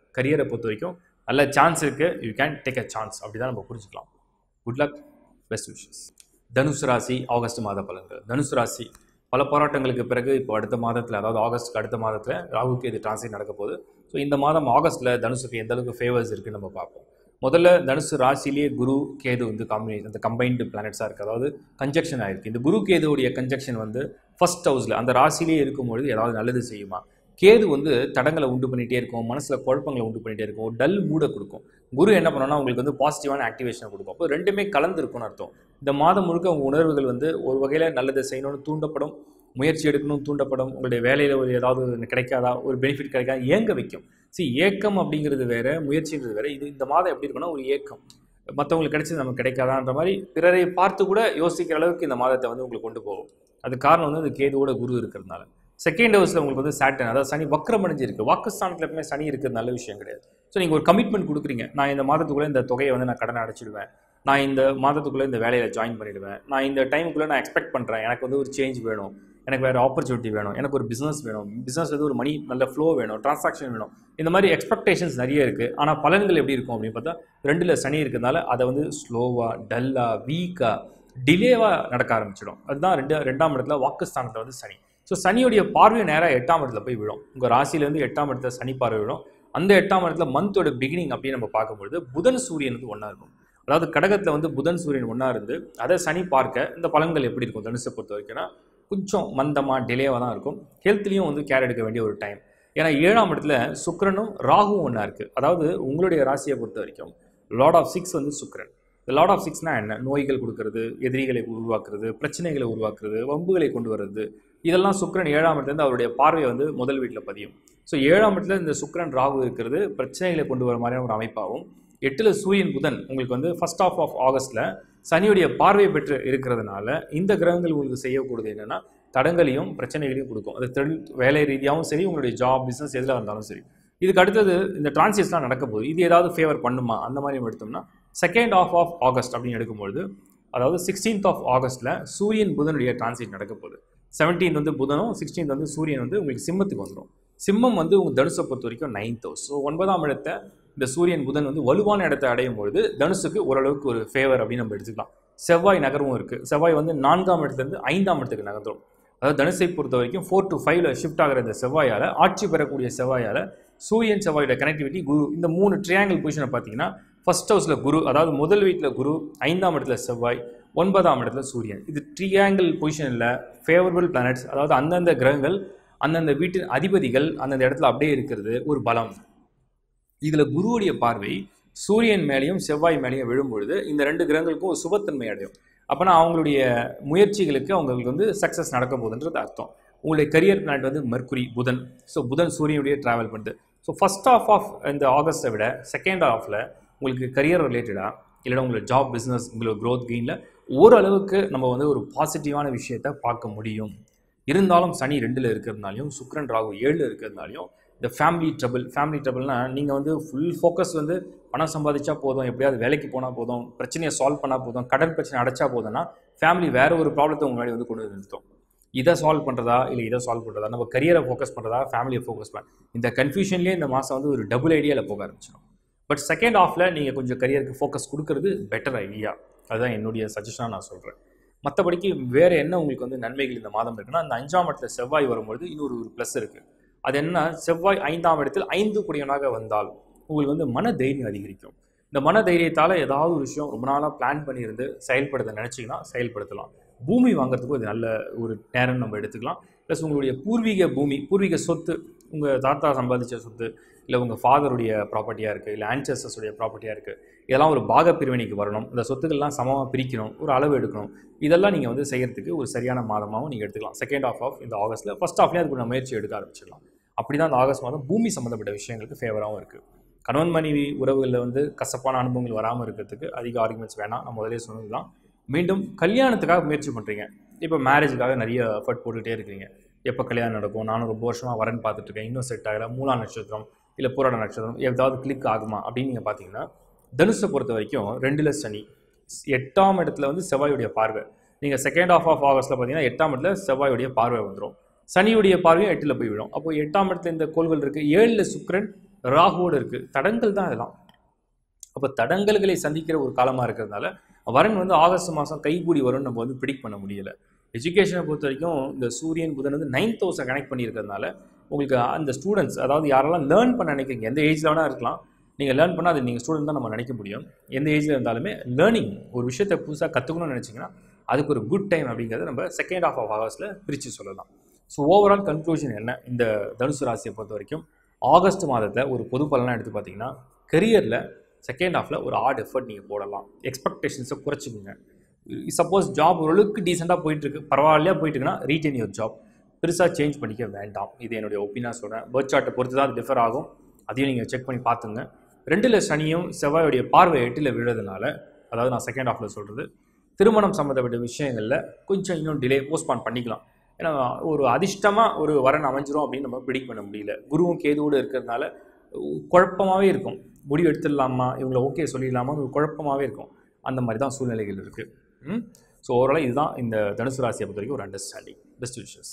கரியரை பொறுத்த வரைக்கும் நல்ல சான்ஸ் இருக்குது you can take a chance அப்படி தான் நம்ம புரிஞ்சுக்கலாம் குட் லக் பெஸ்ட் விஷஸ் தனுசு ராசி ஆகஸ்ட் மாத பலன்கள் தனுசு ராசி பல போராட்டங்களுக்கு பிறகு இப்போ அடுத்த மாதத்தில் அதாவது ஆகஸ்ட்க்கு அடுத்த மாதத்தில் ராகுக்கு இது டிரான்சிட் நடக்க போகுது ஸோ இந்த மாதம் ஆகஸ்ட்டில் தனுசுக்கு எந்த அளவுக்கு ஃபேவர்ஸ் இருக்குன்னு நம்ம பார்ப்போம் முதல்ல தனுசு ராசிலேயே குரு கேது வந்து காம்பினேஷன் அந்த கம்பைன்டு பிளானட்ஸாக இருக்குது அதாவது கன்ஜெக்ஷன் ஆயிருக்கு இந்த குரு கேதுவுடைய கன்ஜெக்ஷன் வந்து ஃபர்ஸ்ட் ஹவுஸில் அந்த ராசிலேயே இருக்கும்பொழுது ஏதாவது நல்லது செய்யுமா கேது வந்து தடங்களை உண்டு பண்ணிகிட்டே இருக்கும் மனசில் குழப்பங்களை உண்டு பண்ணிகிட்டே இருக்கும் ஒரு டல் மூடை கொடுக்கும் குரு என்ன பண்ணோம்னா உங்களுக்கு வந்து பாசிட்டிவான ஆக்டிவேஷனை கொடுக்கும் அப்போ ரெண்டுமே கலந்து இருக்கும்னு அர்த்தம் இந்த மாதம் முழுக்க உங்கள் உணர்வுகள் வந்து ஒரு வகையில் நல்லதை செய்யணும்னு தூண்டப்படும் முயற்சி எடுக்கணும் தூண்டப்படும் உங்களுடைய வேலையில் ஒரு ஏதாவது ஒன்று கிடைக்காதா ஒரு பெனிஃபிட் கிடைக்காதா ஏங்க வைக்கும் சி ஏக்கம் அப்படிங்கிறது வேற முயற்சின்றது வேற இது இந்த மாதம் எப்படி இருக்குன்னா ஒரு ஏக்கம் மற்றவங்களுக்கு கிடைச்சது நமக்கு கிடைக்காதான்ற மாதிரி பிறரை பார்த்து கூட யோசிக்கிற அளவுக்கு இந்த மாதத்தை வந்து உங்களுக்கு கொண்டு போகும் அது காரணம் வந்து அது கேதுவோட குரு இருக்கிறதுனால செகண்ட் ஹவுஸில் உங்களுக்கு வந்து சாட்டன் அதாவது சனி வக்ரம் அடைஞ்சிருக்கு வாக்குஸ்தானத்தில் எப்பவுமே சனி இருக்கிறது நல்ல விஷயம் கிடையாது ஸோ நீங்கள் ஒரு கமிட்மெண்ட் கொடுக்குறீங்க நான் இந்த மாதத்துக்குள்ளே இந்த தொகையை வந்து நான் கடனை அடைச்சிடுவேன் நான் இந்த மாதத்துக்குள்ளே இந்த வேலையில் ஜாயின் பண்ணிடுவேன் நான் இந்த டைமுக்குள்ளே நான் எக்ஸ்பெக்ட் பண்ணுறேன் எனக்கு வந்து ஒரு சேஞ்ச் வேணும் எனக்கு வேறு ஆப்பர்ச்சுனிட்டி வேணும் எனக்கு ஒரு பிஸ்னஸ் வேணும் பிஸ்னஸ் வந்து ஒரு மணி நல்ல ஃப்ளோ வேணும் டிரான்சாக்ஷன் வேணும் இந்த மாதிரி எக்ஸ்பெக்டேஷன்ஸ் நிறைய இருக்குது ஆனால் பலன்கள் எப்படி இருக்கும் அப்படின்னு பார்த்தா ரெண்டில் சனி இருக்கிறதுனால அதை வந்து ஸ்லோவாக டல்லாக வீக்காக டிலேவாக நடக்க ஆரம்பிச்சிடும் அதுதான் ரெண்டு ரெண்டாம் இடத்துல வாக்குஸ்தானத்தில் வந்து சனி ஸோ சனியுடைய பார்வை நேராக எட்டாம் இடத்துல போய் விழும் உங்கள் ராசியிலேருந்து எட்டாம் இடத்துல சனி பார்வை விழும் அந்த எட்டாம் இடத்துல மந்தோட பிகினிங் அப்படின்னு நம்ம பார்க்கும்பொழுது புதன் சூரியன் வந்து ஒன்றா இருக்கும் அதாவது கடகத்தில் வந்து புதன் சூரியன் ஒன்றா இருந்து அதை சனி பார்க்க இந்த பலன்கள் எப்படி இருக்கும் தனுசை பொறுத்த வரைக்கும்னா கொஞ்சம் மந்தமாக டிலேவாக தான் இருக்கும் ஹெல்த்லேயும் வந்து கேர் எடுக்க வேண்டிய ஒரு டைம் ஏன்னா ஏழாம் இடத்துல சுக்கிரனும் ராகுவும் ஒன்றா இருக்குது அதாவது உங்களுடைய ராசியை பொறுத்த வரைக்கும் லார்ட் ஆஃப் சிக்ஸ் வந்து சுக்கிரன் இந்த லார்ட் ஆஃப் சிக்ஸ்னால் என்ன நோய்கள் கொடுக்கறது எதிரிகளை உருவாக்குறது பிரச்சனைகளை உருவாக்குறது வம்புகளை கொண்டு வர்றது இதெல்லாம் சுக்கிரன் ஏழாம் இடத்துலேருந்து அவருடைய பார்வை வந்து முதல் வீட்டில் பதியும் ஸோ ஏழாம் இடத்துல இந்த சுக்கிரன் ராகு இருக்கிறது பிரச்சனைகளை கொண்டு வர மாதிரியான ஒரு அமைப்பாகும் எட்டில் சூரியன் புதன் உங்களுக்கு வந்து ஃபர்ஸ்ட் ஆஃப் ஆஃப் ஆகஸ்ட்டில் சனியுடைய பார்வை பெற்று இருக்கிறதுனால இந்த கிரகங்கள் உங்களுக்கு செய்யக்கூடியது என்னென்னா தடங்களையும் பிரச்சனைகளையும் கொடுக்கும் அது தொழில் வேலை ரீதியாகவும் சரி உங்களுடைய ஜாப் பிஸ்னஸ் எதில் இருந்தாலும் சரி இதுக்கு அடுத்தது இந்த டிரான்சிஸ்லாம் நடக்க போகுது இது ஏதாவது ஃபேவர் பண்ணுமா அந்த மாதிரி நம்ம எடுத்தோம்னா செகண்ட் ஆஃப் ஆஃப் ஆகஸ்ட் அப்படின்னு எடுக்கும்பொழுது அதாவது சிக்ஸ்டீன்த் ஆஃப் ஆகஸ்ட்டில் சூரியன் புதனுடைய டிரான்சிட் நடக்க போகுது செவன்டீன்த் வந்து புதனும் சிக்ஸ்டீன்த் வந்து சூரியன் வந்து உங்களுக்கு சிம்மத்துக்கு வந்துடும் சிம்மம் வந்து உங்கள் தனுசை பொறுத்த வரைக்கும் நைன்த் ஹவுஸ் ஸோ ஒன்பதாம் இடத்தை இந்த சூரியன் புதன் வந்து வலுவான இடத்தை அடையும் பொழுது தனுசுக்கு ஓரளவுக்கு ஒரு ஃபேவர் அப்படின்னு நம்ம எடுத்துக்கலாம் செவ்வாய் நகரமும் இருக்குது செவ்வாய் வந்து நான்காம் இடத்துலேருந்து ஐந்தாம் இடத்துக்கு நகர்ந்துடும் அதாவது தனுசை பொறுத்த வரைக்கும் ஃபோர் டு ஃபைவ்ல ஷிஃப்ட் ஆகிற இந்த செவ்வாயால் ஆட்சி பெறக்கூடிய செவ்வாயால் சூரியன் செவ்வாயோட கனெக்டிவிட்டி குரு இந்த மூணு ட்ரையாங்கிள் பொசிஷனை பார்த்தீங்கன்னா ஃபர்ஸ்ட் ஹவுஸில் குரு அதாவது முதல் வீட்டில் குரு ஐந்தாம் இடத்துல செவ்வாய் ஒன்பதாம் இடத்துல சூரியன் இது ட்ரியாங்கிள் பொசிஷனில் ஃபேவரபிள் பிளானட்ஸ் அதாவது அந்தந்த கிரகங்கள் அந்தந்த வீட்டின் அதிபதிகள் அந்தந்த இடத்துல அப்படியே இருக்கிறது ஒரு பலம் இதில் குருவுடைய பார்வை சூரியன் மேலேயும் செவ்வாய் மேலேயும் விழும்பொழுது இந்த ரெண்டு கிரகங்களுக்கும் ஒரு சுபத்தன்மை அடையும் அப்போனா அவங்களுடைய முயற்சிகளுக்கு அவங்களுக்கு வந்து சக்ஸஸ் நடக்க போகுதுன்றது அர்த்தம் உங்களுடைய கரியர் பிளானட் வந்து மெர்க்குரி புதன் ஸோ புதன் சூரியனுடைய ட்ராவல் பண்ணுது ஸோ ஃபர்ஸ்ட் ஆஃப் ஆஃப் இந்த ஆகஸ்ட்டை விட செகண்ட் ஆஃபில் உங்களுக்கு கரியர் ரிலேட்டடாக இல்லைனா உங்களோட ஜாப் பிஸ்னஸ் உங்களோட க்ரோத் கெயினில் ஓரளவுக்கு நம்ம வந்து ஒரு பாசிட்டிவான விஷயத்தை பார்க்க முடியும் இருந்தாலும் சனி ரெண்டில் இருக்கிறதுனாலையும் சுக்ரன் ராகு ஏழில் இருக்கிறதுனாலையும் இந்த ஃபேமிலி ட்ரபிள் ஃபேமிலி ட்ரபிள்னால் நீங்கள் வந்து ஃபுல் ஃபோக்கஸ் வந்து பணம் சம்பாதிச்சா போதும் எப்படியாவது வேலைக்கு போனால் போதும் பிரச்சனையை சால்வ் பண்ணால் போதும் கடன் பிரச்சனை அடைச்சா போதும்னா ஃபேமிலி வேற ஒரு ப்ராப்ளத்தை உங்க முன்னாடி வந்து கொண்டு வந்து நிறுத்தும் இதை சால்வ் பண்ணுறதா இல்லை இதை சால்வ் பண்ணுறதா நம்ம கரியரை ஃபோக்கஸ் பண்ணுறதா ஃபேமிலியை ஃபோக்கஸ் பண்ண இந்த கன்ஃபியூஷன்லேயே இந்த மாதம் வந்து ஒரு டபுள் ஐடியாவில் போக ஆரம்பிச்சிடும் பட் செகண்ட் ஆஃபில் நீங்கள் கொஞ்சம் கரியருக்கு ஃபோக்கஸ் கொடுக்கறது பெட்டர் ஐடியா அதுதான் என்னுடைய சஜஷனாக நான் சொல்கிறேன் மற்றபடிக்கு வேறு என்ன உங்களுக்கு வந்து நன்மைகள் இந்த மாதம் இருக்குன்னா அந்த அஞ்சாம் இடத்துல செவ்வாய் வரும்பொழுது இன்னொரு ஒரு ப்ளஸ் இருக்குது அது என்ன செவ்வாய் ஐந்தாம் இடத்தில் ஐந்து குடியனாக வந்தால் உங்களுக்கு வந்து மன தைரியம் அதிகரிக்கும் இந்த மன தைரியத்தால் ஏதாவது ஒரு விஷயம் ரொம்ப நாளாக பிளான் பண்ணியிருந்து செயல்படுத்த நினச்சிங்கன்னா செயல்படுத்தலாம் பூமி வாங்குறதுக்கும் இது நல்ல ஒரு நேரம் நம்ம எடுத்துக்கலாம் ப்ளஸ் உங்களுடைய பூர்வீக பூமி பூர்வீக சொத்து உங்கள் தாத்தா சம்பாதிச்ச சொத்து இல்லை உங்கள் ஃபாதருடைய ப்ராப்பர்ட்டியாக இருக்குது இல்லை ஆன்சஸ்டர்ஸுடைய ப்ராப்பர்ட்டியாக இருக்குது இதெல்லாம் ஒரு பாக பிரிவினைக்கு வரணும் இந்த சொத்துக்கள்லாம் சமமாக பிரிக்கணும் ஒரு அளவு எடுக்கணும் இதெல்லாம் நீங்கள் வந்து செய்யறதுக்கு ஒரு சரியான மாதமாகவும் நீங்கள் எடுத்துக்கலாம் செகண்ட் ஆஃப் ஆஃப் இந்த ஆகஸ்ட்டில் ஃபஸ்ட் ஆஃப்லேயே அதுக்கு முயற்சி எடுக்க ஆரம்பிச்சிடலாம் அப்படி தான் இந்த ஆகஸ்ட் மாதம் பூமி சம்மந்தப்பட்ட விஷயங்களுக்கு ஃபேவராகவும் இருக்குது கணவன் மனைவி உறவுகளில் வந்து கசப்பான அனுபவங்கள் வராமல் இருக்கிறதுக்கு அதிக ஆர்குமெண்ட்ஸ் வேணாம் நான் முதலே சொன்னது தான் மீண்டும் கல்யாணத்துக்காக முயற்சி பண்ணுறீங்க இப்போ மேரேஜுக்காக நிறைய எஃபர்ட் போட்டுகிட்டே இருக்கிறீங்க எப்போ கல்யாணம் நடக்கும் நானும் ரொம்ப வருஷமாக வரேன்னு பார்த்துட்ருக்கேன் இன்னும் செட் ஆகலை மூலா நட்சத்திரம் இல்லை பூராட நட்சத்திரம் ஏதாவது கிளிக் ஆகுமா அப்படின்னு நீங்கள் பார்த்தீங்கன்னா தனுஷை பொறுத்த வரைக்கும் ரெண்டில் சனி எட்டாம் இடத்துல வந்து செவ்வாயுடைய பார்வை நீங்கள் செகண்ட் ஆஃப் ஆஃப் ஆகஸ்ட்டில் பார்த்தீங்கன்னா எட்டாம் இடத்துல செவ்வாயுடைய பார்வை வந்துடும் சனியுடைய பார்வையும் எட்டில் போய் விடும் அப்போ எட்டாம் இடத்துல இந்த கோள்கள் இருக்குது ஏழில் சுக்கிரன் ராகுவோடு இருக்குது தடங்கள் தான் இதெல்லாம் அப்போ தடங்கல்களை சந்திக்கிற ஒரு காலமாக இருக்கிறதுனால வரன் வந்து ஆகஸ்ட் மாதம் கைகூடி வரும்னு நம்ம வந்து ப்ரிடிக் பண்ண முடியல எஜுகேஷனை பொறுத்த வரைக்கும் இந்த சூரியன் புதன் வந்து நைன்த் ஹவுஸை கனெக்ட் பண்ணியிருக்கிறதுனால உங்களுக்கு அந்த ஸ்டூடெண்ட்ஸ் அதாவது யாரெல்லாம் லேர்ன் பண்ண நினைக்கிறீங்க எந்த ஏஜில் வேணால் இருக்கலாம் நீங்கள் லேர்ன் பண்ணால் அது நீங்கள் ஸ்டூடெண்ட் தான் நம்ம நினைக்க முடியும் எந்த ஏஜில் இருந்தாலுமே லேர்னிங் ஒரு விஷயத்தை புதுசாக கற்றுக்கணும்னு நினச்சிங்கன்னா அதுக்கு ஒரு குட் டைம் அப்படிங்கிறத நம்ம செகண்ட் ஆஃப் ஆஃப் ஆகஸ்ட்டில் பிரித்து சொல்லலாம் ஸோ ஓவரால் கன்க்ளூஷன் என்ன இந்த தனுசு ராசியை பொறுத்த வரைக்கும் ஆகஸ்ட் மாதத்தில் ஒரு பொது பலனாக எடுத்து பார்த்தீங்கன்னா கெரியரில் செகண்ட் ஹாஃபில் ஒரு ஹார்ட் எஃபர்ட் நீங்கள் போடலாம் எக்ஸ்பெக்டேஷன்ஸை குறைச்சிக்கோங்க சப்போஸ் ஜாப் ஓரளவுக்கு டீசெண்டாக போயிட்டுருக்கு பரவாயில்லையா போயிட்டுருக்குன்னா ரீட்டைன் யுவர் ஜாப் பெருசாக சேஞ்ச் பண்ணிக்க வேண்டாம் இது என்னுடைய ஒப்பீனியாக சொல்கிறேன் பேர்த் சார்ட்டை பொறுத்து தான் அது டிஃபர் ஆகும் அதையும் நீங்கள் செக் பண்ணி பார்த்துங்க ரெண்டில் சனியும் செவ்வாயுடைய பார்வை எட்டில் விழுறதுனால அதாவது நான் செகண்ட் ஹாஃபில் சொல்கிறது திருமணம் சம்மந்தப்பட்ட விஷயங்களில் கொஞ்சம் இன்னும் டிலே போஸ்ட்பான் பண்ணிக்கலாம் ஏன்னா ஒரு அதிர்ஷ்டமாக ஒரு வரன் அமைஞ்சிரும் அப்படின்னு நம்ம ப்ரிடிக் பண்ண முடியல குருவும் கேதுவோடு இருக்கிறதுனால குழப்பமாகவே இருக்கும் முடிவு எடுத்துடலாமா இவங்களை ஓகே சொல்லிடலாமா ஒரு குழப்பமாகவே இருக்கும் அந்த மாதிரி தான் சூழ்நிலைகள் இருக்குது ஸோ ஓவராலாக இதுதான் இந்த தனுசு ராசியை பொறுத்த வரைக்கும் ஒரு அண்டர்ஸ்டாண்டிங் பெஸ்ட் விஷஸ்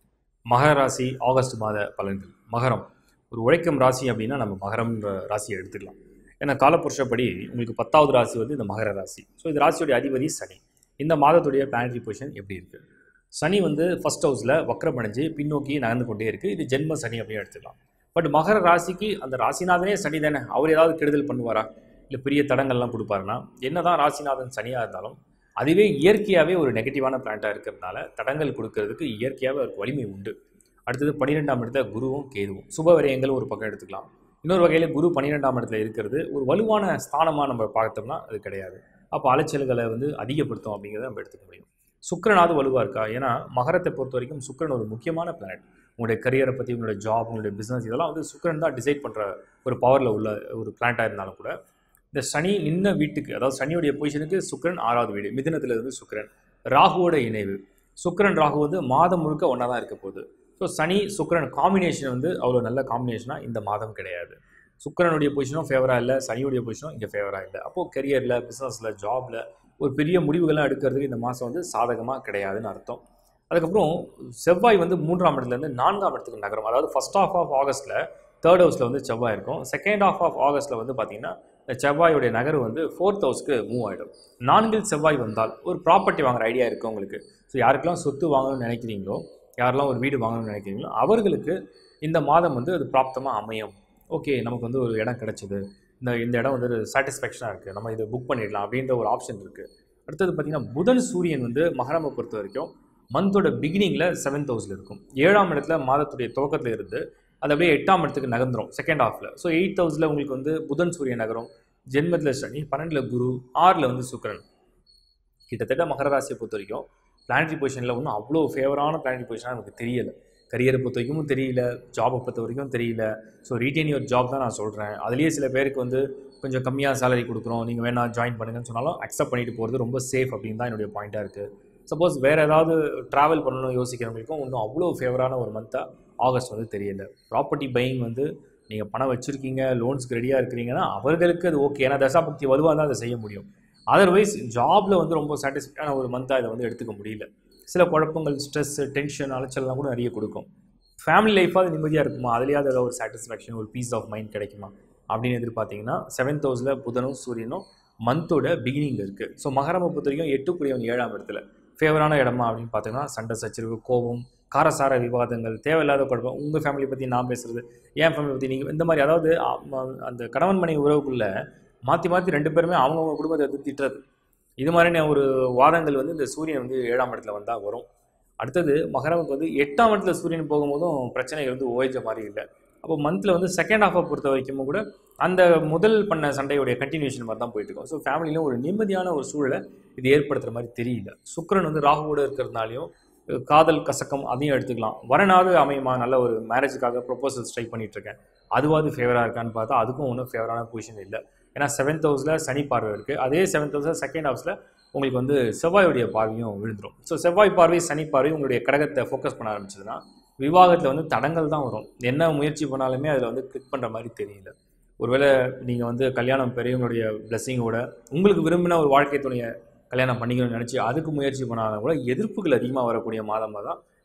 மகர ராசி ஆகஸ்ட் மாத பலன்கள் மகரம் ஒரு உழைக்கும் ராசி அப்படின்னா நம்ம மகரம்ன்ற ராசியை எடுத்துக்கலாம் ஏன்னா காலப்புருஷப்படி உங்களுக்கு பத்தாவது ராசி வந்து இந்த மகர ராசி ஸோ இந்த ராசியுடைய அதிபதி சனி இந்த மாதத்துடைய பிளானரி பொசிஷன் எப்படி இருக்குது சனி வந்து ஃபர்ஸ்ட் ஹவுஸில் வக்ரமடைஞ்சு பின்னோக்கி நகர்ந்து கொண்டே இருக்குது இது ஜென்ம சனி அப்படின்னு எடுத்துக்கலாம் பட் மகர ராசிக்கு அந்த ராசிநாதனே சனி தானே அவர் ஏதாவது கெடுதல் பண்ணுவாரா இல்லை பெரிய தடங்கள்லாம் கொடுப்பாருன்னா என்னதான் ராசிநாதன் சனியாக இருந்தாலும் அதுவே இயற்கையாகவே ஒரு நெகட்டிவான பிளான்ட்டாக இருக்கிறதுனால தடங்கள் கொடுக்கறதுக்கு இயற்கையாகவே அவருக்கு வலிமை உண்டு அடுத்தது பன்னிரெண்டாம் இடத்துல குருவும் கேதுவும் சுப விரயங்கள் ஒரு பக்கம் எடுத்துக்கலாம் இன்னொரு வகையில் குரு பன்னிரெண்டாம் இடத்துல இருக்கிறது ஒரு வலுவான ஸ்தானமாக நம்ம பார்த்தோம்னா அது கிடையாது அப்போ அலைச்சல்களை வந்து அதிகப்படுத்தும் அப்படிங்கிறத நம்ம எடுத்துக்க முடியும் சுக்கரனாவது வலுவாக இருக்கா ஏன்னா மகரத்தை பொறுத்த வரைக்கும் சுக்கரன் ஒரு முக்கியமான பிளானட் உங்களுடைய கரியரை பற்றி உங்களுடைய ஜாப் உங்களுடைய பிஸ்னஸ் இதெல்லாம் வந்து சுக்கரன் தான் டிசைட் பண்ணுற ஒரு பவரில் உள்ள ஒரு பிளானட்டாக இருந்தாலும் கூட இந்த சனி நின்ன வீட்டுக்கு அதாவது சனியுடைய பொசிஷனுக்கு சுக்கரன் ஆறாவது வீடு மிதுனத்தில் இருந்து சுக்கரன் ராகுவோட இணைவு சுக்கரன் ராகு வந்து மாதம் முழுக்க ஒன்றா தான் இருக்க போகுது ஸோ சனி சுக்கரன் காம்பினேஷன் வந்து அவ்வளோ நல்ல காம்பினேஷனாக இந்த மாதம் கிடையாது சுக்கரனுடைய பொசிஷனும் ஃபேவராக இல்லை சனியுடைய பொசிஷனும் இங்கே ஃபேவராக இல்லை அப்போது கெரியரில் பிஸ்னஸில் ஜாபில் ஒரு பெரிய முடிவுகள்லாம் எடுக்கிறதுக்கு இந்த மாதம் வந்து சாதகமாக கிடையாதுன்னு அர்த்தம் அதுக்கப்புறம் செவ்வாய் வந்து மூன்றாம் இடத்துலேருந்து நான்காம் இடத்துக்கு நகரம் அதாவது ஃபஸ்ட் ஆஃப் ஆஃப் ஆகஸ்ட்டில் தேர்ட் ஹவுஸில் வந்து செவ்வாய் இருக்கும் செகண்ட் ஆஃப் ஆஃப் ஆகஸ்ட்டில் வந்து பார்த்திங்கன்னா இந்த செவ்வாயோடைய நகர் வந்து ஃபோர்த் ஹவுஸ்க்கு மூவ் ஆகிடும் நான்கில் செவ்வாய் வந்தால் ஒரு ப்ராப்பர்ட்டி வாங்குற ஐடியா இருக்குது உங்களுக்கு ஸோ யாருக்கெல்லாம் சொத்து வாங்கணும்னு நினைக்கிறீங்களோ யாரெல்லாம் ஒரு வீடு வாங்கணும்னு நினைக்கிறீங்களோ அவர்களுக்கு இந்த மாதம் வந்து அது பிராப்தமாக அமையும் ஓகே நமக்கு வந்து ஒரு இடம் கிடச்சிது இந்த இந்த இடம் வந்து சாட்டிஸ்ஃபேக்ஷனாக இருக்குது நம்ம இதை புக் பண்ணிடலாம் அப்படின்ற ஒரு ஆப்ஷன் இருக்குது அடுத்தது பார்த்திங்கன்னா புதன் சூரியன் வந்து மகரமை பொறுத்த வரைக்கும் மந்தோட பிகினிங்கில் செவன்த் ஹவுஸில் இருக்கும் ஏழாம் இடத்துல மாதத்துடைய துவக்கத்தில் இருந்து அது அப்படியே எட்டாம் இடத்துக்கு நகர்ந்துரும் செகண்ட் ஹாஃபில் ஸோ எயிட் ஹவுஸில் உங்களுக்கு வந்து புதன் சூரியன் நகரம் ஜென்மத்தில் சனி பன்னெண்டில் குரு ஆறில் வந்து சுக்கரன் கிட்டத்தட்ட மகர ராசியை பொறுத்த வரைக்கும் பிளானரி பொசிஷனில் ஒன்றும் அவ்வளோ ஃபேவரான பிளானரி பொசிஷனாக எனக்கு தெரியல கரியரை பொறுத்த வரைக்கும் தெரியல ஜாபை பொறுத்த வரைக்கும் தெரியல ஸோ ரீட்டைன் யுவர் ஜாப் தான் நான் சொல்கிறேன் அதுலேயே சில பேருக்கு வந்து கொஞ்சம் கம்மியாக சேலரி கொடுக்குறோம் நீங்கள் வேணா ஜாயின் பண்ணுங்கன்னு சொன்னாலும் அக்செப்ட் பண்ணிட்டு போகிறது ரொம்ப சேஃப் அப்படின்னு தான் என்னுடைய பாயிண்ட்டாக இருக்குது சப்போஸ் வேறு ஏதாவது ட்ராவல் பண்ணணும் யோசிக்கிறவங்களுக்கும் இன்னும் அவ்வளோ ஃபேவரான ஒரு மந்த்தாக ஆகஸ்ட் வந்து தெரியல ப்ராப்பர்ட்டி பையிங் வந்து நீங்கள் பணம் வச்சுருக்கீங்க லோன்ஸ்க்கு ரெடியாக இருக்கிறீங்கன்னா அவர்களுக்கு அது ஓகே ஏன்னா தசாபக்தி வலுவாக தான் அதை செய்ய முடியும் அதர்வைஸ் ஜாபில் வந்து ரொம்ப சாட்டிஸ்ஃபைடான ஒரு மந்தாக இதை வந்து எடுத்துக்க முடியல சில குழப்பங்கள் ஸ்ட்ரெஸ் டென்ஷன் அலைச்சல்லாம் கூட நிறைய கொடுக்கும் ஃபேமிலி லைஃபாக நிம்மதியாக இருக்குமா அதுலேயாவது ஏதாவது ஒரு சாட்டிஸ்ஃபேக்ஷன் ஒரு பீஸ் ஆஃப் மைண்ட் கிடைக்குமா அப்படின்னு எதிர்பார்த்தீங்கன்னா செவன்த் ஹவுஸில் புதனும் சூரியனும் மந்தோட பிகினிங்கில் இருக்குது ஸோ மகரமை பொறுத்த வரைக்கும் எட்டுக்குரியவன் ஏழாம் இடத்துல ஃபேவரான இடமா அப்படின்னு பார்த்தீங்கன்னா சண்டை சச்சரவு கோபம் காரசார விவாதங்கள் தேவையில்லாத குழப்பம் உங்கள் ஃபேமிலி பற்றி நான் பேசுகிறது என் ஃபேமிலி பற்றி நீங்கள் இந்த மாதிரி அதாவது அந்த கணவன் மனைவி உறவுக்குள்ளே மாற்றி மாற்றி ரெண்டு பேருமே அவங்கவுங்க குடும்பத்தை வந்து திட்டுறது இது மாதிரியான ஒரு வாதங்கள் வந்து இந்த சூரியன் வந்து ஏழாம் இடத்துல வந்தால் வரும் அடுத்தது மகரமுக்கு வந்து எட்டாம் இடத்துல சூரியன் போகும்போதும் பிரச்சனைகள் வந்து ஓய்ஞ்ச மாதிரி இல்லை அப்போ மந்தில் வந்து செகண்ட் ஹாஃபை பொறுத்த வரைக்கும் கூட அந்த முதல் பண்ண சண்டையுடைய கண்டினியூஷன் மாதிரி தான் போயிட்டு இருக்கும் ஸோ ஃபேமிலியிலும் ஒரு நிம்மதியான ஒரு சூழலை இது ஏற்படுத்துகிற மாதிரி தெரியல சுக்கரன் வந்து ராகுவோடு இருக்கிறதுனாலையும் காதல் கசக்கம் அதையும் எடுத்துக்கலாம் வரனாவது அமையுமா நல்ல ஒரு மேரேஜுக்காக ப்ரொப்போசல்ஸ் ட்ரை பண்ணிட்டு இருக்கேன் அதுவாது ஃபேவராக இருக்கான்னு பார்த்தா அதுக்கும் ஒன்றும் ஃபேவரான பொசிஷன் இல்லை ஏன்னா செவன்த் ஹவுஸில் சனி பார்வை இருக்குது அதே செவன்த் ஹவுஸில் செகண்ட் ஹவுஸில் உங்களுக்கு வந்து செவ்வாயுடைய பார்வையும் விழுந்துடும் ஸோ செவ்வாய் பார்வை சனி பார்வை உங்களுடைய கடகத்தை ஃபோக்கஸ் பண்ண ஆரம்பிச்சதுன்னா விவாகத்தில் வந்து தடங்கள் தான் வரும் என்ன முயற்சி பண்ணாலுமே அதில் வந்து கிளிக் பண்ணுற மாதிரி தெரியல ஒருவேளை நீங்கள் வந்து கல்யாணம் பெரியவங்களுடைய பிளெஸ்ஸிங்கோட உங்களுக்கு விரும்பின ஒரு வாழ்க்கை துணையை கல்யாணம் பண்ணிக்கணும்னு நினச்சி அதுக்கு முயற்சி பண்ணாலும் கூட எதிர்ப்புகள் அதிகமாக வரக்கூடிய மாதமாக தான்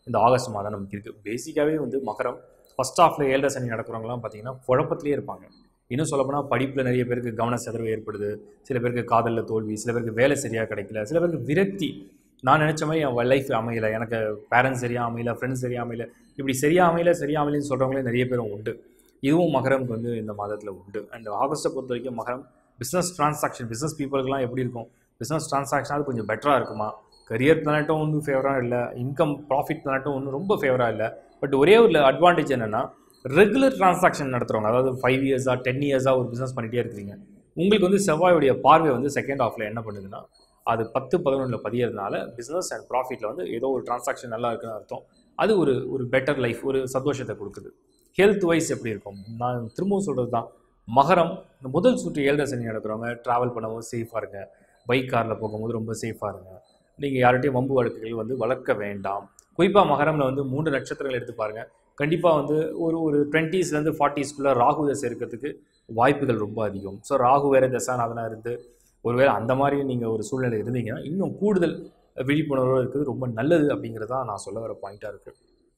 இந்த ஆகஸ்ட் மாதம் நமக்கு இருக்குது பேசிக்காகவே வந்து மகரம் ஃபஸ்ட் ஹாஃபில் ஏழரை சனி நடக்கிறவங்களாம் பார்த்தீங்கன்னா குழப்பத்திலே இருப்பாங்க இன்னும் சொல்லப்போனால் படிப்பில் நிறைய பேருக்கு கவன சிதறவு ஏற்படுது சில பேருக்கு காதலில் தோல்வி சில பேருக்கு வேலை சரியாக கிடைக்கல சில பேருக்கு விரக்தி நான் நினச்ச மாதிரி என் லைஃப் அமையல எனக்கு பேரண்ட்ஸ் சரியாக அமையல ஃப்ரெண்ட்ஸ் சரியாக அமையல இப்படி சரியாக அமையல சரியாக அமையலன்னு சொல்கிறவங்களே நிறைய பேரும் உண்டு இதுவும் மகரம்க்கு வந்து இந்த மாதத்தில் உண்டு அண்ட் ஆகஸ்ட்டை பொறுத்த வரைக்கும் மகரம் பிஸ்னஸ் ட்ரான்சாக்ஷன் பிஸ்னஸ் பீப்புளுக்குலாம் எப்படி இருக்கும் பிஸ்னஸ் ட்ரான்சாக்ஷன் அது கொஞ்சம் பெட்டராக இருக்குமா கரியர் பிளானட்டும் ஒன்றும் ஃபேவராக இல்லை இன்கம் ப்ராஃபிட் பிளானட்டும் ஒன்றும் ரொம்ப ஃபேவராக இல்லை பட் ஒரே ஒரு அட்வான்டேஜ் என்னென்னா ரெகுலர் ட்ரான்சாக்ஷன் நடத்துகிறவங்க அதாவது ஃபைவ் இயர்ஸாக டென் இயர்ஸாக ஒரு பிஸ்னஸ் பண்ணிகிட்டே இருக்கிறீங்க உங்களுக்கு வந்து செவ்வாயுடைய பார்வை வந்து செகண்ட் ஹாஃபில் என்ன பண்ணுதுன்னா அது பத்து பதினொன்றில் பதியறதுனால பிஸ்னஸ் அண்ட் ப்ராஃபிட்டில் வந்து ஏதோ ஒரு ட்ரான்சாக்ஷன் நல்லா இருக்குன்னு அர்த்தம் அது ஒரு ஒரு பெட்டர் லைஃப் ஒரு சந்தோஷத்தை கொடுக்குது ஹெல்த் வைஸ் எப்படி இருக்கும் நான் திரும்பவும் சொல்கிறது தான் மகரம் இந்த முதல் சுற்று ஏழரை சனி நடக்கிறவங்க ட்ராவல் பண்ணவும் சேஃபாக இருங்க பைக் காரில் போகும்போது ரொம்ப சேஃபாக இருங்க நீங்கள் யார்கிட்டையும் வம்பு வழக்குகள் வந்து வளர்க்க வேண்டாம் குறிப்பாக மகரமில் வந்து மூன்று நட்சத்திரங்கள் எடுத்து பாருங்கள் கண்டிப்பாக வந்து ஒரு ஒரு டுவெண்ட்டீஸ்லேருந்து ஃபார்ட்டிஸ்க்குள்ளே ராகு தசை இருக்கிறதுக்கு வாய்ப்புகள் ரொம்ப அதிகம் ஸோ ராகு வேறு தசாநாதனாக இருந்து ஒருவேளை அந்த மாதிரி நீங்கள் ஒரு சூழ்நிலை இருந்தீங்கன்னா இன்னும் கூடுதல் விழிப்புணர்வு இருக்கிறது ரொம்ப நல்லது அப்படிங்கிறது தான் நான் சொல்ல வர பாயிண்ட்டாக இருக்குது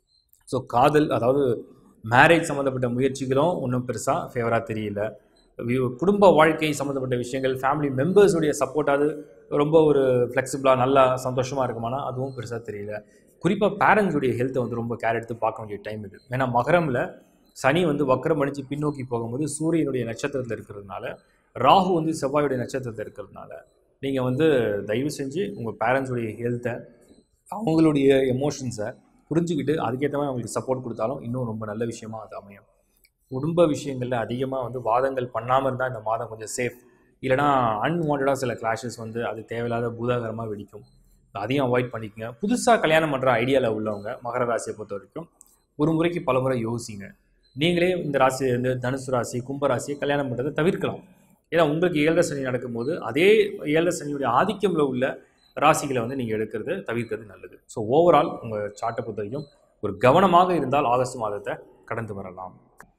ஸோ காதல் அதாவது மேரேஜ் சம்மந்தப்பட்ட முயற்சிகளும் ஒன்றும் பெருசாக ஃபேவராக தெரியல வி- குடும்ப வாழ்க்கை சம்மந்தப்பட்ட விஷயங்கள் ஃபேமிலி மெம்பர்ஸுடைய சப்போர்ட்டாவது ரொம்ப ஒரு ஃப்ளெக்சிபிளாக நல்லா சந்தோஷமாக இருக்குமானா அதுவும் பெருசாக தெரியல குறிப்பாக பேரண்ட்ஸுடைய ஹெல்த்தை வந்து ரொம்ப கேர் எடுத்து பார்க்க வேண்டிய டைம் இது ஏன்னா மகரமில் சனி வந்து வக்கரம் அடித்து பின்னோக்கி போகும்போது சூரியனுடைய நட்சத்திரத்தில் இருக்கிறதுனால ராகு வந்து செவ்வாயுடைய நட்சத்திரத்தில் இருக்கிறதுனால நீங்கள் வந்து தயவு செஞ்சு உங்கள் பேரண்ட்ஸுடைய ஹெல்த்தை அவங்களுடைய எமோஷன்ஸை புரிஞ்சுக்கிட்டு அதுக்கேற்ற மாதிரி அவங்களுக்கு சப்போர்ட் கொடுத்தாலும் இன்னும் ரொம்ப நல்ல விஷயமா அது அமையும் குடும்ப விஷயங்களில் அதிகமாக வந்து வாதங்கள் பண்ணாமல் இருந்தால் இந்த மாதம் கொஞ்சம் சேஃப் இல்லைனா அன்வான்டாக சில கிளாஷஸ் வந்து அது தேவையில்லாத பூதாகரமாக வெடிக்கும் அதையும் அவாய்ட் பண்ணிக்கங்க புதுசாக கல்யாணம் பண்ணுற ஐடியாவில் உள்ளவங்க மகர ராசியை பொறுத்த வரைக்கும் ஒரு முறைக்கு பல முறை யோசிங்க நீங்களே இந்த ராசி வந்து தனுசு ராசி கும்ப ராசியை கல்யாணம் பண்ணுறதை தவிர்க்கலாம் ஏன்னா உங்களுக்கு ஏழரை சனி நடக்கும்போது அதே ஏழரை சனியுடைய ஆதிக்கம்ல உள்ள ராசிகளை வந்து நீங்கள் எடுக்கிறது தவிர்க்கிறது நல்லது ஸோ ஓவரால் உங்கள் சார்ட்டை பொறுத்த வரைக்கும் ஒரு கவனமாக இருந்தால் ஆகஸ்ட் மாதத்தை கடந்து வரலாம்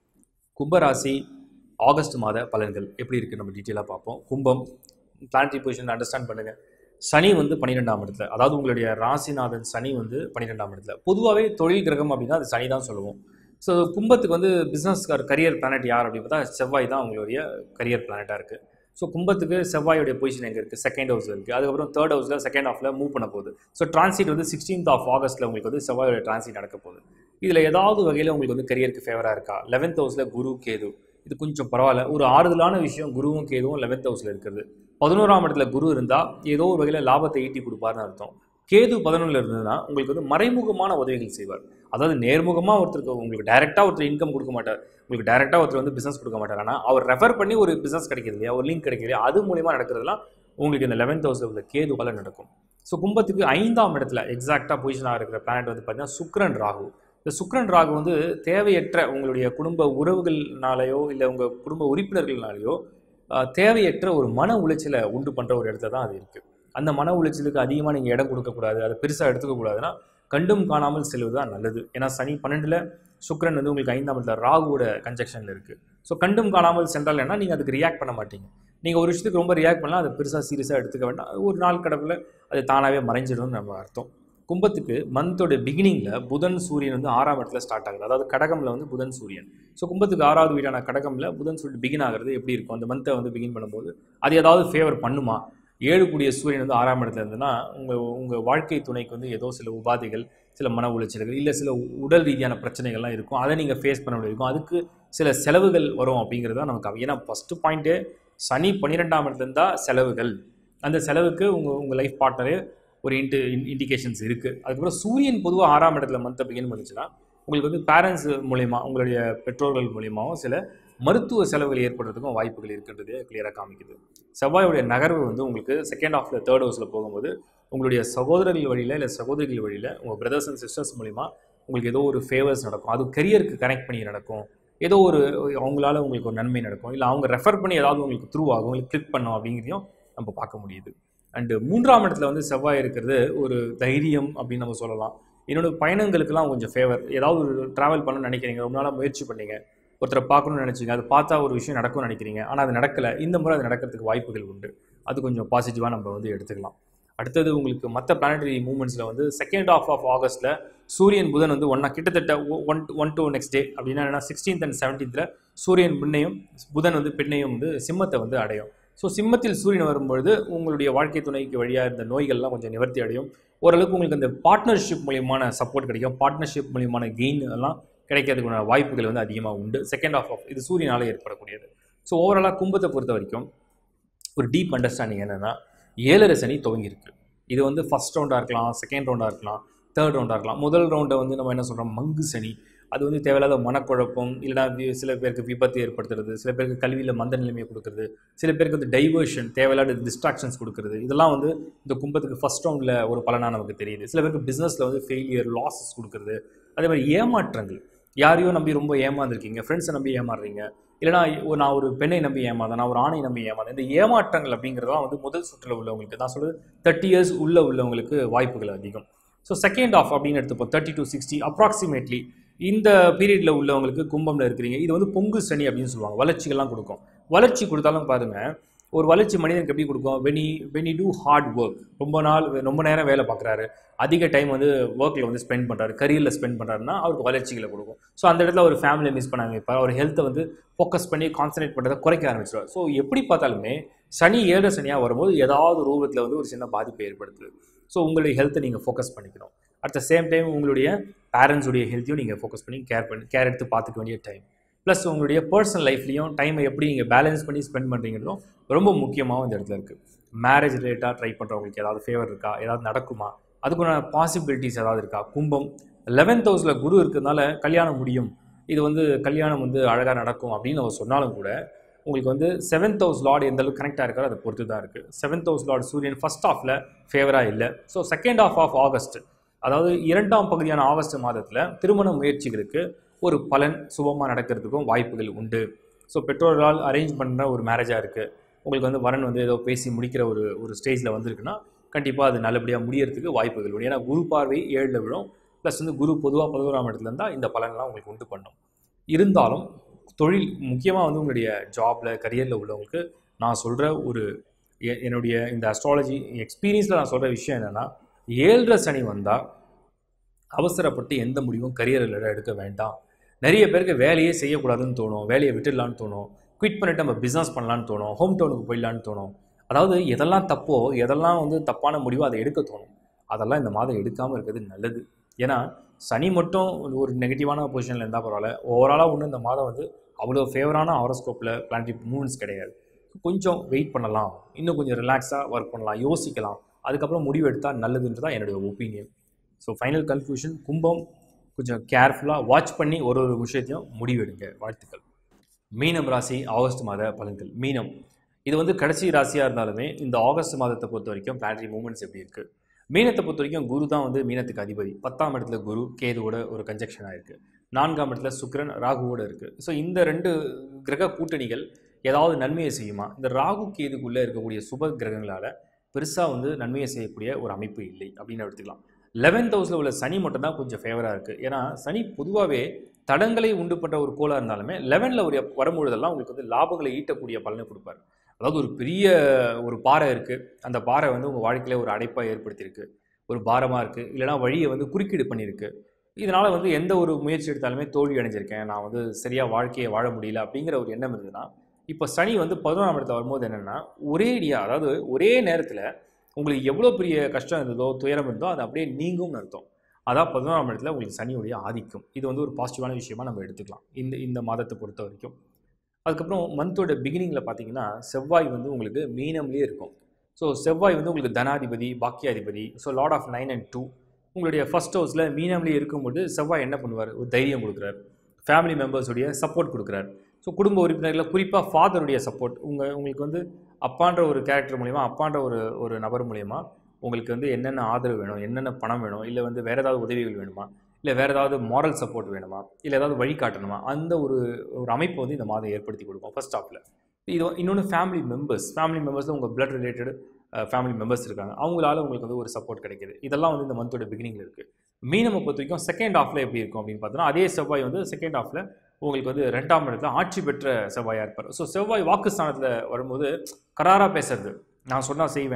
கும்பராசி ஆகஸ்ட் மாத பலன்கள் எப்படி இருக்குது நம்ம டீட்டெயிலாக பார்ப்போம் கும்பம் பிளானட்டரி பொசிஷன் அண்டர்ஸ்டாண்ட் பண்ணுங்கள் சனி வந்து பன்னிரெண்டாம் இடத்துல அதாவது உங்களுடைய ராசிநாதன் சனி வந்து பன்னிரெண்டாம் இடத்துல பொதுவாகவே தொழில் கிரகம் அப்படின்னா அது சனி தான் சொல்லுவோம் ஸோ கும்பத்துக்கு வந்து பிஸ்னஸ் கரியர் பிளானட் யார் அப்படின்னு பார்த்தா செவ்வாய் தான் உங்களுடைய கரியர் பிளானட்டாக இருக்குது ஸோ கும்பத்துக்கு செவ்வாயுடைய பொசிஷன் எங்கே இருக்குது செகண்ட் ஹவுஸ் இருக்குது அதுக்கப்புறம் தேர்ட் ஹவுஸில் செகண்ட் ஹாஃபில் மூவ் பண்ண போகுது ஸோ டிரான்சிட் வந்து சிக்ஸ்டீன்த் ஆஃப் ஆகஸ்ட்டில் உங்களுக்கு வந்து செவ்வாயோட டிரான்சிட் நடக்க போகுது இதில் ஏதாவது வகையில் உங்களுக்கு வந்து கரியருக்கு ஃபேவராக இருக்கா லெவன்த் ஹவுஸில் குரு கேது இது கொஞ்சம் பரவாயில்ல ஒரு ஆறுதலான விஷயம் குருவும் கேதுவும் லெவன்த் ஹவுஸில் இருக்கிறது பதினோராம் இடத்துல குரு இருந்தால் ஏதோ ஒரு வகையில் லாபத்தை ஈட்டி கொடுப்பாருன்னு அர்த்தம் கேது பதினொன்றில் இருந்ததுன்னா உங்களுக்கு வந்து மறைமுகமான உதவிகள் செய்வார் அதாவது நேர்முகமாக ஒருத்தருக்கு உங்களுக்கு டைரெக்டாக ஒருத்தர் இன்கம் கொடுக்க மாட்டார் உங்களுக்கு டைரெக்டாக ஒருத்தர் வந்து பிஸ்னஸ் கொடுக்க மாட்டார் ஆனால் அவர் ரெஃபர் பண்ணி ஒரு பிஸ்னஸ் கிடைக்கிறது இல்லையா ஒரு லிங்க் கிடைக்கிறது இல்லையா அது மூலியமாக நடக்கிறதுலாம் உங்களுக்கு இந்த லெவன்த் ஹவுஸில் உள்ள கேது பல நடக்கும் ஸோ கும்பத்துக்கு ஐந்தாம் இடத்துல எக்ஸாக்டாக பொசிஷனாக இருக்கிற பிளானட் வந்து பார்த்தீங்கன்னா சுக்ரன் ராகு இந்த சுக்ரன் ராகு வந்து தேவையற்ற உங்களுடைய குடும்ப உறவுகள்னாலேயோ இல்லை உங்கள் குடும்ப உறுப்பினர்கள்னாலேயோ ஆஹ், தேவையற்ற ஒரு மன உளைச்சலை உண்டு பண்ணுற ஒரு இடத்துல தான் அது இருக்குது அந்த மன உளைச்சலுக்கு அதிகமாக நீங்கள் இடம் கொடுக்கக்கூடாது அதை பெருசாக எடுத்துக்கக்கூடாதுன்னா கண்டும் காணாமல் செல்வது தான் நல்லது ஏன்னா சனி பன்னெண்டில் சுக்கிரன் வந்து உங்களுக்கு ஐந்தாம் இடத்துல ராகுவோட கன்ஜெக்ஷனில் இருக்குது ஸோ கண்டும் காணாமல் சென்றால் என்ன நீங்கள் அதுக்கு ரியாக்ட் பண்ண மாட்டீங்க நீங்கள் ஒரு விஷயத்துக்கு ரொம்ப ரியாக்ட் பண்ணலாம் அதை பெருசாக சீரியஸாக எடுத்துக்க வேண்டாம் அது ஒரு நாள் கடவுளில் அது தானாகவே மறைஞ்சிடும்னு நம்ம அர்த்தம் கும்பத்துக்கு மந்தோட பிகினிங்கில் புதன் சூரியன் வந்து ஆறாம் இடத்துல ஸ்டார்ட் ஆகுது அதாவது கடகமில் வந்து புதன் சூரியன் ஸோ கும்பத்துக்கு ஆறாவது வீடான கடகமில் புதன் சூரியன் பிகின் ஆகிறது எப்படி இருக்கும் அந்த மந்த்தை வந்து பிகின் பண்ணும்போது அது ஏதாவது ஃபேவர் பண்ணுமா ஏழு கூடிய சூரியன் வந்து ஆறாம் இடத்துல இருந்ததுன்னா உங்கள் உங்கள் வாழ்க்கை துணைக்கு வந்து ஏதோ சில உபாதைகள் சில மன உளைச்சல்கள் இல்லை சில உடல் ரீதியான பிரச்சனைகள்லாம் இருக்கும் அதை நீங்கள் ஃபேஸ் பண்ண வேண்டியிருக்கும் அதுக்கு சில செலவுகள் வரும் அப்படிங்கிறது தான் நமக்கு அவ- ஏன்னா ஃபஸ்ட்டு பாயிண்ட்டு சனி பன்னிரெண்டாம் இடத்துல இருந்தால் செலவுகள் அந்த செலவுக்கு உங்கள் உங்கள் லைஃப் பார்ட்னரே ஒரு இன்ட்டு இண்டிகேஷன்ஸ் இருக்குது அதுக்கப்புறம் சூரியன் பொதுவாக ஆறாம் இடத்துல மந்த்தை பிகின் பண்ணுச்சுன்னா உங்களுக்கு வந்து பேரண்ட்ஸ் மூலயமா உங்களுடைய பெற்றோர்கள் மூலியமாகவும் சில மருத்துவ செலவுகள் ஏற்படுறதுக்கும் வாய்ப்புகள் இருக்குன்றது கிளியராக காமிக்குது செவ்வாயுடைய நகர்வு வந்து உங்களுக்கு செகண்ட் ஹாஃப்ல தேர்ட் ஹவுஸில் போகும்போது உங்களுடைய சகோதரர்கள் வழியில் இல்லை சகோதரிகள் வழியில் உங்கள் பிரதர்ஸ் அண்ட் சிஸ்டர்ஸ் மூலிமா உங்களுக்கு ஏதோ ஒரு ஃபேவர்ஸ் நடக்கும் அது கரியருக்கு கனெக்ட் பண்ணி நடக்கும் ஏதோ ஒரு அவங்களால உங்களுக்கு ஒரு நன்மை நடக்கும் இல்லை அவங்க ரெஃபர் பண்ணி ஏதாவது உங்களுக்கு த்ரூ ஆகும் உங்களுக்கு கிளிக் பண்ணும் அப்படிங்கிறதையும் நம்ம பார்க்க முடியுது அண்டு மூன்றாம் இடத்துல வந்து செவ்வாய் இருக்கிறது ஒரு தைரியம் அப்படின்னு நம்ம சொல்லலாம் என்னோட பயணங்களுக்கெல்லாம் கொஞ்சம் ஃபேவர் ஏதாவது ஒரு ட்ராவல் பண்ணணும்னு நினைக்கிறீங்க ரொம்ப நாளாக முயற்சி பண்ணீங்க ஒருத்தரை பார்க்கணும்னு நினச்சிங்க அது பார்த்தா ஒரு விஷயம் நடக்கும்னு நினைக்கிறீங்க ஆனால் அது நடக்கலை இந்த முறை அது நடக்கிறதுக்கு வாய்ப்புகள் உண்டு அது கொஞ்சம் பாசிட்டிவாக நம்ம வந்து எடுத்துக்கலாம் அடுத்தது உங்களுக்கு மற்ற பிளானட்டரி மூமெண்ட்ஸில் வந்து செகண்ட் ஆஃப் ஆஃப் ஆகஸ்ட்டில் சூரியன் புதன் வந்து ஒன்றா கிட்டத்தட்ட one one to next day அப்படின்னா என்னன்னா சிக்ஸ்டீன்த் அண்ட் செவன்டீன்த்தில் சூரியன் முன்னையும் புதன் வந்து பெண்ணையும் வந்து சிம்மத்தை வந்து அடையும் ஸோ சிம்மத்தில் சூரியன் வரும்பொழுது உங்களுடைய வாழ்க்கை துணைக்கு வழியாக இருந்த நோய்கள்லாம் கொஞ்சம் நிவர்த்தி அடையும் ஓரளவுக்கு உங்களுக்கு அந்த பார்ட்னர்ஷிப் மூலியமான சப்போர்ட் கிடைக்கும் பார்ட்னர்ஷிப் மூலியமான கெயின் எல்லாம் கிடைக்கிறதுக்கான வாய்ப்புகள் வந்து அதிகமாக உண்டு செகண்ட் ஆஃப் ஆஃப் இது சூரியனால் ஏற்படக்கூடியது ஸோ ஓவராலாக கும்பத்தை பொறுத்த வரைக்கும் ஒரு டீப் அண்டர்ஸ்டாண்டிங் என்னென்னா ஏழரை சனி துவங்கியிருக்கு இது வந்து ஃபஸ்ட் ரவுண்டாக இருக்கலாம் செகண்ட் ரவுண்டாக இருக்கலாம் தேர்ட் ரவுண்டாக இருக்கலாம் முதல் ரவுண்டை வந்து நம்ம என்ன சொல்கிறோம் மங்கு சனி அது வந்து தேவையில்லாத மனக்குழப்பம் இல்லைனா வி- சில பேருக்கு விபத்து ஏற்படுத்துறது சில பேருக்கு கல்வியில் மந்த நிலைமையை கொடுக்குறது சில பேருக்கு வந்து டைவர்ஷன் தேவையில்லாத டிஸ்ட்ராக்ஷன்ஸ் கொடுக்குறது இதெல்லாம் வந்து இந்த கும்பத்துக்கு ஃபஸ்ட் ரவுண்டில் ஒரு பலனாக நமக்கு தெரியுது சில பேருக்கு பிஸ்னஸில் வந்து ஃபெயிலியர் லாஸஸ் கொடுக்குறது அதே மாதிரி ஏமாற்றங்கள் யாரையோ நம்பி ரொம்ப ஏமாந்துருக்கீங்க ஃப்ரெண்ட்ஸை நம்பி ஏமாறுறீங்க இல்லைனா ஒரு- நான் ஒரு பெண்ணை நம்பி ஏமாந்தேன் நான் ஒரு ஆணை நம்பி ஏமாந்தேன் இந்த ஏமாற்றங்கள் அப்படிங்கிறதெல்லாம் வந்து முதல் சுற்றில் உள்ளவங்களுக்கு நான் சொல்றது தேர்ட்டி இயர்ஸ் உள்ள உள்ளவங்களுக்கு வாய்ப்புகள் அதிகம் ஸோ செகண்ட் ஆஃப் அப்படின்னு எடுத்துப்போம் தேர்ட்டி டு சிக்ஸ்டி அப்ராக்சிமேட்லி இந்த பீரியடில் உள்ளவங்களுக்கு கும்பம்ல இருக்கிறீங்க இது வந்து பொங்கு சனி அப்படின்னு சொல்லுவாங்க வளர்ச்சிகள்லாம் கொடுக்கும் வளர்ச்சி கொடுத்தாலும் பாருங்க ஒரு வளர்ச்சி மனிதனுக்கு எப்படி கொடுக்கும் வெனி வெனி டூ ஹார்ட் ஒர்க் ரொம்ப நாள் ரொம்ப நேரம் வேலை பார்க்குறாரு அதிக டைம் வந்து ஒர்க்கில் வந்து ஸ்பெண்ட் பண்ணுறாரு கரியரில் ஸ்பெண்ட் பண்ணுறாருன்னா அவருக்கு வளர்ச்சிகளை கொடுக்கும் ஸோ அந்த இடத்துல ஒரு ஃபேமிலியை மிஸ் பண்ணாம இருப்பார் அவர் ஹெல்த்தை வந்து ஃபோக்கஸ் பண்ணி கான்சன்ட்ரேட் பண்ணுறதை குறைக்க ஆரம்பிச்சிடுவார் ஸோ எப்படி பார்த்தாலுமே சனி ஏழரை சனியாக வரும்போது ஏதாவது ரூபத்தில் வந்து ஒரு சின்ன பாதிப்பை ஏற்படுத்துது ஸோ உங்களுடைய ஹெல்த்தை நீங்கள் ஃபோக்கஸ் பண்ணிக்கணும் அட் த சேம் டைம் உங்களுடைய பேரண்ட்ஸுடைய ஹெல்த்தையும் நீங்கள் ஃபோக்கஸ் பண்ணி கேர் பண்ணி கேர் எடுத்து பார்த்துக்க வேண்டிய டைம் ப்ளஸ் உங்களுடைய பர்சனல் லைஃப்லையும் டைமை எப்படி நீங்கள் பேலன்ஸ் பண்ணி ஸ்பெண்ட் பண்ணுறீங்கிறதும் ரொம்ப முக்கியமாகவும் இந்த இடத்துல இருக்குது மேரேஜ் ரிலேட்டாக ட்ரை பண்ணுறவங்களுக்கு ஏதாவது ஃபேவர் இருக்கா ஏதாவது நடக்குமா அதுக்குண்டான பாசிபிலிட்டிஸ் ஏதாவது இருக்கா கும்பம் லெவன்த் ஹவுஸில் குரு இருக்கிறதுனால கல்யாணம் முடியும் இது வந்து கல்யாணம் வந்து அழகாக நடக்கும் அப்படின்னு நம்ம சொன்னாலும் கூட உங்களுக்கு வந்து செவன்த் ஹவுஸ் லார்டு எந்த அளவுக்கு கனெக்டாக இருக்காரோ அதை பொறுத்து தான் இருக்குது செவன்த் ஹவுஸ் லார்டு சூரியன் ஃபர்ஸ்ட் ஹாஃபில் ஃபேவராக இல்லை so second of of August அதாவது இரண்டாம் பகுதியான ஆகஸ்ட் மாதத்தில் திருமண முயற்சிகளுக்கு ஒரு பலன் சுபமாக நடக்கிறதுக்கும் வாய்ப்புகள் உண்டு ஸோ பெற்றோர்களால் அரேஞ்ச் பண்ணுற ஒரு மேரேஜாக இருக்குது உங்களுக்கு வந்து வரன் வந்து ஏதோ பேசி முடிக்கிற ஒரு ஒரு ஸ்டேஜில் வந்திருக்குன்னா கண்டிப்பாக அது நல்லபடியாக முடியறதுக்கு வாய்ப்புகள் உண்டு ஏன்னா குரு பார்வை ஏழில் விழும் ப்ளஸ் வந்து குரு பொதுவாக பதினோராம் இடத்துல இருந்தால் இந்த பலன்லாம் உங்களுக்கு உண்டு பண்ணும் இருந்தாலும் தொழில் முக்கியமாக வந்து உங்களுடைய ஜாபில் கரியரில் உள்ளவங்களுக்கு நான் சொல்கிற ஒரு எ- என்னுடைய இந்த அஸ்ட்ராலஜி எக்ஸ்பீரியன்ஸில் நான் சொல்கிற விஷயம் என்னென்னா ஏழரை சனி வந்தால் அவசரப்பட்டு எந்த முடிவும் கரியரில் எடுக்க வேண்டாம் நிறைய பேருக்கு வேலையே செய்யக்கூடாதுன்னு தோணும் வேலையை விட்டுடலான்னு தோணும் குவிட் பண்ணிட்டு நம்ம பிஸ்னஸ் பண்ணலான்னு தோணும் ஹோம் டவுனுக்கு போயிடலான்னு தோணும் அதாவது எதெல்லாம் தப்போ எதெல்லாம் வந்து தப்பான முடிவோ அதை எடுக்க தோணும் அதெல்லாம் இந்த மாதம் எடுக்காமல் இருக்கிறது நல்லது ஏன்னா சனி மட்டும் ஒரு நெகட்டிவான பொசிஷனில் இருந்தால் பரவாயில்ல ஓவராலாக ஒன்றும் இந்த மாதம் வந்து அவ்வளோ ஃபேவரான ஹாரோஸ்கோப்பில் பிளானரி மூவ்மெண்ட்ஸ் கிடையாது கொஞ்சம் வெயிட் பண்ணலாம் இன்னும் கொஞ்சம் ரிலாக்ஸாக ஒர்க் பண்ணலாம் யோசிக்கலாம் அதுக்கப்புறம் முடிவு எடுத்தால் நல்லதுன்றது தான் என்னுடைய ஒப்பீனியன் ஸோ ஃபைனல் கன்க்ளூஷன் கும்பம் கொஞ்சம் கேர்ஃபுல்லாக வாட்ச் பண்ணி ஒரு ஒரு விஷயத்தையும் முடிவெடுங்க வாழ்த்துக்கள் மீனம் ராசி ஆகஸ்ட் மாத பலன்கள் மீனம் இது வந்து கடைசி ராசியாக இருந்தாலுமே இந்த ஆகஸ்ட் மாதத்தை பொறுத்த வரைக்கும் பிளானரி மூமெண்ட்ஸ் எப்படி இருக்குது மீனத்தை பொறுத்த வரைக்கும் குரு தான் வந்து மீனத்துக்கு அதிபதி பத்தாம் இடத்துல குரு கேதுவோட ஒரு கன்ஜெக்ஷன் ஆயிருக்கு நான்காம் இடத்துல சுக்கிரன் ராகுவோட இருக்குது ஸோ இந்த ரெண்டு கிரக கூட்டணிகள் ஏதாவது நன்மையை செய்யுமா இந்த ராகு கேதுக்குள்ளே இருக்கக்கூடிய சுப கிரகங்களால் பெருசாக வந்து நன்மையை செய்யக்கூடிய ஒரு அமைப்பு இல்லை அப்படின்னு எடுத்துக்கலாம் லெவன்த் ஹவுஸில் உள்ள சனி மட்டும் தான் கொஞ்சம் ஃபேவராக இருக்குது ஏன்னா சனி பொதுவாகவே தடங்களை உண்டு பண்ணுற ஒரு கோளாக இருந்தாலுமே லெவனில் ஒரு வரும்பொழுதெல்லாம் உங்களுக்கு வந்து லாபங்களை ஈட்டக்கூடிய பலனை கொடுப்பார் அதாவது ஒரு பெரிய ஒரு பாறை இருக்குது அந்த பாறை வந்து உங்கள் வாழ்க்கையில் ஒரு அடைப்பாக ஏற்படுத்தியிருக்கு ஒரு பாரமாக இருக்குது இல்லைனா வழியை வந்து குறுக்கீடு பண்ணியிருக்கு இதனால் வந்து எந்த ஒரு முயற்சி எடுத்தாலுமே தோல்வி அடைஞ்சிருக்கேன் நான் வந்து சரியாக வாழ்க்கையை வாழ முடியல அப்படிங்கிற ஒரு எண்ணம் இருந்ததுன்னா இப்போ சனி வந்து பதினொன்றாம் இடத்துல வரும்போது என்னென்னா ஒரே அடியாக அதாவது ஒரே நேரத்தில் உங்களுக்கு எவ்வளோ பெரிய கஷ்டம் இருந்ததோ துயரம் இருந்தோ அது அப்படியே நீங்கும்னு அர்த்தம் அதான் பதினோராம் இடத்துல உங்களுக்கு சனியுடைய ஆதிக்கம் இது வந்து ஒரு பாசிட்டிவான விஷயமா நம்ம எடுத்துக்கலாம் இந்த இந்த மாதத்தை பொறுத்த வரைக்கும் அதுக்கப்புறம் மந்தோட பிகினிங்கில் பார்த்தீங்கன்னா செவ்வாய் வந்து உங்களுக்கு மீனம்லேயே இருக்கும் ஸோ செவ்வாய் வந்து உங்களுக்கு தனாதிபதி பாக்கியாதிபதி so lord of nine and two உங்களுடைய ஃபர்ஸ்ட் ஹவுஸில் மீனம்லேயே இருக்கும்போது செவ்வாய் என்ன பண்ணுவார் ஒரு தைரியம் கொடுக்குறாரு ஃபேமிலி மெம்பர்ஸுடைய சப்போர்ட் கொடுக்குறாரு ஸோ குடும்ப உறுப்பினர்களில் குறிப்பாக ஃபாதருடைய சப்போர்ட் உங்கள் உங்களுக்கு வந்து அப்பான்ற ஒரு கேரக்டர் மூலிமா அப்பான்ற ஒரு ஒரு நபர் மூலிமா உங்களுக்கு வந்து என்னென்ன ஆதரவு வேணும் என்னென்ன பணம் வேணும் இல்லை வந்து வேறு ஏதாவது உதவிகள் வேணுமா இல்லை வேறு ஏதாவது மாரல் சப்போர்ட் வேணுமா இல்லை ஏதாவது வழிகாட்டணுமா அந்த ஒரு ஒரு அமைப்பை வந்து இந்த மாதம் ஏற்படுத்தி கொடுக்கும் ஃபர்ஸ்ட் ஹாஃபில் இது இன்னொன்று ஃபேமிலி மெம்பர்ஸ் ஃபேமிலி மெம்பர்ஸில் உங்கள் பிளட் ரிலேட்டட் ஃபேமிலி மெம்பர்ஸ் இருக்காங்க அவங்களால உங்களுக்கு வந்து ஒரு சப்போர்ட் கிடைக்குது இதெல்லாம் வந்து இந்த மந்தோட பிகினிங்கில் இருக்குது மீனமை பொறுத்த வரைக்கும் செகண்ட் ஹாஃபில் எப்படி இருக்கும் அப்படின்னு பார்த்தோன்னா அதே செவ்வாய் வந்து செகண்ட் ஹாஃபில் உங்களுக்கு வந்து ரெண்டாம் இடத்துல ஆட்சி பெற்ற செவ்வாயாக இருப்பார் ஸோ செவ்வாய் வாக்குஸ்தானத்தில் வரும்போது கராராக பேசுறது நான் சொன்னால் செய்வேன்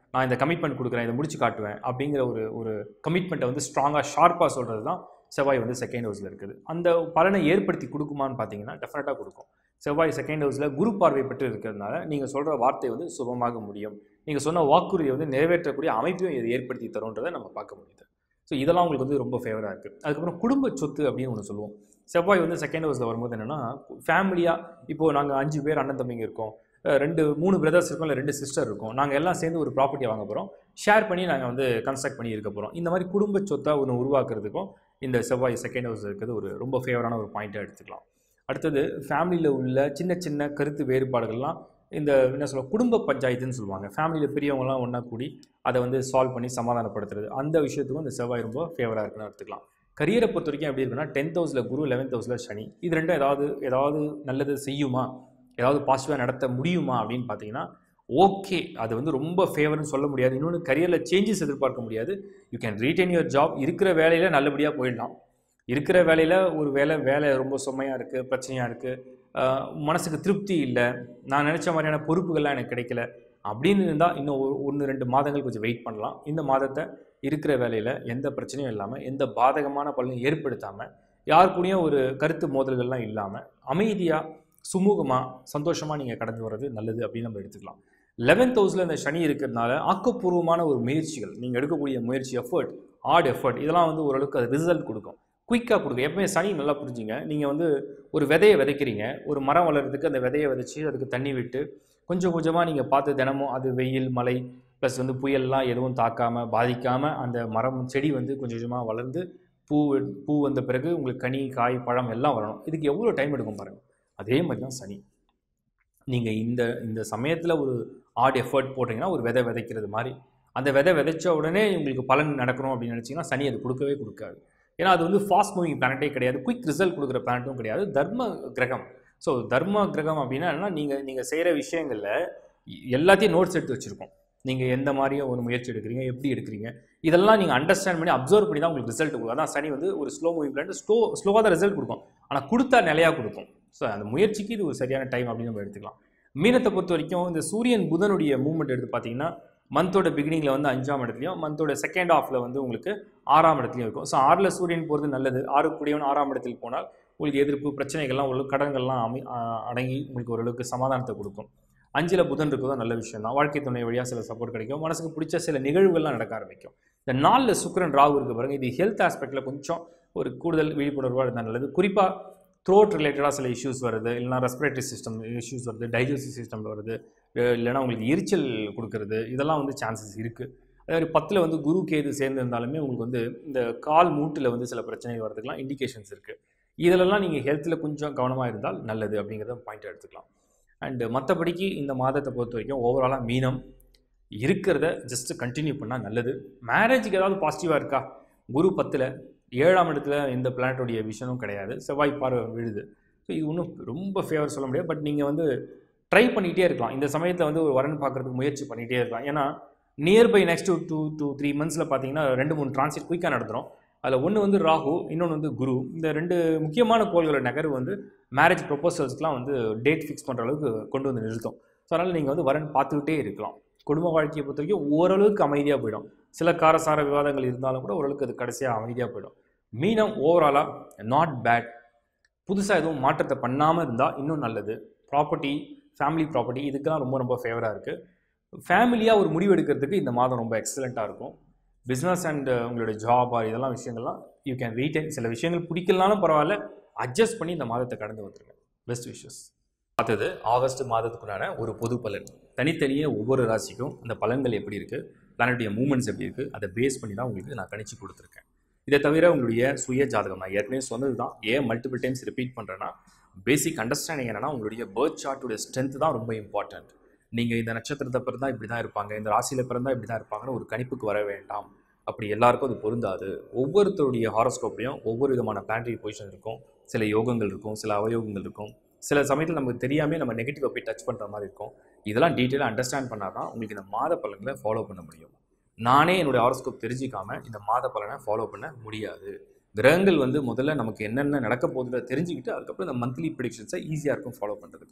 நான் இந்த கமிட்மெண்ட் கொடுக்குறேன் இதை முடிச்சு காட்டுவேன் அப்படிங்கிற ஒரு ஒரு கமிட்மெண்ட்டை வந்து ஸ்ட்ராங்காக ஷார்ப்பாக சொல்கிறது தான் செவ்வாய் வந்து செகண்ட் ஹவுஸில் இருக்குது அந்த பலனை ஏற்படுத்தி கொடுக்குமான்னு பார்த்தீங்கன்னா டெஃபினட்டாக கொடுக்கும் செவ்வாய் செகண்ட் ஹவுஸில் குரு பார்வை பெற்று இருக்கிறதுனால நீங்கள் சொல்கிற வார்த்தை வந்து சுபமாக முடியும் நீங்கள் சொன்ன வாக்குறுதியை வந்து நிறைவேற்றக்கூடிய அமைப்பையும் இது ஏற்படுத்தி தரும்ன்றதை நம்ம பார்க்க முடியுது ஸோ இதெல்லாம் உங்களுக்கு வந்து ரொம்ப ஃபேவராக இருக்குது அதுக்கப்புறம் குடும்ப சொத்து அப்படின்னு ஒன்று சொல்லுவோம் செவ்வாய் வந்து செகண்ட் ஹவுஸில் வரும்போது என்னென்னா ஃபேமிலியாக இப்போது நாங்கள் அஞ்சு பேர் அண்ணன் தம்பிங்க இருக்கோம் அஹ் ரெண்டு மூணு பிரதர்ஸ் இருக்கோம் இல்லை ரெண்டு சிஸ்டர் இருக்கும் நாங்கள் எல்லாம் சேர்ந்து ஒரு ப்ராப்பர்ட்டியை வாங்க போகிறோம் ஷேர் பண்ணி நாங்கள் வந்து கன்ஸ்ட்ரக்ட் பண்ணி இருக்க போகிறோம் இந்த மாதிரி குடும்ப சொத்தை ஒன்று உருவாக்குறதுக்கும் இந்த செவ்வாய் செகண்ட் ஹவுஸ் இருக்கிறது ஒரு ரொம்ப ஃபேவரான ஒரு பாயிண்ட்டாக எடுத்துக்கலாம் அடுத்தது ஃபேமிலியில் உள்ள சின்ன சின்ன கருத்து வேறுபாடுகள்லாம் இந்த என்ன சொல்ல குடும்ப பஞ்சாயத்துன்னு சொல்லுவாங்க ஃபேமிலியில் பெரியவங்கலாம் ஒன்றா கூடி அதை வந்து சால்வ் பண்ணி சமாதானப்படுத்துறது அந்த விஷயத்துக்கும் இந்த செவ்வாய் ரொம்ப ஃபேவராக இருக்குன்னு எடுத்துக்கலாம் கரியரை பொறுத்த வரைக்கும் எப்படி இருக்குன்னா டென்த் ஹவுஸில் குரு லெவன்த் ஹவுஸில் சனி இது ரெண்டும் ஏதாவது ஏதாவது நல்லது செய்யுமா ஏதாவது பாசிட்டிவாக நடத்த முடியுமா அப்படின்னு பார்த்தீங்கன்னா ஓகே அது வந்து ரொம்ப ஃபேவர்னு சொல்ல முடியாது இன்னொன்று கரியரில் சேஞ்சஸ் எதிர்பார்க்க முடியாது you can retain your job இருக்கிற வேலையில் நல்லபடியாக போயிடலாம் இருக்கிற வேலையில் ஒரு வேலை வேலை ரொம்ப சுமையாக இருக்குது பிரச்சனையாக இருக்குது மனசுக்கு திருப்தி இல்லை நான் நினச்ச மாதிரியான பொறுப்புகள்லாம் எனக்கு கிடைக்கல அப்படின்னு இருந்தால் இன்னும் ஒரு ஒன்று ரெண்டு மாதங்கள் கொஞ்சம் வெயிட் பண்ணலாம் இந்த மாதத்தை இருக்கிற வேலையில் எந்த பிரச்சனையும் இல்லாமல் எந்த பாதகமான பலனும் ஏற்படுத்தாமல் யார் கூடயும் ஒரு கருத்து மோதல்கள்லாம் இல்லாமல் அமைதியாக சுமூகமாக சந்தோஷமாக நீங்கள் கடந்து வர்றது நல்லது அப்படின்னு நம்ம எடுத்துக்கலாம் லெவன்த் ஹவுஸில் இந்த சனி இருக்கிறதுனால ஆக்கப்பூர்வமான ஒரு முயற்சிகள் நீங்கள் எடுக்கக்கூடிய முயற்சி எஃபர்ட் ஹார்ட் எஃபர்ட் இதெல்லாம் வந்து ஓரளவுக்கு அது ரிசல்ட் கொடுக்கும் குயிக்காக கொடுக்கும் எப்பவுமே சனி நல்லா புரிஞ்சுங்க நீங்கள் வந்து ஒரு விதையை விதைக்கிறீங்க ஒரு மரம் வளர்கிறதுக்கு அந்த விதையை விதைச்சி அதுக்கு தண்ணி விட்டு கொஞ்சம் கொஞ்சமாக நீங்கள் பார்த்து தினமும் அது வெயில் மழை ப்ளஸ் வந்து புயல்லாம் எதுவும் தாக்காமல் பாதிக்காமல் அந்த மரம் செடி வந்து கொஞ்சம் கொஞ்சமாக வளர்ந்து பூ பூ வந்த பிறகு உங்களுக்கு கனி காய் பழம் எல்லாம் வரணும் இதுக்கு எவ்வளோ டைம் எடுக்கும் பாருங்கள் அதே மாதிரி தான் சனி நீங்கள் இந்த இந்த சமயத்தில் ஒரு ஆட் எஃபர்ட் போட்டிங்கன்னா ஒரு விதை விதைக்கிறது மாதிரி அந்த விதை விதைச்ச உடனே உங்களுக்கு பலன் நடக்கணும் அப்படின்னு நினச்சிங்கன்னா சனி அது கொடுக்கவே கொடுக்காது ஏன்னா அது வந்து ஃபாஸ்ட் மூவிங் பிளானட்டே கிடையாது குயிக் ரிசல்ட் கொடுக்குற பிளானட்டும் கிடையாது தர்ம கிரகம் ஸோ தர்ம கிரகம் அப்படின்னா என்னன்னா நீங்கள் நீங்கள் செய்கிற விஷயங்களில் எல்லாத்தையும் நோட்ஸ் எடுத்து வச்சுருக்கோம் நீங்கள் எந்த மாதிரியும் ஒரு முயற்சி எடுக்கிறீங்க எப்படி எடுக்கிறீங்க இதெல்லாம் நீங்கள் அண்டர்ஸ்டாண்ட் பண்ணி அப்சர்வ் பண்ணி தான் உங்களுக்கு ரிசல்ட் கொடுக்கும் அதான் சனி வந்து ஒரு ஸ்லோ மூவிங் பிளான் ஸ்லோ ஸ்லோவாக தான் ரிசல்ட் கொடுக்கும் ஆனால் கொடுத்தா நிலையாக கொடுக்கும் ஸோ அந்த முயற்சிக்கு இது ஒரு சரியான டைம் அப்படின்னு நம்ம எடுத்துக்கலாம் மீனத்தை பொறுத்த வரைக்கும் இந்த சூரியன் புதனுடைய மூவ்மெண்ட் எடுத்து பார்த்தீங்கன்னா மந்தோட பிகினிங்கில் வந்து அஞ்சாம் இடத்துலையும் மந்தோட செகண்ட் ஆஃபில் வந்து உங்களுக்கு ஆறாம் இடத்துலையும் இருக்கும் ஸோ ஆறில் சூரியன் போகிறது நல்லது ஆறு கூடியவன் ஆறாம் இடத்தில் போனால் உங்களுக்கு எதிர்ப்பு பிரச்சனைகள்லாம் ஓரளவுக்கு கடன்கள்லாம் அமை ஆ- அடங்கி உங்களுக்கு ஓரளவுக்கு சமாதானத்தை கொடுக்கும் அஞ்சில் புதன் இருக்கிறதும் நல்ல விஷயம் தான் வாழ்க்கை துணை வழியாக சில சப்போர்ட் கிடைக்கும் மனசுக்கு பிடிச்ச சில நிகழ்வுகள்லாம் நடக்க ஆரம்பிக்கும் இந்த நாளில் சுக்கிரன் ராகு இருக்கு பாருங்க இது ஹெல்த் ஆஸ்பெக்டில் கொஞ்சம் ஒரு கூடுதல் விழிப்புணர்வாக இருந்தால் நல்லது குறிப்பாக த்ரோட் ரிலேட்டடாக சில இஷ்யூஸ் வருது இல்லைனா ரெஸ்பிரேட்டரி சிஸ்டம் இஷ்யூஸ் வருது டைஜஸ்டிவ் சிஸ்டமில் வருது அஹ் இல்லைனா உங்களுக்கு எரிச்சல் கொடுக்கறது இதெல்லாம் வந்து சான்சஸ் இருக்குது அதே மாதிரி பத்தில் வந்து குரு கேது சேர்ந்து இருந்தாலுமே உங்களுக்கு வந்து இந்த கால் மூட்டில் வந்து சில பிரச்சனைகள் வரதுக்கெலாம் இண்டிகேஷன்ஸ் இருக்குது இதிலெல்லாம் நீங்கள் ஹெல்த்தில் கொஞ்சம் கவனமாக இருந்தால் நல்லது அப்படிங்கிறத பாயிண்ட் எடுத்துக்கலாம் அண்டு மற்றபடிக்கு இந்த மாதத்தை பொறுத்த வரைக்கும் ஓவராலாக மீனம் இருக்கிறத ஜஸ்ட் கண்டினியூ பண்ணால் நல்லது மேரேஜுக்கு ஏதாவது பாசிட்டிவாக இருக்கா குரு பத்தில் ஏழாம் இடத்துல எந்த பிளானட்டோடைய விஷனும் கிடையாது செவ்வாய் பார்வை விழுது ஸோ இது ஒன்றும் ரொம்ப ஃபேவர் சொல்ல முடியாது பட் நீங்கள் வந்து ட்ரை பண்ணிகிட்டே இருக்கலாம் இந்த சமயத்தில் வந்து ஒரு வரன் பார்க்குறதுக்கு முயற்சி பண்ணிகிட்டே இருக்கலாம் ஏன்னா nearby next two two three மந்த்ஸில் பார்த்தீங்கன்னா ரெண்டு மூணு டிரான்சிட் குயிக்காக நடத்துகிறோம் அதில் ஒன்று வந்து ராகு இன்னொன்று வந்து குரு இந்த ரெண்டு முக்கியமான கோள்களோட நகர்வு வந்து மேரேஜ் ப்ரொபோசல்ஸ்க்குலாம் வந்து டேட் ஃபிக்ஸ் பண்ணுற அளவுக்கு கொண்டு வந்து நிறுத்தும் ஸோ அதனால் நீங்கள் வந்து வரன் பார்த்துக்கிட்டே இருக்கலாம் குடும்ப வாழ்க்கையை பொறுத்த வரைக்கும் ஓரளவுக்கு அமைதியாக போயிடும் சில காரசார விவாதங்கள் இருந்தாலும் கூட ஓரளவுக்கு அது கடைசியாக அமைதியாக போயிடும் மீனம் ஓவராலாக நாட் பேட் புதுசாக எதுவும் மாற்றத்தை பண்ணாமல் இருந்தால் இன்னும் நல்லது ப்ராப்பர்ட்டி ஃபேமிலி ப்ராப்பர்ட்டி இதுக்கெல்லாம் ரொம்ப ரொம்ப ஃபேவராக இருக்குது ஃபேமிலியாக ஒரு முடிவு எடுக்கிறதுக்கு இந்த மாதம் ரொம்ப எக்ஸலண்ட்டாக இருக்கும் பிஸ்னஸ் அண்ட் உங்களுடைய ஜாப் இதெல்லாம் விஷயங்கள்லாம் யூ கேன் ரீட்டைன் சில விஷயங்கள் பிடிக்கலனாலும் பரவாயில்ல அட்ஜஸ்ட் பண்ணி இந்த மாதத்தை கடந்து வந்துருங்க பெஸ்ட் விஷஸ் பார்த்தது ஆகஸ்ட் மாதத்துக்குண்டான ஒரு பொது பலன் தனித்தனியே ஒவ்வொரு ராசிக்கும் அந்த பலன்கள் எப்படி இருக்குது பிளானட்டுடைய மூமெண்ட்ஸ் எப்படி இருக்குது அதை பேஸ் பண்ணி தான் உங்களுக்கு நான் கணிச்சு கொடுத்துருக்கேன் இதை தவிர உங்களுடைய சுய ஜாதகம் நான் ஏற்கனவே சொன்னது தான் ஏன் மல்டிபிள் டைம்ஸ் ரிப்பீட் பண்ணுறேன்னா பேசிக் அண்டர்ஸ்டாண்டிங் என்னன்னா உங்களுடைய பேர்த் சார்ட்டுடைய ஸ்ட்ரென்த் தான் ரொம்ப இம்பார்ட்டன்ட் நீங்கள் இந்த நட்சத்திரத்தை பிறந்தா இப்படி தான் இருப்பாங்க இந்த ராசியில் பிறந்தா இப்படி தான் இருப்பாங்கன்னு ஒரு கணிப்புக்கு வர வேண்டாம் அப்படி எல்லாருக்கும் அது பொருந்தாது ஒவ்வொருத்தருடைய ஹாரோஸ்கோப்லையும் ஒவ்வொரு விதமான பிளானட்டரி பொசிஷன் இருக்கும் சில யோகங்கள் இருக்கும் சில அவயோகங்கள் இருக்கும் சில சமயத்தில் நமக்கு தெரியாமே நம்ம நெகட்டிவாக போய் டச் பண்ணுற மாதிரி இருக்கும் இதெல்லாம் டீட்டெயிலாக அண்டர்ஸ்டாண்ட் பண்ணால் தான் உங்களுக்கு இந்த மாத பலன்களை ஃபாலோ பண்ண முடியும் நானே என்னுடைய ஹாரோஸ்கோப் தெரிஞ்சிக்காம இந்த மாத பலனை ஃபாலோ பண்ண முடியாது கிரகங்கள் வந்து முதல்ல நமக்கு என்னென்ன நடக்க போகுதுன்னு தெரிஞ்சுக்கிட்டு அதுக்கப்புறம் இந்த மந்த்லி ப்ரிடிக்ஷன்ஸை ஈஸியாக இருக்கும் ஃபாலோ பண்ணுறதுக்கு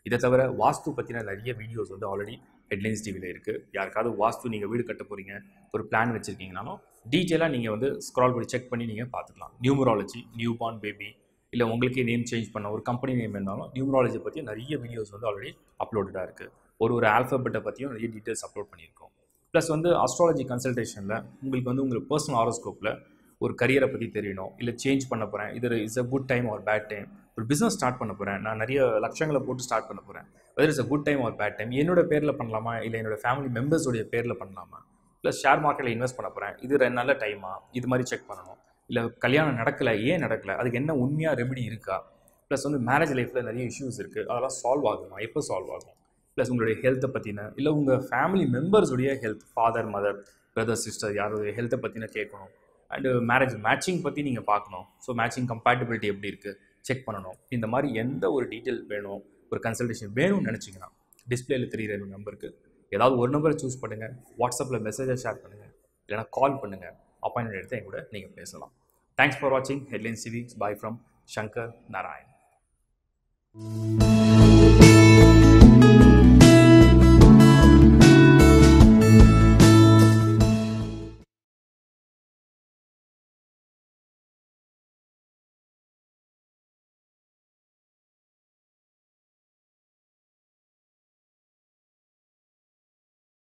இதை தவிர வாஸ்து பற்றின நிறைய வீடியோஸ் வந்து ஆல்ரெடி ஹெட்லைன்ஸ் டிவியில் இருக்குது யாருக்காவது வாஸ்து நீங்கள் வீடு கட்ட போகிறீங்க ஒரு பிளான் வச்சுருக்கீங்கனாலும் டீட்டெயிலாக நீங்கள் வந்து ஸ்க்ரால் பண்ணி செக் பண்ணி நீங்கள் பார்த்துக்கலாம் நியூமராலஜி நியூ பார்ன் பேபி இல்லை உங்களுக்கே நேம் சேஞ்ச் பண்ண ஒரு கம்பெனி நேம் இருந்தாலும் நியூமராலஜி பற்றி நிறைய வீடியோஸ் வந்து ஆல்ரெடி அப்லோடடாக இருக்குது ஒரு ஒரு ஆல்ஃபபெட்டை பற்றியும் நிறைய டீட்டெயில்ஸ் அப்லோட் பண்ணியிருக்கோம் ப்ளஸ் வந்து அஸ்ட்ராலஜி கன்சல்டேஷனில் உங்களுக்கு வந்து உங்களுக்கு பர்சனல் ஆரோஸ்கோப்பில் ஒரு கரியரை பற்றி தெரியணும் இல்லை சேஞ்ச் பண்ண போகிறேன் இது is a good time or bad time ஒரு பிஸ்னஸ் ஸ்டார்ட் பண்ண போகிறேன் நான் நிறைய லட்சங்களை போட்டு ஸ்டார்ட் பண்ண போகிறேன் whether is a good time or bad time என்னோட பேரில் பண்ணலாமா இல்லை என்னோட ஃபேமிலி மெம்பர்ஸோடைய பேரில் பண்ணலாமா ப்ளஸ் ஷேர் மார்க்கெட்டில் இன்வெஸ்ட் பண்ண போகிறேன் இது ரெண்டு நல்ல டைமா இது மாதிரி செக் பண்ணணும் இல்லை கல்யாணம் நடக்கலை ஏன் நடக்கலை அதுக்கு என்ன உண்மையாக ரெமெடி இருக்கா ப்ளஸ் வந்து மேரேஜ் லைஃப்பில் நிறைய இஷ்யூஸ் இருக்குது அதெல்லாம் சால்வ் ஆகுமா எப்போ சால்வ் ஆகும் ப்ளஸ் உங்களுடைய ஹெல்த்தை பற்றின இல்லை உங்கள் ஃபேமிலி மெம்பர்ஸுடைய health father mother brother sister யாருடைய ஹெல்த்தை பற்றின கேட்கணும் அண்டு மேரேஜ் மேட்சிங் பற்றி நீங்கள் பார்க்கணும் ஸோ மேட்சிங் கம்பேட்டபிலிட்டி எப்படி இருக்குது செக் பண்ணணும் இந்த மாதிரி எந்த ஒரு டீட்டெயில் வேணும் ஒரு கன்சல்டேஷன் வேணும்னு நினச்சிங்கன்னா டிஸ்பிளேல தெரியிற நம்பருக்கு ஏதாவது ஒரு நம்பரை சூஸ் பண்ணுங்கள் வாட்ஸ்அப்பில் மெசேஜை ஷேர் பண்ணுங்கள் இல்லைனா கால் பண்ணுங்கள் அப்பாயின்மெண்ட் எடுத்து என் கூட நீங்கள் பேசலாம் தேங்க்ஸ் ஃபார் வாட்சிங் ஹெட்லைன் சிவி பாய் ஃப்ரம் சங்கர் நாராயண்